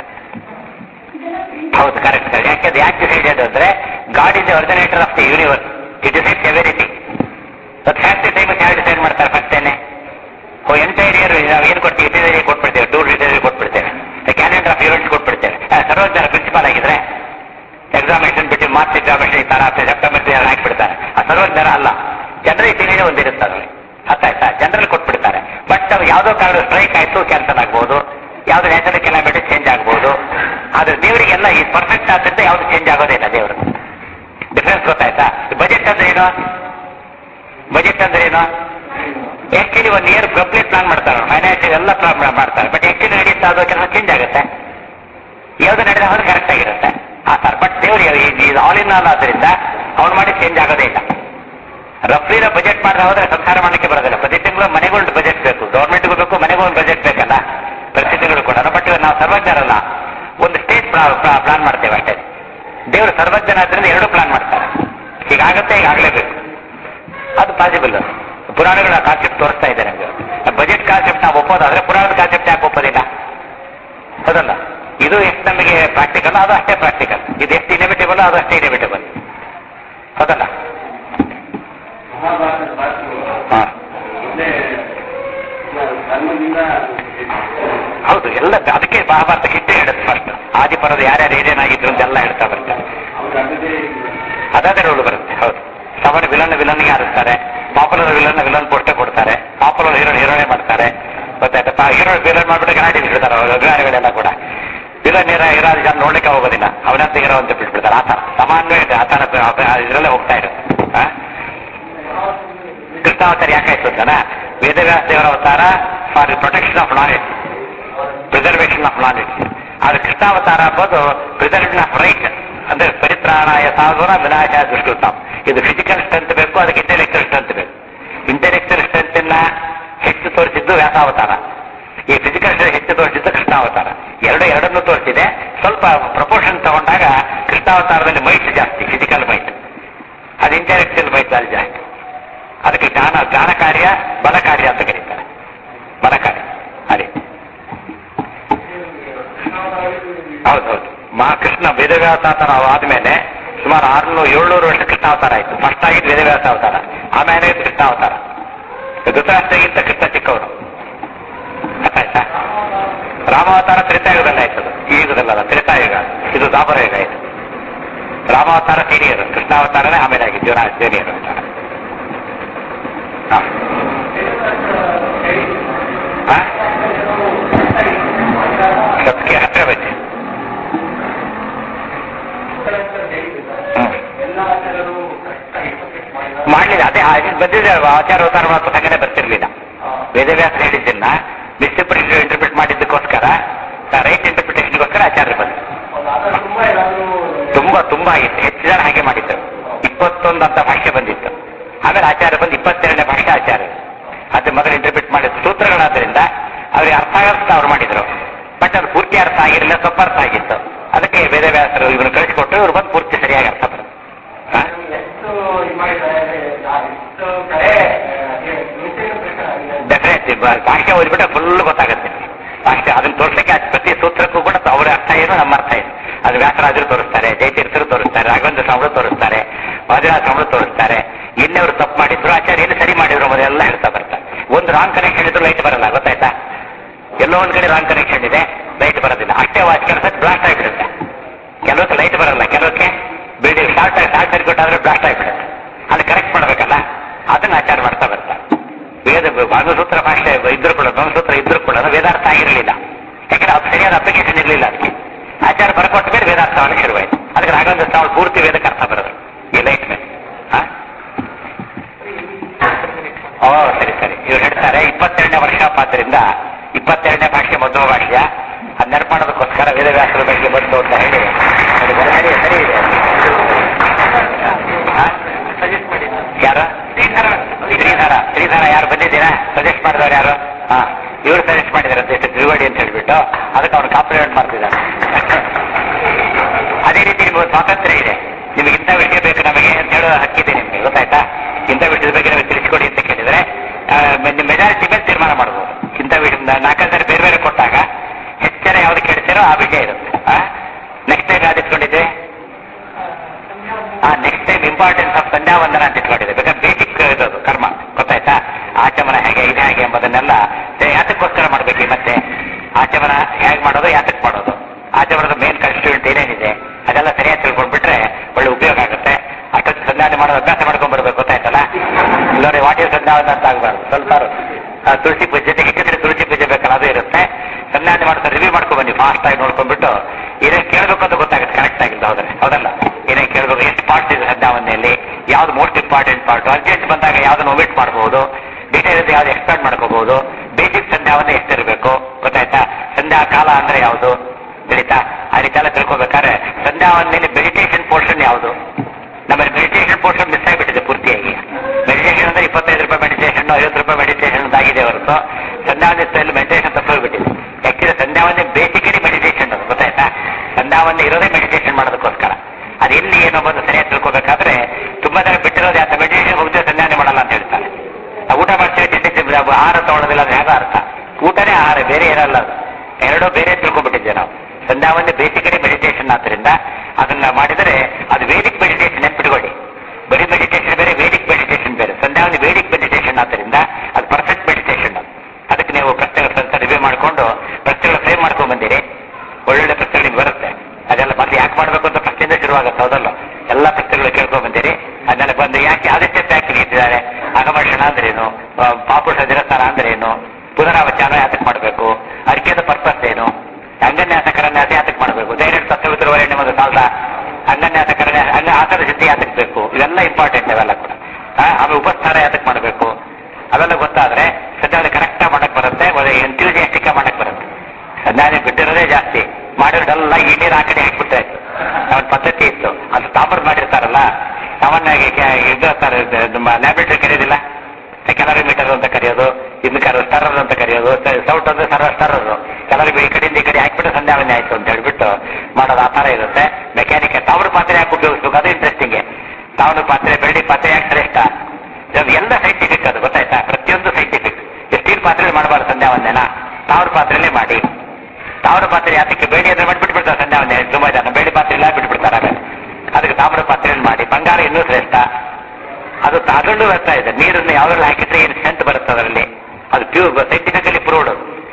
ಹೌದು ಕರೆಕ್ಟ್ ಯಾಕೆ ಅದು ಯಾಕೆ ಡಿಸೈಡೆಡ್ ಅಂದ್ರೆ God is the originator of the universe it decides everything ಅದು ಫ್ಯಾಕ್ಟ್ರಿ ಟೈಮ್ ಯಾರು ಡಿಸೈಡ್ ಮಾಡ್ತಾರೆ ಫಸ್ಟೇನೆ ಓ ಎಂಟೈರ್ ಇಯರ್ ನಾವು ಏನು ಕೊಡ್ತೀವಿ ಇಟಿನರಿ ಕೊಟ್ಬಿಡ್ತೇವೆ ಟೂರ್ ಇಟಿನರಿ ಕೊಟ್ಬಿಡ್ತೇವೆ ಕ್ಯಾಲೆಂಡರ್ ಆಫ್ ಇವೆಂಟ್ಸ್ ಕೊಟ್ಬಿಡ್ತೇವೆ ಸರ್ವಜ್ಞರ ಪ್ರಿನ್ಸಿಪಾಲ್ ಆಗಿದ್ರೆ ಎಕ್ಸಾಮಿನೇಷನ್ ಬಿಟ್ಟು ಮಾರ್ಚ್ ಎಕ್ಸಾಮಿನೇಷನ್ ಈ ತರ ಸೆಪ್ಟೆಂಬರ್ ಹಾಕ್ಬಿಡ್ತಾರೆ ಆ ಸರ್ವಜ್ಞರ ಅಲ್ಲ ಜನರಲ್ ಇಟಿನರಿ ಒಂದಿರುತ್ತೆ ಅದ್ರಲ್ಲಿ ಅರ್ಥ ಆಯ್ತಾ ಜನರಲ್ ಕೊಟ್ಬಿಡ್ತಾರೆ ಬಟ್ ಅವು ಯಾವುದೋ ಕಾರಣ ಸ್ಟ್ರೈಕ್ ಆಯ್ತು ಕ್ಯಾನ್ಸಲ್ ಆಗ್ಬೋದು ಯಾವ್ದು ನ್ಯಾಚುರಲ್ ಕೆಲಾಮಿಟಿ ಚೇಂಜ್ ಆಗ್ಬೋದು ಆದ್ರೆ ದೇವರಿಗೆಲ್ಲ ಈ ಪರ್ಫೆಕ್ಟ್ ಆದಂತೆ ಯಾವ್ದು ಚೇಂಜ್ ಆಗೋದೇ ಇಲ್ಲ ದೇವರು ಡಿಫ್ರೆನ್ಸ್ ಗೊತ್ತಾಯ್ತಾ ಬಜೆಟ್ ಅಂದ್ರೆ ಏನು ಬಜೆಟ್ ಅಂದ್ರೆ ಏನು ಆಕ್ಚುಲಿ ಒಂದು ಇಯರ್ ಕಂಪ್ಲೀಟ್ ಪ್ಲಾನ್ ಮಾಡ್ತಾರೆ ಫೈನಾನ್ಷಿಯಲ್ ಎಲ್ಲ ಪ್ಲಾನ್ ಮಾಡ್ತಾರೆ ಬಟ್ ಆಕ್ಚುಲಿ ನಡೀತಾ ಅದು ಕೆಲಸ ಚೇಂಜ್ ಆಗುತ್ತೆ ಯಾವ್ದು ನಡೆದ ಹೋದ್ರೆ ಕರೆಕ್ಟ್ ಆಗಿರುತ್ತೆ ಆ ಸರ್ ಬಟ್ ದೇವ್ರು ಇದು ಆಲ್ ಇನ್ ಆಲ್ ಆದ್ರಿಂದ ಅವ್ನು ಮಾಡಿ ಚೇಂಜ್ ಆಗೋದೇ ಇಲ್ಲ ರಫ್ಲಿನ ಬಜೆಟ್ ಮಾಡಿದ್ರೆ ಹೋದ್ರೆ ಸಂಸಾರ ಮಾಡಲಿಕ್ಕೆ ಬರೋದಿಲ್ಲ ಪ್ರತಿ ತಿಂಗಳು ಮನೆಗೊಂದು ಬಜೆಟ್ ಬೇಕು ಗೌರ್ಮೆಂಟ್ಗೂ ಬೇಕು ಮನೆಗೂ ಒಂದು ಬಜೆಟ್ ಬೇಕಲ್ಲ ಪ್ರತಿ ತಿಂಗಳು ಕೂಡ ಬಟ್ ಇವಾಗ ನಾವು ಸರ್ವಜ್ಞರಲ್ಲ ಒಂದು ಸ್ಟೇಟ್ ಪ್ಲಾನ್ ಮಾಡ್ತೇವೆ ಅಷ್ಟೇ ದೇವರು ಸರ್ವಜ್ಞನಾದ್ರಿಂದ ಎರಡು ಪ್ಲಾನ್ ಮಾಡ್ತಾರೆ ಹೀಗಾಗುತ್ತೆ ಹೀಗಾಗಲೇಬೇಕು ಅದು ಪಾಸಿಬಲ್ ಪುರಾಣಗಳ ಕಾನ್ಸೆಪ್ಟ್ ತೋರಿಸ್ತಾ ಇದೆ ನಮಗೆ ಬಜೆಟ್ ಕಾನ್ಸೆಪ್ಟ್ ನಾವು ಒಪ್ಪೋದಾದ್ರೆ ಪುರಾಣದ ಕಾನ್ಸೆಪ್ಟ್ ಯಾಕೆ ಒಪ್ಪೋದಿಲ್ಲ ಹೌದಲ್ಲ ಇದು ಎಷ್ಟು ನಮಗೆ ಪ್ರಾಕ್ಟಿಕಲ್ ಅದು ಅಷ್ಟೇ ಪ್ರಾಕ್ಟಿಕಲ್ ಇದು ಎಷ್ಟು ಇನಿವಿಟೇಬಲ್ ಅದು ಅಷ್ಟೇ ಇನಿವಿಟೇಬಲ್ ಹೌದಲ್ಲ ಮಹಾಭಾರತದ ಭಾಷೆಗಳು ಹಾ ಮೊದಲೇ ಧರ್ಮದಿಂದ ಹೌದು ಎಲ್ಲ ಅದಕ್ಕೆ ಮಹಾಭಾರತ ಹಿಟ್ಟೇ ಹೇಳುತ್ತೆ ಫಸ್ಟ್ ಆದಿಪರದ ಯಾರ್ಯಾರು ಏನೇನಾಗಿದ್ರು ಅಂತೆಲ್ಲ ಹೇಳ್ತಾ ಬರ್ತಾರೆ ಅವ್ರ ಅಡ್ಡದೇ ಅದಾದ್ರೆ ರೋಲ್ ಬರುತ್ತೆ ಹೌದು ಸಾಮಾನ್ಯ ವಿಲನ್ ವಿಲನ್ಗೆ ಆರಿಸ್ತಾರೆ ಪಾಪುಲರ್ ವಿಲನ್ ವಿಲನ್ ಪೋಸ್ಟೇ ಕೊಡ್ತಾರೆ ಪಾಪುಲರ್ ಹೀರೋ ಹೀರೋನೇ ಮಾಡ್ತಾರೆ ಗೊತ್ತಾಯ್ತಾ ಹೀರೋ ವಿಲನ್ ಮಾಡ್ಬಿಟ್ಟು ಗಲಾಟೆ ಬಿಡ್ತಾರೆ ಅಭಿಮಾನಿಗಳೆಲ್ಲ ಕೂಡ ವಿಲನ್ ಹೀರೋ ಹೀರೋ ಜನ ನೋಡ್ಲಿಕ್ಕೆ ಹೋಗೋದಿಲ್ಲ ಅವನಂತ ಹೀರೋ ಅಂತ ಬಿಟ್ಬಿಡ್ತಾರೆ ಆತ ಸಾಮಾನ್ಯ ಇದೆ ಆತನ ಇದರಲ್ಲೇ ಹೋಗ್ತಾ ಇರುತ್ತೆ ಆ? ಕೃಷ್ಣಾವತಾರ ಯಾಕಾಯ್ತು ಅಂತಾನ ವೇದವ್ಯಾಸ ದೇವರ ಅವತಾರ for protection of knowledge preservation of knowledge ಆದ್ರೆ ಕೃಷ್ಣಾವತಾರ ಅಂಬೋದು ಪ್ರಿಸರ್ವೇಷನ್ ಆಫ್ ರೈಟ್ ಅಂದ್ರೆ ಪರಿತ್ರಾಣಾಯ ಸಾಧುನ ವಿನಾಶ ದುಷ್ಕೃತಂ ಇದು ಫಿಸಿಕಲ್ ಸ್ಟ್ರೆಂತ್ ಬೇಕು ಅದಕ್ಕೆ ಇಂಟೆಲೆಕ್ಚುಯಲ್ ಸ್ಟ್ರೆಂತ್ ಬೇಕು ಇಂಟೆಲೆಕ್ಚುಯಲ್ ಸ್ಟ್ರೆಂತ್ ಅನ್ನ ಹೆಚ್ಚು ತೋರಿಸಿದ್ದು ವ್ಯಾಸಾವತಾರ ಈ ಫಿಸಿಕಲ್ ಸ್ಟ್ರೆಂತ್ ಹೆಚ್ಚು ತೋರಿಸಿದ್ದು ಕೃಷ್ಣಾವತಾರ ಎರಡು ಎರಡನ್ನೂ ತೋರಿಸಿದೆ ಸ್ವಲ್ಪ ಪ್ರಪೋರ್ಷನ್ ತಗೊಂಡಾಗ ಕೃಷ್ಣಾವತಾರದಲ್ಲಿ ಮೈಟ್ ಜಾಸ್ತಿ ಫಿಸಿಕಲ್ ಮೈಟ್ ಅದು ಇಂಟೆಲೆಕ್ಚುಯಲ್ ಮೈಟ್ ಅಲ್ಲಿ ಜಾಸ್ತಿ ಅದಕ್ಕೆ ಜ್ಞಾನ ಜ್ಞಾನ ಕಾರ್ಯ ಬಲ ಕಾರ್ಯ ಅಂತ ಕರೀತಾರೆ ಬಲ ಕಾರ್ಯ ಅದೇ ಹೌದೌದು ಮಹಾಕೃಷ್ಣ ವೇದವ್ಯಾಸಾವತಾರ ಆದ್ಮೇಲೆ ಸುಮಾರು ಆರ್ನೂರು ಏಳ್ನೂರು ವರ್ಷ ಕೃಷ್ಣಾವತಾರ ಆಯ್ತು ಫಸ್ಟ್ ಆಗಿದ್ದು ವೇದವ್ಯಾಸ ಅವತಾರ ಆಮೇಲೆ ಇದು ಕೃಷ್ಣಾವತಾರ ಧೃತರಾಷ್ಟ್ರಗಿಂತ ಕೃಷ್ಣ ಚಿಕ್ಕವನು ಅರ್ಥ ಆಯ್ತಾ ರಾಮಾವತಾರ ತ್ರೇತಾಯುಗದಲ್ಲಿ ಆಯ್ತದು ಈ ಯುಗದಲ್ಲ ತ್ರೇತಾಯುಗ ಇದು ದಾಪರ ಯುಗ ಇದು ರಾಮಾವತಾರ ಸೀನಿಯರ್ ಕೃಷ್ಣಾವತಾರನೇ ಆಮೇಲೆ ಆಗಿದ್ದು ಜೀವನ ಜೂನಿಯರ್ ಅವತಾರ ಹಾ. ಹಾ? ಸತ್ಗೆ ಹತ್ರ ಬಂದೆ ಹ್ಮ್. ಎಲ್ಲ ಆಚಾರ್ಯರು ಕರೆಕ್ಟಾಗಿ ಇಪ್ಪತ್ತೆಂಟು ಮಾಡಿದ್ದಾರೆ. ಮಾಡ್ಲಿಲ್ಲ ಅದೇ ಆ- ಇದು ಬಂದಿದೆ ಆಚಾರ ಅವತಾರ ಮಾತ್ರ ಸಂಗನೆ ಬರ್ತಿರ್ಲಿಲ್ಲ ವೇದವ್ಯಾಸ ಹೇಳಿದ್ದನ್ನ ಮಿಸ್ಇಂಪ್ರಿಟ್ ಇಂಟರ್ಪ್ರಿಟ್ ಮಾಡಿದ್ದಕ್ಕೋಸ್ಕರ ರೈಟ್ ಇಂಟರ್ಪ್ರಿಟೇಷನ್ಗೋಸ್ಕರ ಆಚಾರ್ಯ ಬಂದ್ರು ಒಂದು ಆಧಾರ ತುಂಬಾ ಏನಾದ್ರು ತುಂಬಾ ತುಂಬಾ ಆಗಿತ್ತು ಹೆಚ್ಚು ಜನ ಹಾಗೆ ಮಾಡಿದ್ರು ಇಪ್ಪತ್ತೊಂದು ಅಂತ ಭಾಷೆ ಬಂದಿತ್ತು ಆಮೇಲೆ ಆಚಾರ್ಯ ಬಂದು ಇಪ್ಪತ್ತೆರಡನೇ ಭಾಷೆ ಆಚಾರ್ಯ ಅದು ಮೊದಲು ಇಂಟರ್ಪ್ರಿಟ್ ಮಾಡಿದ ಸೂತ್ರಗಳಾದ್ರಿಂದ ಅವ್ರಿಗೆ ಅರ್ಥ ಆಗಷ್ಟು ಅವ್ರು ಮಾಡಿದ್ರು ಬಟ್ ಅದು ಪೂರ್ತಿ ಅರ್ಥ ಆಗಿರಲಿಲ್ಲ ಸ್ವಲ್ಪ ಅರ್ಥ ಆಗಿತ್ತು ಅದಕ್ಕೆ ವೇದವ್ಯಾಸರು ಇವ್ರನ್ನ ಕಳಿಸಿಕೊಟ್ಟು ಇವ್ರು ಬಂದು ಪೂರ್ತಿ ಸರಿಯಾಗಿ ಅರ್ಥ ಬರುತ್ತೆ ಹಾ? ಎಷ್ಟು ಇದು ಮಾಡಿದ್ದಾರೆ ಎಷ್ಟು ಕಡೆ ಮಿಸ್ಇಂಟರ್ಪ್ರಿಟೇಷನ್ ಆಗಿದೆ ಡೆಫಿನೆಟ್ಲಿ ಭಾಷೆ ಓದ್ಬಿಟ್ರೆ ಫುಲ್ ಗೊತ್ತಾಗುತ್ತೆ ಭಾಷೆ ಅದನ್ನ ತೋರ್ಸಕ್ಕೆ ಅದ್ ಪ್ರತಿ ಸೂತ್ರಕ್ಕೂ ಕೂಡ ಅವ್ರ ಅರ್ಥ ಏನು ನಮ್ಮ ಅರ್ಥ ಏನು ಅದು ವ್ಯಾಸರಾಜರು ತೋರಿಸ್ತಾರೆ ಜಯತೀರ್ಥರು ತೋರಿಸ್ತಾರೆ ರಾಘವೇಂದ್ರ ಸ್ವಾಮಿಗಳು ತೋರಿಸ್ತಾರೆ ವಾದಿರಾಜ ಸ್ವಾಮಿಗಳು ತೋರಿಸ್ತಾರೆ ಇನ್ನೆವರು ತಪ್ಪು ಮಾಡಿದ್ರು ಆಚಾರ್ಯ ಏನು ಸರಿ ಮಾಡಿದ್ರು ಮೊದಲೆಲ್ಲ ಹೇಳ್ತಾ ಬರ್ತಾರೆ ಒಂದು ರಾಂಗ್ ಕನೆಕ್ಷನ್ ಇದ್ರು ಲೈಟ್ ಬರಲ್ಲ ಗೊತ್ತಾಯ್ತಾ ಎಲ್ಲೋ ಒಂದ್ ಕಡೆ ರಾಂಗ್ ಕನೆಕ್ಷನ್ ಇದೆ ಲೈಟ್ ಬರೋದಿಲ್ಲ ಅಷ್ಟೇ ವಾಚ್ ಕೆಲಸ ಬ್ಲಾಸ್ಟ್ ಆಗಿಬಿಡುತ್ತೆ ಕೆಲವಕ್ಕೆ ಲೈಟ್ ಬರಲ್ಲ ಕೆಲವಕ್ಕೆ ಬಿಲ್ಡಿಂಗ್ ಶಾರ್ಟ್ ಶಾರ್ಟ್ ಸರ್ಕ್ಯೂಟ್ ಆದ್ರೆ ಬ್ಲಾಸ್ಟ್ ಆಗಿಬಿಡುತ್ತೆ ಅದು ಕರೆಕ್ಟ್ ಮಾಡ್ಬೇಕಲ್ಲ ಅದನ್ನ ಆಚಾರ ಮಾಡ್ತಾ ಬರ್ತಾರೆ ವೇದ ಭಾಗಸೂತ್ರ ಭಾಷೆ ಇದ್ರು ಕೂಡ ಬ್ರಹ್ಮಸೂತ್ರ ಇದ್ರು ಕೂಡ ವೇದಾರ್ಥ ಆಗಿರಲಿಲ್ಲ ಯಾಕಂದ್ರೆ ಅದು ಸರಿಯಾದ ಅಪ್ಲಿಕೇಶನ್ ಇರಲಿಲ್ಲ ಅದಕ್ಕೆ ಆಚಾರ ಬರ್ಕೊಟ್ಟ ಮೇಲೆ ವೇದಾರ್ಥವನ್ನು ಶುರುವಾಯಿತು ಅದಕ್ಕೆ ರಾಘವೇಂದ್ರ ಸ್ವಾಮಿ ಪೂರ್ತಿ ವೇದಕ್ಕೆ ಅರ್ಥ ಬರೋದು ಈ ಲೈಟ್ ಮೇಲೆ ಹಾ ಓ ಸರಿ ಸರಿ ಇವ್ರು ಹೇಳ್ತಾರೆ ಇಪ್ಪತ್ತೆರಡನೇ ವರ್ಷ ಆದ್ರಿಂದ ಇಪ್ಪತ್ತೆರಡನೇ ಭಾಷೆ ಮಧ್ವ ಭಾಷೆಯ ಹನ್ನೆರಡು ಮಾಡೋದಕ್ಕೋಸ್ಕರ ವೇದವ್ಯಾಸರ ಬಗ್ಗೆ ಬಂತು ಅಂತ ಹೇಳಿ ಹೇಳಿದ್ದಾರೆ. ಸರಿ ಸರಿ ಇದೆ ಹಾ? ಯಾರು ಶ್ರೀಧರ ಶ್ರೀಧರ ಯಾರು ಬಂದಿದ್ದೀರಾ ಸಜೆಸ್ಟ್ ಮಾಡಿದವ್ರು ಯಾರು ಹಾ ಇವ್ರು ಸಜೆಸ್ಟ್ ಮಾಡಿದಾರೆ ಅಂತ ಎಷ್ಟು ತ್ರಿವಡಿ ಅಂತ ಹೇಳ್ಬಿಟ್ಟು ಅದಕ್ಕೆ ಅವ್ರು ಕಾಂಪ್ಲಿಮೆಂಟ್ ಮಾಡ್ತಿದ್ದಾರೆ ಅದೇ ರೀತಿ ನಿಮಗೆ ಸ್ವಾತಂತ್ರ್ಯ ಇದೆ ನಿಮಗೆ ಇಂಥ ವಿಷಯ ಬೇಕು ನಮಗೆ ಅಂತ ಹೇಳೋ ಹಕ್ಕಿದೆ ನಿಮಗೆ ಗೊತ್ತಾಯ್ತಾ ಇಂಥ ವಿಷಯದ ಬಗ್ಗೆ ನಮಗೆ ತಿಳಿಸ್ಕೊಡಿ ಅಂತ ಕೇಳಿದ್ರೆ ಮೆಜಾರಿಟಿ ಮೇಲೆ ತೀರ್ಮಾನ ಮಾಡ್ಬೋದು ಇಂಥ ವಿಷಯ ನಾಲ್ಕೈದು ಬೇರೆ ಬೇರೆ ಕೊಟ್ಟಾಗ ಹೆಚ್ಚರ ಯಾವ್ದು ಕೇಳ್ತೀರೋ ಆ ವಿಷಯ ಇರುತ್ತೆ ನೆಕ್ಸ್ಟ್ ಟೈಮ್ ಯಾವ್ದು ಇಟ್ಕೊಂಡಿದ್ದೆ ಆ ನೆಕ್ಸ್ಟ್ ಟೈಮ್ ಇಂಪಾರ್ಟೆನ್ಸ್ ಆಫ್ ಸಂಧ್ಯಾವಂದನ ಅಂತ ಇಟ್ಕೊಂಡಿದೆ ಬೇಕಾದ್ರೆ ಬೇಸಿಕ್ ಇರೋದು ಕರ್ಮ ಗೊತ್ತಾಯ್ತಾ ಆಚಮನ ಹೇಗೆ ಇದು ಹೇಗೆ ಎಂಬುದನ್ನೆಲ್ಲ ಏ, ಯಾತಕ್ಕೋಸ್ಕರ ಮಾಡ್ಬೇಕು ಈ ಮತ್ತೆ ಆಚಮನ ಹೇಗೆ ಮಾಡೋದು ಯಾತಕ್ ಮಾಡೋದು ಆಚಮನದ ಮೇನ್ ಕಾನ್ಸ್ಟಿಟ್ಯೂಂಟ್ ಏನೇನಿದೆ ಅದೆಲ್ಲ ಸರಿಯಾಗಿ ತಿಳ್ಕೊಂಡ್ಬಿಟ್ರೆ ಒಳ್ಳೆ ಉಪಯೋಗ ಆಗುತ್ತೆ ಅಷ್ಟೊತ್ತು ಸಂಧಾನ ಮಾಡೋದು ಅಭ್ಯಾಸ ಮಾಡ್ಕೊಂಡ್ ಬರ್ಬೇಕು ಗೊತ್ತಾಯ್ತಲ್ಲ ಇಲ್ಲೋರಿ ವಾಟಿ ಸಂಧಾನ ಅಂತ ಆಗ್ಬಾರ್ದು ಸ್ವಲ್ಪ ಆ, ತುಳಸಿ ಪೂಜೆ ಜೊತೆಗೆ ಹೆಚ್ಚಿದ್ರೆ ತುಳಸಿ ಪೂಜೆ ಬೇಕಲ್ಲ ಅದು ಇರುತ್ತೆ ಸಂಧಾನ ಮಾಡ್ತಾರೆ ರಿವ್ಯೂ ಮಾಡ್ಕೊಂಡ್ ಬನ್ನಿ ಫಾಸ್ಟ್ ಆಗಿ ನೋಡ್ಕೊಂಡ್ಬಿಟ್ಟು ಏನೇನು ಕೇಳಬೇಕು ಅಂತ ಗೊತ್ತಾಗುತ್ತೆ ಕರೆಕ್ಟ್ ಆಗಿಲ್ಲ ಹೌದ್ರೆ ಹೌದಲ್ಲ ಏನೇನು ಕೇಳಬೇಕು ಎಷ್ಟು ಪಾರ್ಟ್ ಇದೆ ಸಂಧ್ಯಾವಂದನೆಯಲ್ಲಿ ಯಾವ್ದು ಮೋಸ್ಟ್ ಇಂಪಾರ್ಟೆಂಟ್ ಪಾರ್ಟ್ ಅರ್ಜೆಂಟ್ ಬಂದಾಗ ಯಾವ್ದನ್ನು ಒಮಿಟ್ ಮಾಡಬಹುದು ಡೀಟೇಲ್ ಇದೆ ಯಾವ್ದು ಎಕ್ಸ್ಪ್ಯಾಂಡ್ ಮಾಡ್ಕೋಬಹುದು ಬೇಸಿಕ್ ಸಂಧ್ಯಾವಂದನೆ ಎಷ್ಟಿರಬೇಕು ಗೊತ್ತಾಯ್ತಾ ಸಂಧ್ಯಾ ಕಾಲ ಅಂದ್ರೆ ಯಾವುದು ತಿಳಿತಾ ಆ ರೀತಿ ಎಲ್ಲ ತಿಳ್ಕೊಬೇಕಾದ್ರೆ ಸಂಧ್ಯಾವಂದನೆಯಲ್ಲಿ ಮೆಡಿಟೇಷನ್ ಪೋರ್ಷನ್ ಯಾವುದು ನಮ್ಮಲ್ಲಿ ಮೆಡಿಟೇಷನ್ ಪೋರ್ಷನ್ ಮಿಸ್ ಆಗಿಬಿಟ್ಟಿದೆ ಪೂರ್ತಿಯಾಗಿ ಮೆಡಿಟೇಷನ್ ಅಂದ್ರೆ ಇಪ್ಪತ್ತೈದು ರೂಪಾಯಿ ಮೆಡಿಟೇಷನ್ ಐವತ್ತು ರೂಪಾಯಿ ಮೆಡಿಟೇಷನ್ ಅಂತ ಆಗಿದೆ ಹೊರತು ಸಂಧ್ಯಾವಂದನೆಯಲ್ಲಿ ಮೆಡಿಟೇಷನ್ ತಪ್ಪೋಗ್ಬಿಟ್ಟಿದೆ ಆಕ್ಚುಲಿ ಸಂಧ್ಯಾವಂದನೆ ಬೇಸಿಕಲಿ ಮೆಡಿಟೇಷನ್ ಅದು ಗೊತ್ತಾಯ್ತಾ ಸಂಧ್ಯಾವಂದನೆ ಇರೋದೇ ಮೆಡಿಟೇಷನ್ ಮಾಡೋದಕ್ಕೋಸ್ಕರ ಅದು ಎಲ್ಲಿ ಏನು ಅನ್ನೋದು ಸರಿಯಾಗಿ ತಿಳ್ಕೊಬೇಕಾದ್ರೆ ತುಂಬಾ ಜನ ಬಿಟ್ಟಿರೋದು ಯಾಕೆ ಮೆಡಿಟೇಷನ್ ಮುಗಿದ್ರೆ ಸಂಧ್ಯಾವನೆ ಮಾಡಲ್ಲ ಅಂತ ಹೇಳ್ತಾರೆ ನಾವು ಊಟ ಮಾಡ್ತೀವಿ ತಿಂಡಿ ತಿಂದ್ರೆ ಅದು ಆಹಾರ ತಗೊಳ್ಳೋದಿಲ್ಲ ಅದು ಹೇಗ ಅರ್ಥ ಊಟನೇ ಆಹಾರ ಬೇರೆ ಇರಲ್ಲ ಅದು ಎರಡೂ ಬೇರೆ ತಿಳ್ಕೊಂಡ್ಬಿಟ್ಟಿದ್ದೆ ನಾವು ಸಂಧ್ಯಾವಂದನೆ ಬೇಸಿಕಲಿ ಮೆಡಿಟೇಷನ್ ಆದ್ದರಿಂದ ಅದನ್ನ ಮಾಡಿದರೆ ಅದು ವೇದಿಕ್ ಮೆಡಿಟೇಷನ್ ನೆನ್ಪಿಟ್ಕೊಳ್ಳಿ ಬರೀ ಮೆಡಿಟೇಷನ್ ಬೇರೆ ವೇದಿಕ್ ಮೆಡಿಟೇಷನ್ ಬೇರೆ ಸಂಧ್ಯಾವಂದನೆ ವೇದಿಕ್ ಮೆಡಿಟೇಷನ್ ಆದ್ದರಿಂದ ಅದು ಪರ್ಫೆಕ್ಟ್ ಮೆಡಿಟೇಷನ್ ಅದಕ್ಕೆ ನೀವು ಪ್ರಶ್ನೆಗಳ ಸ್ವಲ್ಪ ರಿವ್ಯೂ ಮಾಡಿಕೊಂಡು ಪ್ರಶ್ನೆಗಳು ಫ್ರೇಮ್ ಮಾಡ್ಕೊಂಡ್ ಬಂದಿರಿ ಒಳ್ಳೊಳ್ಳೆ ಪ್ರಶ್ನೆಗಳು ನಿಮ್ಗೆ ಬರುತ್ತೆ ಅದೆಲ್ಲ ಬಂದು ಯಾಕೆ ಮಾಡಬೇಕು ಅಂತ ಪ್ರಶ್ನೆಯಿಂದ ಶುರುವಾಗುತ್ತೆ ಹೌದಲ್ಲ ಎಲ್ಲ ಪ್ರಶ್ನೆಗಳು ಕೇಳ್ಕೊಂಡ್ ಬಂದಿರಿ ಅದನ್ನೆಲ್ಲ ಬಂದು ಯಾಕೆ ಯಾವುದೇ ಸ್ಟೆಪ್ ಯಾಕೆ ಇಟ್ಟಿದ್ದಾರೆ ಆಗಮರ್ಷಣ ಅಂದ್ರೇನು ಆ, ಪಾಪುಷ ದಿರಸ್ಥಾನ ಅಂದ್ರೇನು ಪುನರಾವಚಾನ ಯಾತಕ್ಕೆ ಮಾಡಬೇಕು ಅರಿಕೆದ ಪರ್ಪಸ್ ಏನು ಅಂಗನ್ಯಾಸ ಕರನ್ಯಾಸ ಯಾತಕ್ಕೆ ಮಾಡಬೇಕು ಡೈರೆಕ್ಟ್ ಸತ್ಯವಿದ್ರವರೆ ನಿಮಗೆ ಸಾಲದ ಅಂಗನ್ಯಾಸ ಕರನ್ಯಾಸ ಅಂಗ ಆಸನ ಸಿದ್ಧಿ ಯಾತಕ್ಕೆ ಬೇಕು ಇವೆಲ್ಲ ಇಂಪಾರ್ಟೆಂಟ್ ಅವೆಲ್ಲ ಕೂಡ ಆ, ಆಮೇಲೆ ಉಪಸ್ಥಾನ ಯಾತಕ್ಕೆ ಮಾಡಬೇಕು ಅವೆಲ್ಲ ಗೊತ್ತಾದ್ರೆ ಸದ್ಯ ಕರೆಕ್ಟ್ ಮಾಡಕ್ ಬರುತ್ತೆ ಎಂಟ್ಯೂಸಿಯಾಸ್ಟಿಕ್ ಮಾಡಕ್ ಬರುತ್ತೆ ಸಂಧಾನ ಬಿಟ್ಟಿರೋದೇ ಜಾಸ್ತಿ ಮಾಡಿರೋದೆಲ್ಲ ಈ ನೀರು ಆ ಕಡೆ ಹಾಕ್ಬಿಟ್ರೆ ಅವನ ಪದ್ಧತಿ ಇತ್ತು ಅದು ತಾಮ್ರದ ಮಾಡಿರ್ತಾರಲ್ಲ ಸಾಮಾನ್ಯವಾಗಿ ಕೆ- ಇದು ಅಂತಾರೆ, ಇದು ನಮ್ಮ ಲ್ಯಾಬ್ರೇಟರಿ ಕರೆಯೋದಿಲ್ಲ ಕ್ಯಾಲರಿಮೀಟರ್ ಅಂತ ಕರೆಯೋದು ಇನ್ನು ಕರೆ ಸ್ಟರರ್ ಅಂತ ಕರೆಯೋದು ಸೌಟ್ ಅಂದ್ರೆ ಸರ್ವ ಸ್ಟರರ್ ಕೆಲವರಿಗೆ ಈ ಕಡೆಯಿಂದ ಈ ಕಡೆ ಹಾಕ್ಬಿಟ್ಟು ಸಂಧ್ಯಾವನೆ ಆಯ್ತು ಅಂತ ಹೇಳ್ಬಿಟ್ಟು ಮಾಡೋದು ಆ ತರ ಇರುತ್ತೆ ಮೆಕ್ಯಾನಿಕ್ ತಾಮ್ರ ಪಾತ್ರೆ ಯಾಕೆ ಉಪಯೋಗಿಸ್ಬೇಕು ಅದು ಇಂಟ್ರೆಸ್ಟಿಂಗ್ ತಾಮ್ರ ಪಾತ್ರೆ ಬೆಳ್ಳಿ ಪಾತ್ರೆ ಯಾಕೆ ಶ್ರೇಷ್ಠ ಇದು ಎಲ್ಲ ಸೈಂಟಿಫಿಕ್ ಅದು ಗೊತ್ತಾಯ್ತಾ ಪ್ರತಿಯೊಂದು ಸೈಂಟಿಫಿಕ್ ಸ್ಟೀಲ್ ಪಾತ್ರೆ ಮಾಡಬಾರ್ದು ಸಂಧ್ಯಾವಂದನ ತಾಮ್ರ ಪಾತ್ರೆಯಲ್ಲೇ ಮಾಡಿ ತಾಮ್ರ ಪಾತ್ರೆ ಯಾತಕ್ಕೆ ಬೇಡಿ ಅಂದ್ರೆ ಬಿಟ್ಬಿಡ್ತಾರೆ ಸಂಧ್ಯಾವಂದನೆ ತುಂಬಾ ಜನ ಬೇಡಿ ಪಾತ್ರೆ ಎಲ್ಲ ಬಿಟ್ಬಿಡ್ತಾರೆ ಆಮೇಲೆ ಅದಕ್ಕೆ ತಾಮ್ರ ಪಾತ್ರೆಯಲ್ಲಿ ಮಾಡಿ ಬಂಗಾರ ಇನ್ನೂ ಶ್ರೇಷ್ಠ ಅದು ಅದರಲ್ಲೂ ಬರ್ತಾ ಇದೆ ನೀರನ್ನು ಯಾವ್ದ್ರಲ್ಲಿ ಹಾಕಿದ್ರೆ ಏನು ಸೆಂಟ್ ಬರುತ್ತೆ ಅದರಲ್ಲಿ ಅದು ಪ್ಯೂರ್ ಸೈಂಟಿಫಿಕಲಿ ಪ್ರೂವ್ಡ್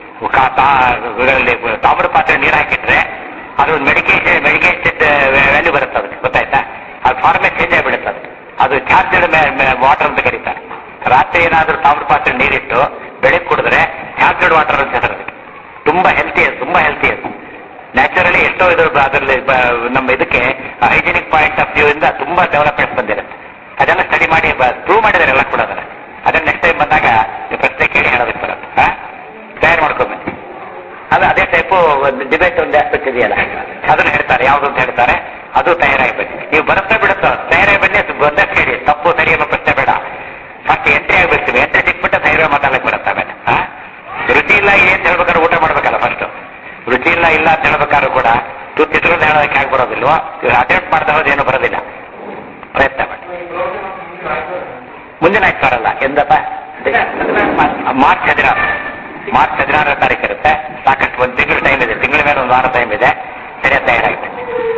ತಾಮ್ರ ಪಾತ್ರೆ ನೀರು ಹಾಕಿದ್ರೆ ಅದು ಮೆಡಿಕೇಶನ್ ಮೆಡಿಕೇಟೆಡ್ ವ್ಯಾಲ್ಯೂ ಬರುತ್ತೆ ಅದಕ್ಕೆ ಗೊತ್ತಾಯ್ತಾ ಅದು ಫಾರ್ಮೇಟ್ ಚೇಂಜ್ ಆಗಿಬಿಡುತ್ತೆ ಅದು ಅದು ಚಾರ್ಜೆಡ್ ವಾಟರ್ ಅಂತ ಕರೀತಾರೆ ರಾತ್ರಿ ಏನಾದ್ರೂ ತಾಮ್ರ ಪಾತ್ರೆ ನೀರಿಟ್ಟು ಬೆಳಗ್ಗೆ ಕುಡಿದ್ರೆ ಚಾರ್ಜೆಡ್ ವಾಟರ್ ಅಂತ ಹೆಸರು ಅದಕ್ಕೆ. ತುಂಬಾ ಹೆಲ್ತಿ ಅದು ತುಂಬಾ ಹೆಲ್ತಿ ಅದು ನ್ಯಾಚುರಲಿ ಎಷ್ಟೋ ಇದು ಅದರಲ್ಲಿ ಬ- ನಮ್ಮ ಇದಕ್ಕೆ ಹೈಜಿನಿಕ್ ಪಾಯಿಂಟ್ ಆಫ್ ವ್ಯೂ ಇಂದ ತುಂಬಾ ಡೆವಲಪ್ಮೆಂಟ್ ಬಂದಿರುತ್ತೆ ಅದೆಲ್ಲ ಸ್ಟಡಿ ಮಾಡಿ ಪ್ರೂವ್ ಮಾಡಿದ್ದಾರೆ ಎಲ್ಲ ಕೂಡ ಅದನ್ನ ಅದನ್ನ ನೆಕ್ಸ್ಟ್ ಟೈಮ್ ಬಂದಾಗ ನೀವು ಪ್ರಶ್ನೆ ಕೇಳಿ ಹೇಳೋದಕ್ಕೆ ಬರುತ್ತೆ ಹಾ ತಯಾರು ಮಾಡ್ಕೊಂಬನ್ನಿ ಅದು ಅದೇ ಟೈಪು ಒಂದು ಡಿಬೇಟ್ ಒಂದು ಆಸ್ಪೆಕ್ಟ್ ಇದೆಯಲ್ಲ ಅದನ್ನ ಹೇಳ್ತಾರೆ ಯಾವ್ದು ಅಂತ ಹೇಳ್ತಾರೆ ಅದು ತಯಾರಾಗಿ ಬನ್ನಿ ನೀವು ಬರುತ್ತಾ ಬಿಡುತ್ತೋ ತಯಾರಾಗಿ ಬನ್ನಿ ಅದು ಬಂದಷ್ಟು ಹೇಳಿ ತಪ್ಪು ಸರಿ ಅನ್ನೋ ಪ್ರಶ್ನೆ ಬೇಡ ಫಸ್ಟ್ ಎಂಟ್ರಿ ಆಗ್ಬೇಕು ಎಂಟ್ರಿ ಸಿಕ್ಬಿಟ್ಟು ಧೈರ್ಯ ಮಾತಾಡಕ್ಕೆ ಬರುತ್ತೆ ಆಮೇಲೆ ಹಾ ರುಚಿ ಇಲ್ಲ ಏನ್ ಹೇಳ್ಬೇಕಾದ್ರೆ ಊಟ ಮಾಡ್ಬೇಕಲ್ಲ ಫಸ್ಟ್ ರುಚಿ ಇಲ್ಲ ಇಲ್ಲ ಅಂತ ಹೇಳ್ಬೇಕಾದ್ರೂ ಕೂಡ ತುತ್ತಿದ್ರು ಹೇಳೋದಕ್ಕೆ ಆಗಿ ಬರೋದಿಲ್ವೋ ಅಟೆಂಪ್ಟ್ ಮಾಡ್ತಾ ಹೋದ್ರೆ ಏನು ಬರೋದಿಲ್ಲ ಪ್ರಯತ್ನ ಮಾಡಿ ಮುಂದಿನ ಆಯ್ತಾರಲ್ಲ ಎಂದಪ್ಪ ಮಾರ್ಚ್ ಹದಿನಾರು ಮಾರ್ಚ್ ಹದಿನಾರನೇ ತಾರೀಕು ಇರುತ್ತೆ ಸಾಕಷ್ಟು ಒಂದು ತಿಂಗಳು ಟೈಮ್ ಇದೆ ತಿಂಗಳ ಮೇಲೆ ಒಂದು ವಾರ ಟೈಮ್ ಇದೆ ಸರಿಯಾದ ತಯಾರಾಗುತ್ತೆ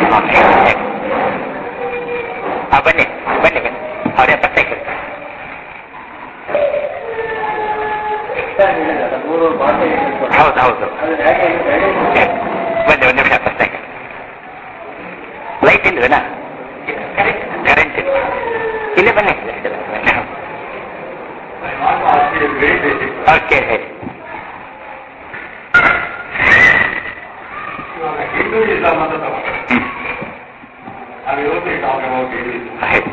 ಹಾ ಬನ್ನಿ ಬನ್ನಿ ಬನ್ನಿ ಅವರೇ ಪ್ರಶ್ನೆ ಕೇಳಿ ಸರ್ ಹೇಳಿದ್ರಲ್ಲ, ಮೂರು ಭಾಷೆ ಹೇಳ್ಕೊಟ್ಟು. ಹೌದು ಹೌದು ಅದು ಹೇಗೆ ಇದು ಹೇಗೆ? ಬನ್ನಿ ಒಂದು ನಿಮಿಷ ಪ್ರಶ್ನೆ ಕೇಳಿ ಲೈಟ್ ಇಲ್ವೇನಾ ಕರೆಂಟ್ ಇಲ್ಲ ಇಲ್ಲಿ ಬನ್ನಿ ಓಕೆ ಹೇಳಿ ಹಿಂದೂಯಿಸಂ ಅಂತ ತಗೊಂಡ್ರೆ ಹ್ಮ್. ಅದು ಯೋಚನೆ talk about Hinduism. ಹೇಳಿ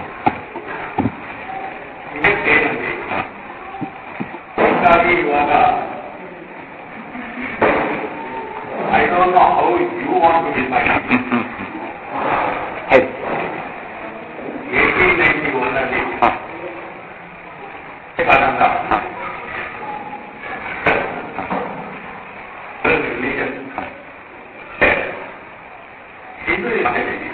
ಇದಕ್ಕೆ ಏನಂದ್ರೆ ಹೀಗಾಗಿ ಇವಾಗ I don't know how you want to define hmm, hmm, hmm. ಹೇಳಿ ಏಯ್ಟೀನ್ ನೈನ್ಟಿ ಒನ್ ಅಲ್ಲಿ ಹಾಂ ಆದಂತ ಹಾಂ religion Hindu is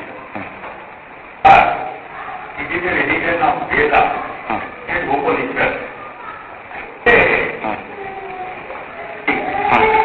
it is a religion of Veda ಹಾಂ and Upanishad. ಹಾಂ ಹಾಂ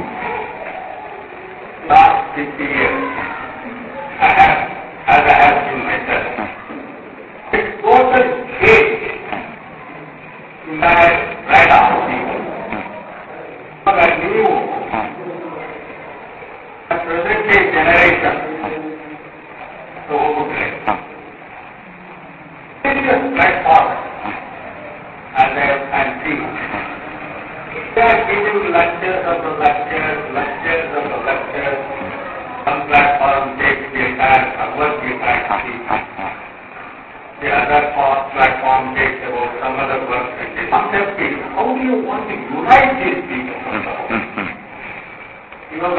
Last 50 years, I have, as I have seen myself, it's total change in my right of people. But I knew ಹಾಂ the present day generation, so okay, ಹಾಂ serious platform, as I can see. They are giving lectures of the lectures, lectures of the lectures. Some platform takes the entire Bhagavad Gita and speaks. The other pa- platform takes about some other work and the concept is how do you want to unite these people? ಹ್ಮ್ ಹ್ಮ್ ಇವಾಗ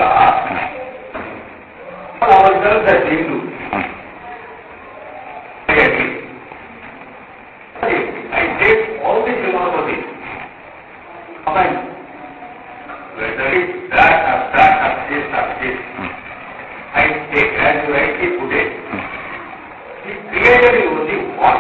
ourselves as Hindus, hmm I agree. I take all the philosophy, combine, whether it's that or that or this or this, I take as you rightly put it, he created only one.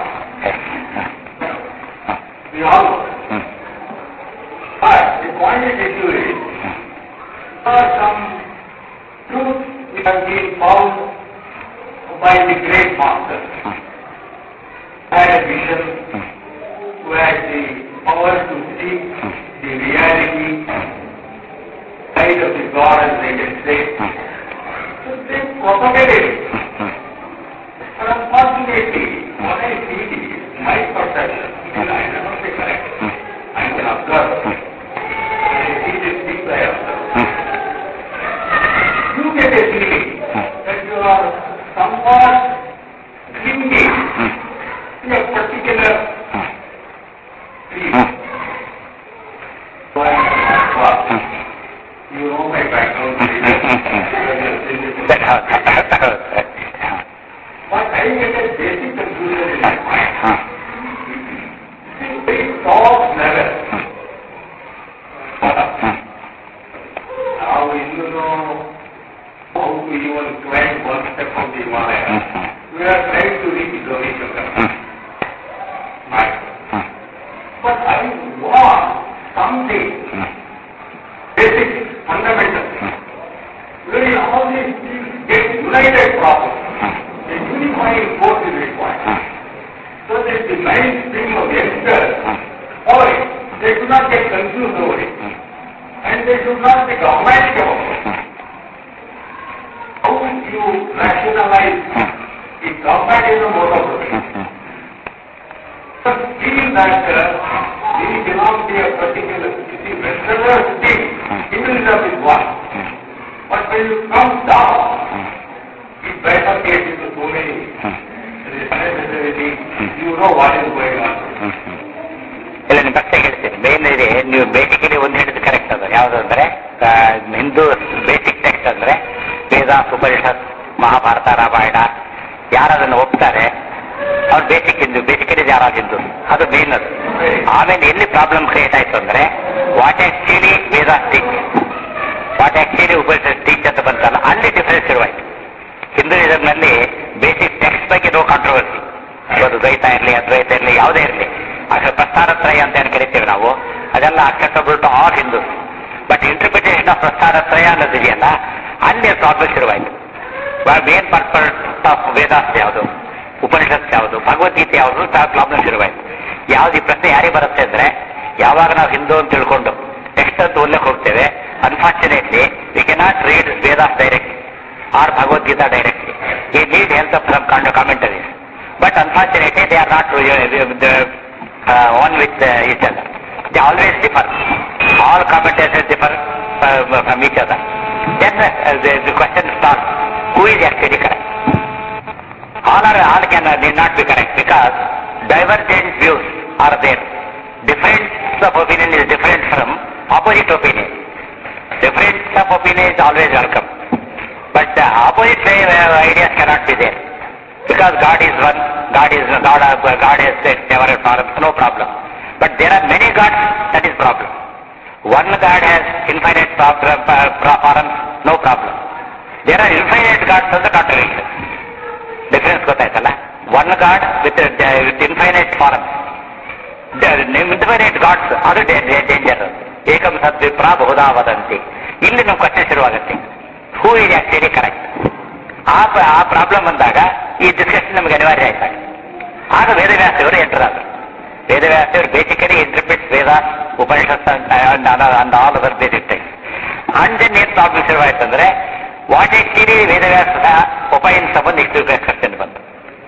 We all know. Hmm But the point is issue is, there are some truths which have been found by the great masters. had a vision who had the power to see the reality side of the God as they can say. So they propagated it. But unfortunately, what I see is my perception, because I never say correct. I can observe. When I see these things, I observe. You get a feeling that you are somewhat thinking in a particular field. So I well, you know my background. ಸರಿ ಹೌದು ಹೌದು ಹೌದು But I get a basic conclusion in my mind. ಹಾಂ Very top level. ಹಾಂ How you know how to even climb one step of the Himalaya. Hmm hmm We are trying to reach Gauri Shankar. Hmm Right. Hmm But I want something hmm basic, fundamental. Hmm Really all these things get united properly. Hmm A unifying force is required. Hmm So that the mainstream of youngsters hmm follow it. They do not get confused over it. Hmm And they should not be dogmatic about it. Hmm How you rationalize hmm the dogmatism out of it. Hmm hmm But feel that uh, we belong to a particular, you see, Westerners think Hinduism is one. Hmm But when you come down, hmm it bifurcates into so many. Hmm There is unnecessarily, you know what is going on. ಹ್ಮ್ ಹ್ಮ್. ಇಲ್ಲ ನಿಮ್ಮ ಪ್ರಶ್ನೆ ಹೇಳ್ತೀನಿ main ಇದೆ ನೀವು basically ಒಂದು ಹೇಳಿದ್ದು correct ಅದು ಯಾವುದು ಅಂದ್ರೆ ಆ, ಹಿಂದೂ ಬೇಸಿಕ್ ಟೆಕ್ಸ್ಟ್ ಅಂದ್ರೆ ವೇದ ಉಪನಿಷತ್ ಮಹಾಭಾರತ ರಾಮಾಯಣ ಯಾರು ಅದನ್ನು ಒಪ್ತಾರೆ ಅವ್ರು ಬೇಸಿಕ್ ಹಿಂದೂ ಬೇಸಿಕಲಿ ಯಾರು ಹಿಂದೂ ಅದು ಮೇನ್ ಅದು ಆಮೇಲೆ ಎಲ್ಲಿ ಪ್ರಾಬ್ಲಮ್ ಕ್ರಿಯೇಟ್ ಆಯ್ತು ಅಂದ್ರೆ what actually Veda teach what actually Upanishad teach ಅಂತ ಬಂತಲ್ಲ ಅಲ್ಲಿ ಡಿಫರೆನ್ಸ್ ಶುರುವಾಯ್ತು ಹಿಂದೂಯಿಸಂನಲ್ಲಿ ಬೇಸಿಕ್ ಟೆಕ್ಸ್ಟ್ ಬಗ್ಗೆ ನೋ ಕಾಂಟ್ರವರ್ಸಿ ಅದು ದ್ವೈತ ಇರಲಿ ಅದ್ವೈತ ಇರಲಿ ಯಾವುದೇ ಇರಲಿ ಅದ್ರ ಪ್ರಸ್ಥಾನತ್ರಯ ಅಂತ ಏನು ಕರಿತೀವಿ ನಾವು ಅದೆಲ್ಲ acceptable to all Hindu but interpretation of Prasthanatraya ಅನ್ನೋದು ಇದೆಯಲ್ಲ ಅಲ್ಲಿ ಪ್ರಾಬ್ಲಮ್ ಶುರುವಾಯಿತು ಮೇನ್ ಪರ್ಪಸ್ ಆಫ್ ವೇದಾಸ್ ಯಾವುದು ಉಪನಿಷತ್ ಯಾವುದು ಭಗವದ್ಗೀತೆ ಯಾವುದು ಪ್ರಾಬ್ಲಮ್ ಶುರುವಾಯ್ತು ಯಾವ್ದು ಈ ಪ್ರಶ್ನೆ ಯಾರಿಗೆ ಬರುತ್ತೆ ಅಂದ್ರೆ ಯಾವಾಗ ನಾವು ಹಿಂದೂ ಅಂತ ತಿಳ್ಕೊಂಡು ಟೆಕ್ಸ್ಟ್ ಅಂತ ಓದ್ಲಿಕ್ಕೆ ಹೋಗ್ತೇವೆ unfortunately we cannot read Vedas direct or Bhagavad Gita directly we need help of some kind commentaries but unfortunately they are not one with each other they always differ all commentators differ from each other then the question start who is actually correct all are all can uh, need not be correct because divergent views are there. Difference of opinion is different from opposite opinion. Difference of opinion is always welcome. But the opposite way, uh, ideas cannot be there. Because God is one, God is God, uh, God has said never a problem, no problem. But there are many gods, that is problem. One God has infinite problem, uh, pro- forms, no problem. There are infinite gods of the contradiction. Difference ಗೊತ್ತಾಯ್ತಲ್ಲ one God with with infinite form infinite gods ಅದು danger ಏಕಂ ಸದ್ವಿಪ್ರ ಬಹುಧಾ ವದಂತಿ ಇಲ್ಲಿ ನಮ್ಮ question ಶುರುವಾಗುತ್ತೆ ಹೂ is actually correct ಆ ಪ- ಆ ಪ್ರಾಬ್ಲಮ್ ಬಂದಾಗ ಈ ಡಿಸ್ಕಷನ್ ನಮಗೆ ಅನಿವಾರ್ಯ ಆಯ್ತಾಗ ಆಗ ವೇದವ್ಯಾಸವರು ಎಂಟರ್ ಆದರು ವೇದವ್ಯಾಸವರು basically interpret Veda Upanishad and all other basic times and then ಏನ್ ಪ್ರಾಬ್ಲಮ್ ಶುರುವಾಯ್ತಂದ್ರೆ ವಾಟ್ ಆಕ್ಚುಲಿ ವೇದವ್ಯಾಸದ ಒಪೈನ್ ಸಂಬಂಧ ಇಷ್ಟು ಕ್ವಶನ್ ಬಂತು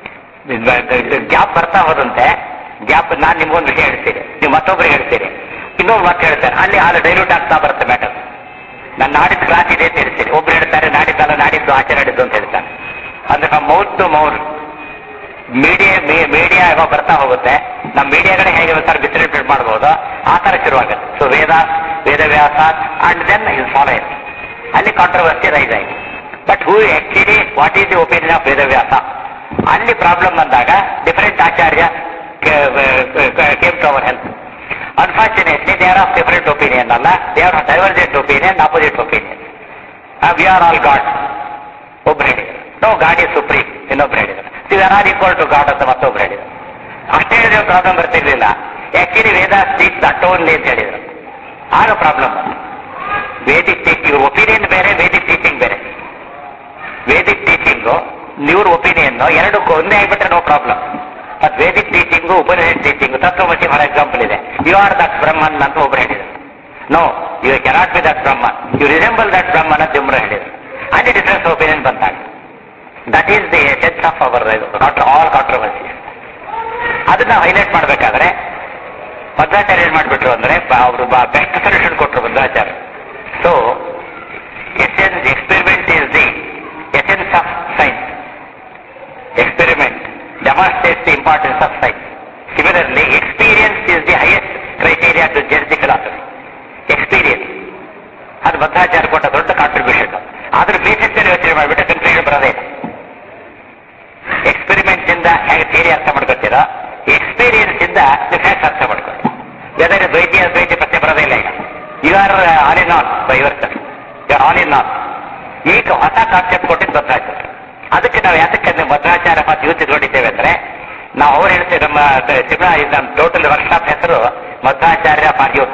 ಗ್ಯಾಪ್ ಬರ್ತಾ ಹೋದಂತೆ ಗ್ಯಾಪ್ ನಾನು ನಿಮ್ಗೊಂದು ವಿಷಯ ಹೇಳ್ತೀನಿ ನೀವು ಮತ್ತೊಬ್ರಿಗೆ ಹೇಳ್ತೀರಿ ಇನ್ನೊಂದು ಮಾತು ಹೇಳ್ತಾರೆ ಅಲ್ಲಿ ಹಾಲು ಡೈಲ್ಯೂಟ್ ಆಗ್ತಾ ಬರುತ್ತೆ ಮ್ಯಾಟರ್ ನಾನು ನಾಡಿದ್ದು ಕ್ಲಾಸ್ ಇದೆ ಅಂತ ಹೇಳ್ತೀನಿ ಒಬ್ರು ಹೇಳ್ತಾರೆ ನಾಡಿದ್ದಲ್ಲ ನಾಡಿದ್ದು ಆಚೆ ನಾಡಿದ್ದು ಅಂತ ಹೇಳ್ತಾರೆ ಅಂದ್ರೆ mouth to mouth media media ಏನೋ ಬರ್ತಾ ಹೋಗುತ್ತೆ ನಮ್ಮ ಮೀಡಿಯಾಗಳೇ ಹೇಗೆ ಬೇಕಾದ್ರೆ ಡಿಸ್ಟ್ರಿಬ್ಯೂಟ್ ಮಾಡ್ಬೋದು ಆ ತರ ಶುರುವಾಗುತ್ತೆ so Veda Vedavyasa and then is follower ಅಲ್ಲಿ ಕಾಂಟ್ರವರ್ಸಿ ರೈಸ್ ಆಯ್ತು but who actually what is the opinion of Vedavyasa ಅಲ್ಲಿ ಪ್ರಾಬ್ಲಮ್ ಬಂದಾಗ different Acharya came to our help unfortunately they are of different opinion ಅಲ್ಲ they are divergent opinion opposite opinion we are all God ಒಬ್ರು ಹೇಳಿದ್ರು no God is supreme ಇನ್ನೊಬ್ರು ಹೇಳಿದ್ರು we are are equal to God ಅಂತ ಮತ್ತೊಬ್ರು ಹೇಳಿದ್ರು ಅಷ್ಟೇ ಹೇಳಿದ್ರೆ ಪ್ರಾಬ್ಲಮ್ ಬರ್ತಿರ್ಲಿಲ್ಲ actually Veda speak that only ಅಂತ ಹೇಳಿದ್ರು ಆಗ ಪ್ರಾಬ್ಲಮ್ ಬಂತು ವೇದಿಕ್ ಟೀಚಿಂಗ್ ಒಪಿನಿಯನ್ ಬೇರೆ ವೇದಿಕ್ ಟೀಚಿಂಗ್ ಬೇರೆ ವೇದಿಕ್ ಟೀಚಿಂಗು ಇವ್ರ ಒಪಿನಿಯನ್ ಎರಡಕ್ಕೂ ಒಂದೇ ಆಗಿಬಿಟ್ರೆ ನೋ ಪ್ರಾಬ್ಲಮ್ ಮತ್ ವೇದಿಕ್ ಟೀಚಿಂಗು ಉಪನಿಷತ್ ಟೀಚಿಂಗ್ ತತ್ವಮಸಿ ಫಾರ್ ಎಕ್ಸಾಂಪಲ್ ಇದೆ ಯು ಆರ್ ದಟ್ ಬ್ರಹ್ಮನ್ ಅಂತ ಒಬ್ರು ಹೇಳಿದ್ರು no you cannot be that Brahman you resemble that Brahman ಅಂತ ಇಬ್ಬರು ಹೇಳಿದ್ರು ಅಲ್ಲಿ ಡಿಫರೆನ್ಸ್ ಒಪಿನಿಯನ್ ಬಂದಾಗ that is the essence of our all controversy ಅದನ್ನ ಹೈಲೈಟ್ ಮಾಡಬೇಕಾದ್ರೆ ಮಧ್ವಾಚಾರ್ಯ ಏನ್ ಮಾಡ್ಬಿಟ್ರು ಅಂದ್ರೆ ಅವರು ಬೆಸ್ಟ್ ಸೊಲ್ಯೂಷನ್ ಕೊಟ್ಟರು Madhvacharya so essence experiment is the essence of science experiment demonstrates the importance of science similarly experience is the highest criteria to judge the philosophy experience ಅದು ಮಧ್ವಾಚಾರ್ಯ ಕೊಟ್ಟ ದೊಡ್ಡ ಕಾಂಟ್ರಿಬ್ಯೂಷನ್ ಅದ್ರ ಬೇಸಿಸ್ ಮೇಲೆ ಯೋಚನೆ ಮಾಡಿಬಿಟ್ಟು ಕನ್ಫ್ಯೂಷನ್ ಬರೋದೇ ಇಲ್ಲ ಎಕ್ಸ್ಪೆರಿಮೆಂಟ್ ಇಂದ ಹೇಗೆ ಥಿಯರಿ ಅರ್ಥ ಮಾಡ್ಕೊತೀರೋ ಎಕ್ಸ್ಪೀರಿಯನ್ಸ್ ಇಂದ ಫ್ಯಾಕ್ಟ್ ಅರ್ಥ ಮಾಡ್ಕೊಳ್ಳಿ ವೆದರ್ ದ್ವೈತಿ ಅದ್ವೈತಿ ಪ್ರಶ್ನೆ ಬರೋದೇ ಇಲ್ಲ ಈಗ you are all in all by your you are all in all ಈಗ ಹೊಸ ಕಾನ್ಸೆಪ್ಟ್ ಕೊಟ್ಟಿದ್ದು ಮಧ್ವಾಚಾರ್ಯ ಅದಕ್ಕೆ ನಾವು ಯಾತಕ್ಕೆ ಅಂದ್ರೆ ಮಧ್ವಾಚಾರ್ಯ ಮತ್ತು ಯೂತ್ ಇಟ್ಕೊಂಡಿದ್ದೇವೆ ಅಂದ್ರೆ ನಾವು ಅವ್ರು ಹೇಳ್ತೇವೆ ನಮ್ಮ ಸಿಮ್ಲಾ ನಮ್ಮ ಟೋಟಲ್ ವರ್ಕ್ಶಾಪ್ ಹೆಸರು Madhvacharya for youth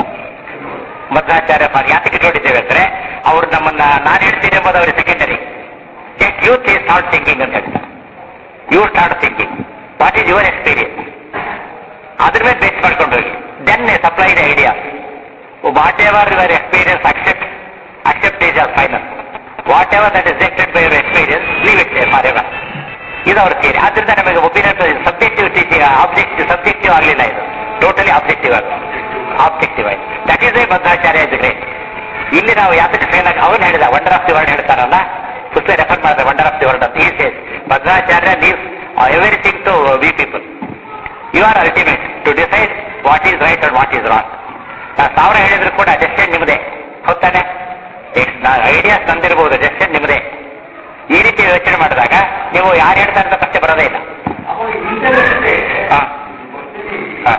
Madhvacharya for ಯಾತಕ್ಕೆ ಇಟ್ಕೊಂಡಿದ್ದೇವೆ ಅಂದ್ರೆ ಅವ್ರು ನಮ್ಮನ್ನ ನಾನು ಹೇಳ್ತೀನಿ ಎಂಬುದು ಅವ್ರಿಗೆ secondary youth is start thinking ಅಂತ ಹೇಳ್ತಾರೆ you start thinking what is your experience ಅದ್ರ ಮೇಲೆ ಬೇಸ್ ಮಾಡ್ಕೊಂಡು ಹೋಗಿ then supply the idea whatever your experience accept accept is or final whatever that is rejected by your experience leave it forever ಇದು ಅವ್ರ theory ಆದ್ರಿಂದ ನಮಗೆ opinion subjective teaching objective subjective ಆಗಲಿಲ್ಲ ಇದು totally objective ಆಗ objective ಆಯ್ತು that is a Madhvacharya is great ಇಲ್ಲಿ ನಾವು ಯಾತಕ್ಕೆ ಫೇಲ್ ಆಗಿ ಅವನು ಹೇಳಿದ ವಂಡರ್ ಆಫ್ ದಿ ವರ್ಲ್ಡ್ ಹೇಳ್ತಾರಲ್ಲ ಪುಸ್ತಕ ರೆಫರ್ ಮಾಡಿದ್ರೆ ವಂಡರ್ ಆಫ್ ದಿ ವರ್ಲ್ಡ್ ಅಂತ ಈ says Madhvacharya leave everything to we people you are ultimate to decide what is right and what is wrong ಸಾವಿರ ಹೇಳಿದ್ರು ಕೂಡ ಡೆಸ್ಟೆನ್ ನಿಮ್ಮದೇ ಹೊತ್ತಾನೆ ಐಡಿಯಾಸ್ ತಂದಿರಬಹುದು ಡೆಸ್ಟೆನ್ ನಿಮ್ಮದೇ ಈ ರೀತಿ ಯೋಚನೆ ಮಾಡಿದಾಗ ನೀವು ಯಾರು ಹೇಳ್ತಾರೆ ಅಂತ ಪ್ರಶ್ನೆ ಬರೋದೇ ಇಲ್ಲ ಅವಾಗ ಇಂಟೆಲೆಕ್ಟ್ ಹಾ ಹಾ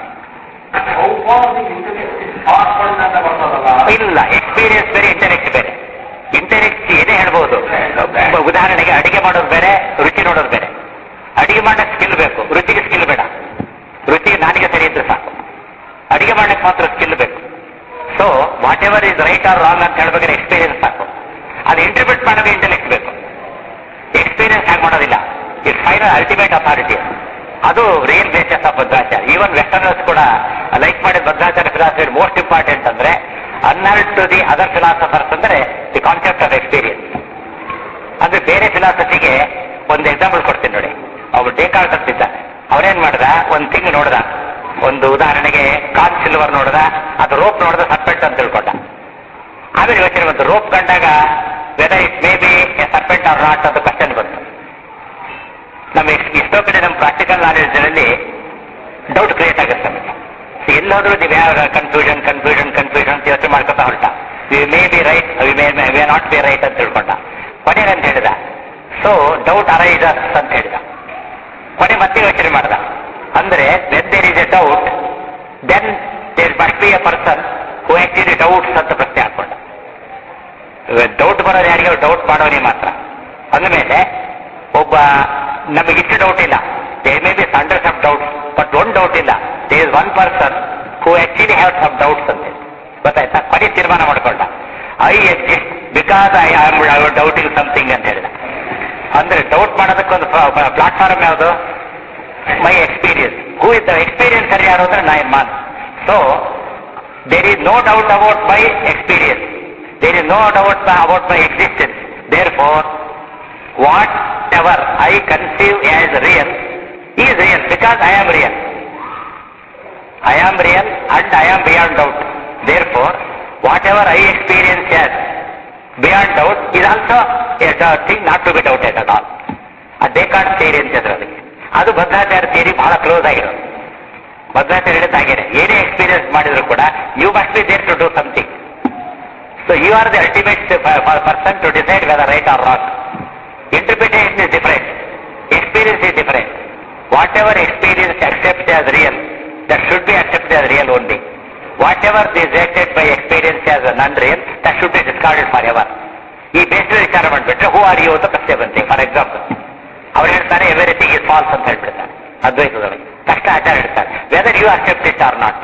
ಅಂತ ಬರ್ತದಲ್ಲ ಇಲ್ಲ ಎಕ್ಸ್ಪೀರಿಯನ್ಸ್ ಬೇರೆ ಇಂಟೆಲೆಕ್ಟ್ ಬೇರೆ ಇಂಟೆಲೆಕ್ಟ್ ಏನೇ ಹೇಳ್ಬೋದು ಉದಾಹರಣೆಗೆ ಅಡಿಗೆ ಮಾಡೋದು ಬೇರೆ ರುಚಿ ನೋಡೋದು ಬೇರೆ ಅಡಿಗೆ ಮಾಡಕ್ಕೆ ಸ್ಕಿಲ್ ಬೇಕು ರುಚಿಗೆ ಸ್ಕಿಲ್ ಬೇಡ ರುಚಿಗೆ ನಾಲಿಗೆ ಸರಿ ಇದ್ರೆ ಸಾಕು ಅಡಿಗೆ ಮಾಡಕ್ಕೆ ಮಾತ್ರ ಸ್ಕಿಲ್ ಬೇಕು so whatever is right or wrong ಅಂತ ಹೇಳ್ಬೇಕಾದ್ರೆ ಎಕ್ಸ್ಪೀರಿಯನ್ಸ್ ಸಾಕು ಅದು ಇಂಟರ್ಪ್ರಿಟ್ ಮಾಡೋಕೆ ಇಂಟೆಲೆಕ್ಟ್ ಬೇಕು ಎಕ್ಸ್ಪೀರಿಯನ್ಸ್ ಆಗಿ ಮಾಡೋದಿಲ್ಲ ಇಟ್ ಫೈನಲ್ ಅಲ್ಟಿಮೇಟ್ ಅಥಾರಿಟಿ ಅದು real basis of Bhadracharya even westerners ಕೂಡ ಲೈಕ್ ಮಾಡಿದ ಭದ್ರಾಚಾರ್ಯ ಫಿಲಾಸಫಿ ಮೋಸ್ಟ್ ಇಂಪಾರ್ಟೆಂಟ್ ಅಂದ್ರೆ unheard to the other philosophers ಅಂದ್ರೆ ದಿ ಕಾನ್ಸೆಪ್ಟ್ ಆಫ್ ಎಕ್ಸ್ಪೀರಿಯನ್ಸ್ ಅಂದ್ರೆ ಬೇರೆ ಫಿಲಾಸಫಿಗೆ ಒಂದು ಎಕ್ಸಾಂಪಲ್ ಕೊಡ್ತೀನಿ ನೋಡಿ ಅವ್ರು ಡೇಕಾರ್ಟ್ ಅಂತಿದ್ದಾನೆ ಅವನೇನ್ ಮಾಡ್ದ ಒಂದ್ ತಿಂಗ್ ನೋಡ್ದ ಒಂದು ಉದಾಹರಣೆಗೆ ಕಾನ್ ಸಿಲ್ವರ್ ನೋಡ್ದ ಅದು ರೋಪ್ ನೋಡ್ದ ಸರ್ಪೆಂಟ್ ಅಂತ ತಿಳ್ಕೊಂಡ ಆಮೇಲೆ ಯೋಚನೆ ಬಂತು ರೋಪ್ ಕಂಡಾಗ whether it may be a serpent or not ಅಂತ ಕ್ವಶನ್ ಬಂತು ನಮ್ಮ ಎಷ್ಟ್- ಎಷ್ಟೋ ಕಡೆ ನಮ್ಮ ಪ್ರಾಕ್ಟಿಕಲ್ ನಾಲೆಡ್ಜಲ್ಲಿ ಡೌಟ್ ಕ್ರಿಯೇಟ್ ಆಗುತ್ತೆ ನಮಗೆ So ಎಲ್ಲೋದ್ರೂ ನೀವು ಯಾವ ಕನ್ಫ್ಯೂಷನ್ ಕನ್ಫ್ಯೂಷನ್ ಕನ್ಫ್ಯೂಷನ್ ಅಂತ ಯೋಚನೆ ಮಾಡ್ಕೊತಾ ಹೊರಟ we may be right we may we not be right ಅಂತ ತಿಳ್ಕೊಂಡ ಕೊನೆಗೆ ಅಂತ ಹೇಳಿದ ಸೊ ಡೌಟ್ ಅರೈಸಸ್ ಅಂತ ಹೇಳಿದ ಕೊನೆ ಮತ್ತೆ ಯೋಚನೆ ಮಾಡ್ದ ಅಂದ್ರೆ when there is a doubt then there must be a person who actually doubts ಅಂತ ಪ್ರಶ್ನೆ ಹಾಕೊಂಡ ಡೌಟ್ ಬರೋದು ಯಾರಿಗೆ ಡೌಟ್ ಮಾಡೋನಿಗೆ ಮಾತ್ರ ಅಂದಮೇಲೆ ಒಬ್ಬ ನಮಗಿಷ್ಟು ಡೌಟ್ ಇಲ್ಲ they may be hundreds of doubts but one doubt ಇಲ್ಲ they is one person who actually have some doubts ಅಂತ ಗೊತ್ತಾಯ್ತಾ ಕೊನೆ ತೀರ್ಮಾನ ಮಾಡ್ಕೊಂಡ I exist because I am doubting something ಅಂತ ಹೇಳಿದ ಅಂದ್ರೆ ಡೌಟ್ ಮಾಡೋದಕ್ಕೊಂದು ಪ್ಲಾಟ್ಫಾರ್ಮ್ ಯಾವುದು my experience who is the experience ಅಲ್ಲಿ ಯಾರು ಅಂದ್ರೆ ನೈನ್ ಮಾನ್ so there is no doubt about my experience there is no doubt about my existence therefore whatever I conceive as real is real because I am real I am real and I am beyond doubt. Therefore, whatever I experience as beyond doubt is also a doubt thing not to be doubted at all. ಆ ಡೆಕಾರ್ಡ್ theory ಅಂತ ಅದರಲ್ಲಿ ಅದು Bhadracharya theory ಬಹಳ close ಆಗಿರೋದು ಭದ್ರಾಚಾರ್ಯ ಹೇಳಿದ ಹಾಗೇನೆ ಏನೇ experience ಮಾಡಿದ್ರು ಕೂಡ you must be there to do something so you are the ultimate person to decide whether right or wrong interpretation is different experience is different whatever experience accept as real that should be accepted as real only. Whatever is rejected by experience as a non-real, that should be discarded forever. ಈ ಬೇಸಿನ ವಿಚಾರ ಮಾಡಿಬಿಟ್ರೆ who are you ಅಂತ ಪ್ರಶ್ನೆ ಬಂತೆ for example ಅವ್ರು ಹೇಳ್ತಾರೆ everything is falls ಅಂತ ಹೇಳ್ಬಿಡ್ತಾರೆ ಅದ್ವೈತದೊಳಗೆ ತಕ್ಷಣ ಆಚಾರ ಹೇಳ್ತಾರೆ whether you accept it or not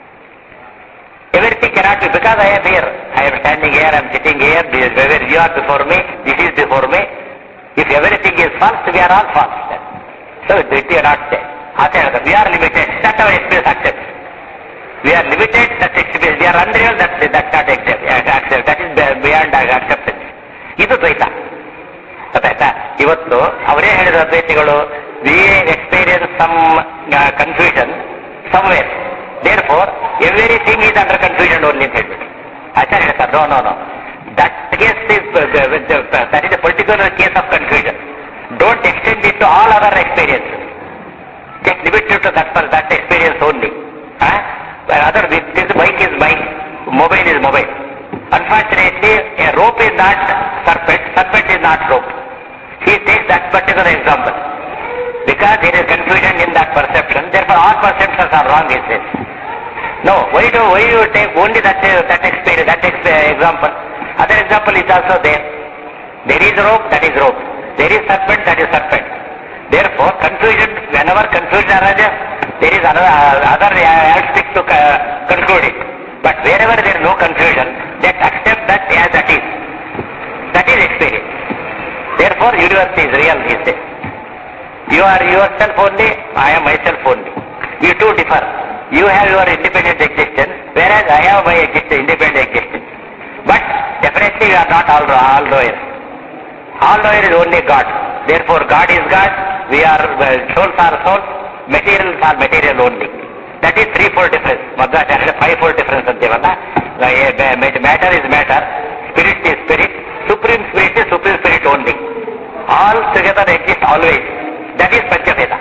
everything cannot be because I am here I am standing here I am sitting here whether you are before me this is before me if everything is false we are all false so it you not they ಅಂತ ಹೇಳಿದ್ರೆ we are limited that our experience accept we are limited that experience we are unreal that that not accept that is beyond acceptance ಇದು ದ್ವೈತ ಗೊತ್ತಾಯ್ತಾ ಇವತ್ತು ಅವರೇ ಹೇಳಿದ ಅದ್ವೈತಿಗಳು we experience some confusion somewhere therefore everything is under confusion only ಅಂತ ಹೇಳ್ಬಿಟ್ಟು ಆಚಾರ್ಯ ಹೇಳ್ತಾರೆ no no no that case that is a particular case of confusion don't extend it to all other experience just limit it to that, for that experience only. Huh? Where other, this, this bike is bike, mobile is mobile. Unfortunately, a rope is not serpent, serpent is not rope. He takes that particular example. Because there is confusion in that perception, therefore all perceptions are wrong, he says. No, why do why you take only that uh, that experience, that ex- uh, example? Other example is also there. There is rope, that is rope. There is serpent, that is serpent. Therefore, confusion, whenever confusion arises, there is another, uh, other uh, aspect to uh, conclude it. But wherever there is no confusion, that accept that as that is. That is experience. Therefore, universe is real, he says. You are yourself only, I am myself only. You two differ. You have your independent existence, whereas I have my exist- independent existence. But definitely you are not all, all knowers. All knower is only God. Therefore, God is God. We are uh, souls are souls. Materials are material only. That is threefold difference. Madhvacharya fivefold difference ಅಂತೀವಲ್ಲ matter is matter spirit is spirit. Supreme spirit is supreme spirit only. All together exist always. That is Panchaveda.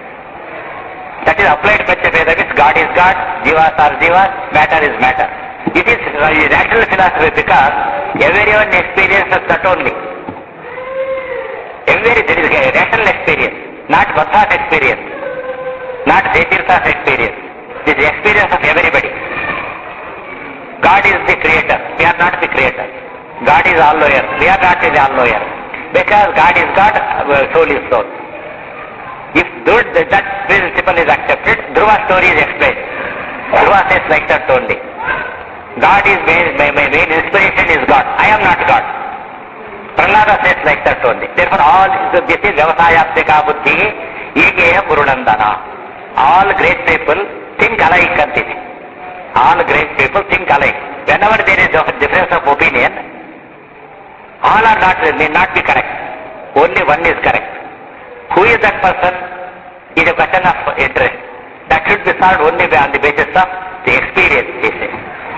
That is applied Panchaveda means God is God, Jivas are Jivas, matter is matter. It is uh, rational philosophy because everyone experiences that only. Every there is a rational experience, not Vathas experience, not Detirthas experience. This is experience of everybody. God is the creator, we are not the creator. God is all knower, we are not the all knower. Because God is God, our soul is soul. If those- that principle is accepted, Dhruva story is explained. Dhruva says like that only. God is main, my, my main inspiration is God. I am not God. Prahlada says like that only. Therefore, all this is Vyavasayatmika Buddhi, Igeya Gurunandana. All great people think alike ಅಂತಿದೆ. All great people think alike. Whenever there is a difference of opinion, all are not, may not be correct. Only one is correct. Who is that person? Is a question of interest. That should be solved only on the basis of the experience, he says.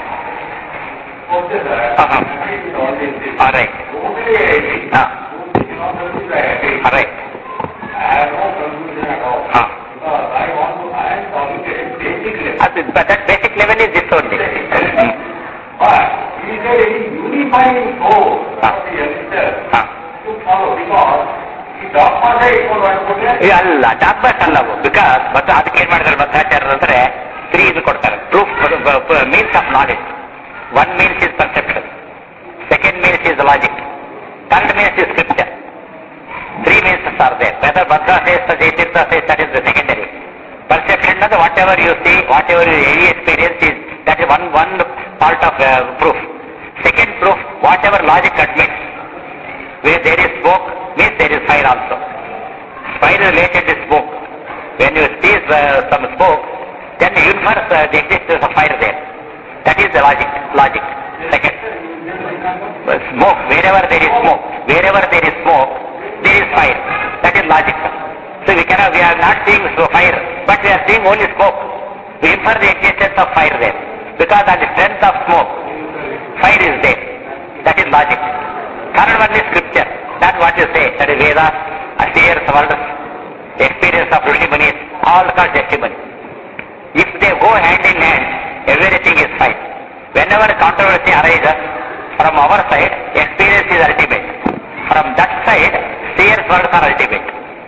Okay, sir. Uh-huh. All these things. All right. Totally agree. Ah, You know, totally I agree. all right. I have no conclusion at all. Ah. Because I want to, I am talking at a basic level. Uh, But that basic level is this only. Hmm. But is there any unifying goal Ah. for the youngster Ah. to follow? Because ಈ dogmas ಏ ಇಟ್ಕೊಂಡು ಮಾಡ್ಕೊಂಡ್ರೆ ಇದು ಅಲ್ಲ doctors ಅಲ್ಲವು because ಮತ್ತೆ ಅದಕ್ಕೆ ಏನ್ ಮಾಡ್ತಾರೆ ಮಧ್ವಾಚಾರ್ಯರು ಅಂದ್ರೆ ತ್ರೀ ಇದು ಕೊಡ್ತಾರೆ proof means of knowledge one means is perception second means is logic third means is scripture three means are there whether ಬದ್ಧ says Jayatirtha says that is the secondary perception ಅಂದ್ರೆ whatever you see whatever you any experience is that is one one part of proof second proof whatever logic admits where there is smoke means there is fire also. Fire related to smoke. When you see uh, some smoke, then you infer uh, the existence of fire there. That is the logic. Logic. Second. Uh, Smoke. Wherever there is smoke, wherever there is smoke, there is fire. That is logic. So we cannot. We are not seeing so fire, but we are seeing only smoke. We infer the existence of fire there because on the strength of smoke, fire is there. That is logic. Third one is scripture. That's what you say. That is Vedas, seers, words, experience of Rishi Munis, all called testimony. If they go hand in hand, everything is fine. Whenever controversy arises, from our side, experience is ultimate. From that side, seers' words are ultimate.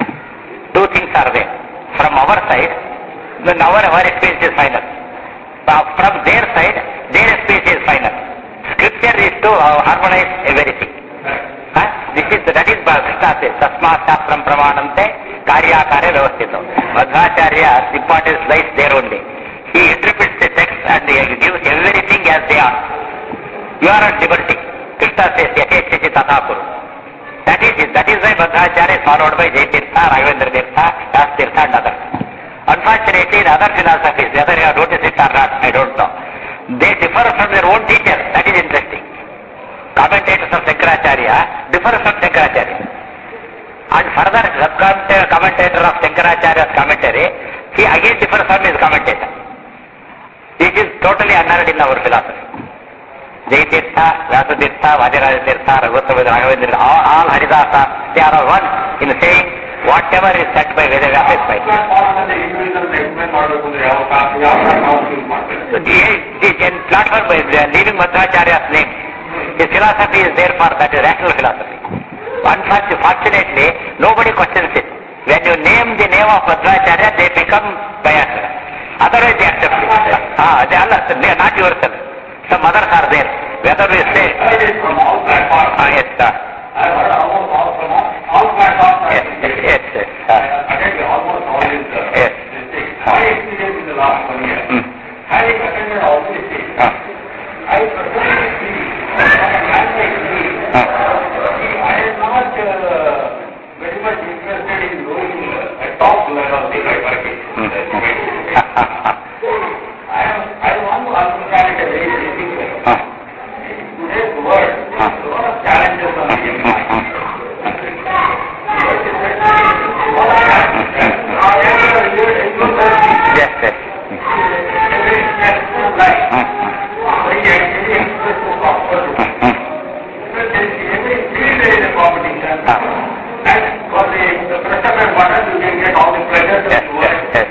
Two things are there. From our side, then our, our experience is final. From from their side, their experience is final. Scripture is to uh, harmonize everything. Huh? This is that is Krishna says, Tasmat Shastram Pramanante Karyakare Vyavastito. Madhvacharya importance lies there only. He interprets the text and he gives everything as they are. You are at liberty. Krishna says, Yakechechi Tathakuru. That is it. That is why Madhvacharya is followed by Jaitirtha, Raghavendra Tirtha, Das Tirtha and others. Unfortunately, in other philosophies, whether you have noticed it or not, I don't know. They differ from their own teacher. That is interesting. Commentators of Shankaracharya differ from Shankaracharya. And further, sub-commentator commentator of Shankaracharya's commentary, he again differs from his commentator. This is totally unheard in our philosophy. Jaitirtha, Vyasatirtha, Vajrajatirtha, Raghuttama, Raghavendra, all, all Haridasa, they are all one in saying whatever is said by Vedavyasa is fine. Individual explain ಮಾಡಬೇಕು ಅಂದ್ರೆ ಯಾವ ಕಾಲ ಯಾವ council ಮಾಡ್ತಾರೆ So the, the, the platform is they are leaving Madhvacharya's name. His philosophy is there for that is rational philosophy. Unfortunately, fortunately, nobody questions it. When you name the name of Madhvacharya, they become biased. Otherwise, they accept it. Ah, they are not, they are not yourself. Some others are there. Whether we say, from all platforms. ah, yes, sir. I heard almost all from all, all platforms. yes, yes, yes, yes. I ah. attended almost all these, uh, Yes. these things. My experience in the last one year, Hmm. having attended all these things, Ah. I personally feel, as I feel, Ah. I am not uh, very much interested in going uh, at top level of the working. Hmm, hmm. Ah, ah, ah. I am, I want to understand it a very basic level. Ah. Today's world, Ah. a lot of challenges on the Hmm, human hmm, mind. hmm. Yes, yes. Hmm, hmm, hmm, hmm. Yes, yes, yes.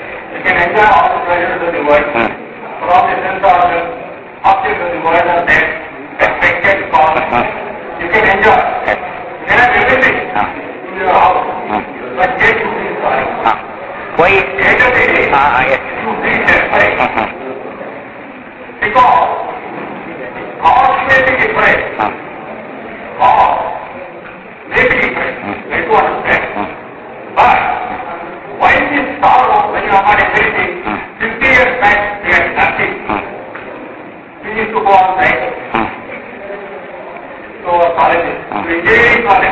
You can enjoy. Yes. You can have everything Ah. in your house. Ah. But yet you feel sorry. Ah. Why? Either way, Ah, ah, yes. you feel that way. Hmm, hmm. Because cause may be different, Ah. cause may be different, way to understand. Hmm. But why this sorrow when you are not everything, Hmm. 50 years back we had nothing, Hmm. we used to go outside Hmm. to our colleges, Hmm. to engineering colleges.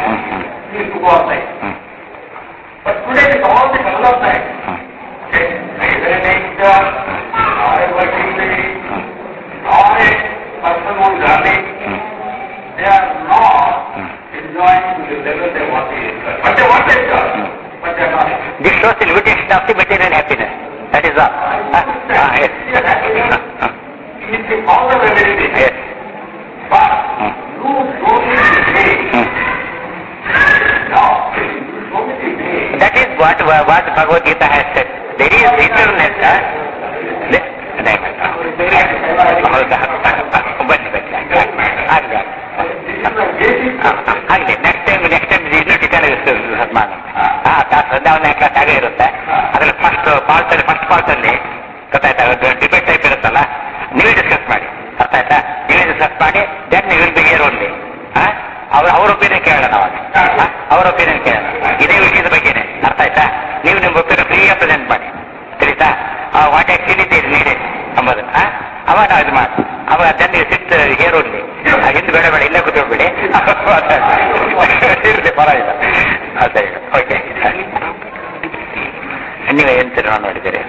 But they want it. But they are not. This shows the limitation of the material happiness. That is all. Huh? Ah, yes. Huh, huh. He is the founder of everything. Yes. But Hmm. you show me the way. Hmm. Now, you show me the way. That is what what Bhagavad Gita has said. There is eterness. Huh? There- there- ಹೌದಾ ಬನ್ನಿ ಬನ್ನಿ ಆಗ್ಲಿ This is the basic. ಆಗಲಿ next time next time ಇನ್ನೂ tackle ಮಾಡೋಣ ಹಾ class ಸಂಧ್ಯಾವನೆ class ಆಗೇ ಇರುತ್ತೆ ಅದ್ರಲ್ಲಿ ಫಸ್ಟ್ ಪಾರ್ಟ್ ಅಲ್ಲಿ ಫಸ್ಟ್ ಪಾರ್ಟ್ ಅಲ್ಲಿ ಗೊತ್ತಾಯ್ತಾ ಡಿಬೇಟ್ ಟೈಪ್ ಇರುತ್ತಲ್ಲ ನೀವೇ ಡಿಸ್ಕಸ್ ಮಾಡಿ ಅರ್ಥ ಆಯ್ತಾ ನೀವೇ ಡಿಸ್ಕಸ್ ಮಾಡಿ ದೆನ್ ನೀವು ವಿಲ್ ಬಿ ಹಿಯರ್ ಓನ್ಲಿ ಅವ್ರ ಅವ್ರ ಒಪಿನಿಯನ್ ಕೇಳೋಣ ಅವಾಗ ಹಾ? ಅವ್ರ ಒಪಿನಿಯನ್ ಕೇಳೋಣ ಇದೇ ವಿಷಯದ ಬಗ್ಗೆನೆ ಅರ್ಥ ಆಯ್ತಾ ನೀವು ನಿಮ್ಮ ಒಪಿನಿಯನ್ ಫ್ರೀಯಾಗಿ ಪ್ರೆಸೆಂಟ್ ಮಾಡಿ ತಿಳಿತಾ ವಾಟ್ ಆಕ್ಚುಲಿ ಇಸ್ ನೀಡೆಡ್ ಅಂಬುದು ಹಾ? ಅವಾಗ ನಾವು ಇದು ಮಾಡಿ ಅವಾಗ ದೆನ್ ನೀವು ಸಿಟ್ ಹಿಯರ್ ಓನ್ಲಿ ಹಿಂದೆ ಬೇಡ ಬೇಡ ಇಲ್ಲೇ ಕೂತ್ಕೊಳ್ಬೇಡಿ ಇರಲಿ ಪರವಾಗಿಲ್ಲ ಅದೇ ಓಕೆ ನೀವೇ ಏನು ತೀರ್ಮಾನ ಮಾಡಿದ್ದೀರಿ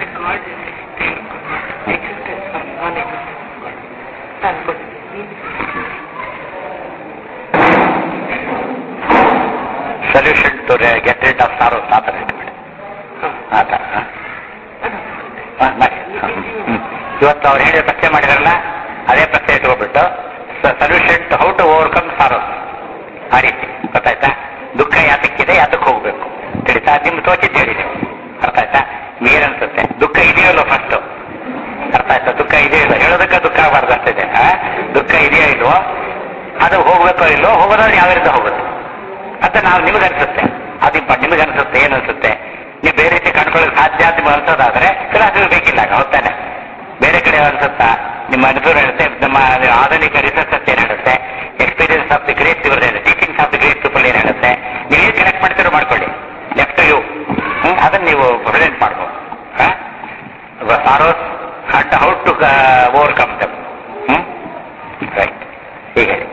solution to get rid of sorrow ಆ ಥರ ಇಟ್ಬಿಡಿ ಆ ಥರ ಹಾಂ ಹಾಂ ಮಾಡಿ ಹ್ಮ್. ಹ್ಮ್. ಇವತ್ತು ಅವ್ರು ಹೇಳಿದ ಪ್ರಶ್ನೆ ಮಾಡಿದಾರಲ್ಲ ಅದೇ ಪ್ರಶ್ನೆ ಇಟ್ಕೊಬಿಟ್ಟು solution to how to overcome sorrow ಆ ರೀತಿ ಗೊತ್ತಾಯ್ತಾ ದುಃಖ ಯಾತಕ್ಕಿದೆ ಯಾತಕ್ಕೆ ಹೋಗ್ಬೇಕು ತಿಳಿತಾ ನಿಮ್ ತೋಚಿದ್ದು ಹೇಳಿ ನೀವು ಅರ್ಥ ಆಯ್ತಾ ಏನ್ ಅನ್ಸುತ್ತೆ ದುಃಖ ಇದೆಯಲ್ಲೋ ಫಸ್ಟ್ ಅರ್ಥ ಆಯ್ತಾ ದುಃಖ ಇದೆಯೋ ಇಲ್ಲ ಹೇಳೋದಕ್ಕೆ ದುಃಖ ಆಗಬಾರ್ದು ಅಷ್ಟಿದೆ ಆ? ದುಃಖ ಇದೆಯೋ ಇಲ್ವೋ ಅದು ಹೋಗ್ಬೇಕೋ ಇಲ್ವೋ ಹೋಗೋದ್ರೆ ಯಾವ ರೀತಿ ಹೋಗುತ್ತೆ ಅಂತ ನಾವು ನಿಮಗೆ ಅನ್ಸುತ್ತೆ ಅದು ಇಂಪ ನಿಮಗೆ ಅನ್ಸುತ್ತೆ ಏನು ಅನ್ಸುತ್ತೆ ನೀವು ಬೇರೆ ರೀತಿ ಕಂಡ್ಕೊಳ್ಳೋಕೆ ಸಾಧ್ಯ ಅಂತ ನಿಮ್ಗೆ ಅನ್ಸೋದಾದ್ರೆ ಫಿಲಾಸಫಿ ಬೇಕಿಲ್ಲ ಆಗ ಹೊತ್ತಾನೆ ಬೇರೆ ಕಡೆ ಅನ್ಸುತ್ತಾ ನಿಮ್ಮ ಅನುಭವ ಹೇಳುತ್ತೆ ನಮ್ಮ ಆಧುನಿಕ ರಿಸರ್ಚ್ ಏನ್ ಹೇಳುತ್ತೆ experience of the great people ಏನು teachings of the great people ಏನ್ ಹೇಳುತ್ತೆ ನೀವು ಏನು ಕನೆಕ್ಟ್ ಮಾಡ್ತೀರೋ ಮಾಡ್ಕೊಳ್ಳಿ ಲೆಫ್ಟ್ ಯು ಅದನ್ನ ನೀವು ಪ್ರೆಸೆಂಟ್ ಮಾಡ್ಬೋದು sorrows and how to overcome them hmm right ಹೀಗೆ ಹೇಳಿ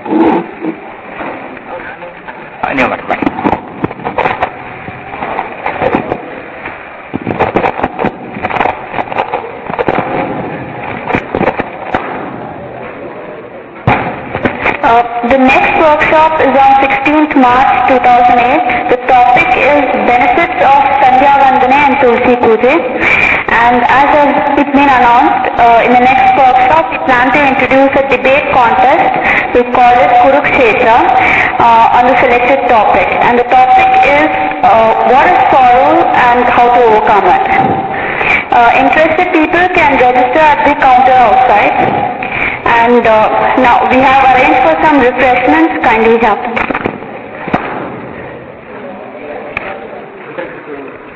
ಆ, ನೀವು ಮಾಡಿ ಮಾಡಿ Uh, the next workshop is on 16th March 2008. The topic is benefits of Sandhya Vandana and Tulsi Puja. And as has it been announced, uh, in the next workshop, we plan to introduce a debate contest. We call it Kurukshetra uh, on the selected topic. And the topic is uh, what is sorrow and how to overcome it. Uh, interested people can register at the counter outside. And uh, now we have arranged for some refreshments. Kindly help.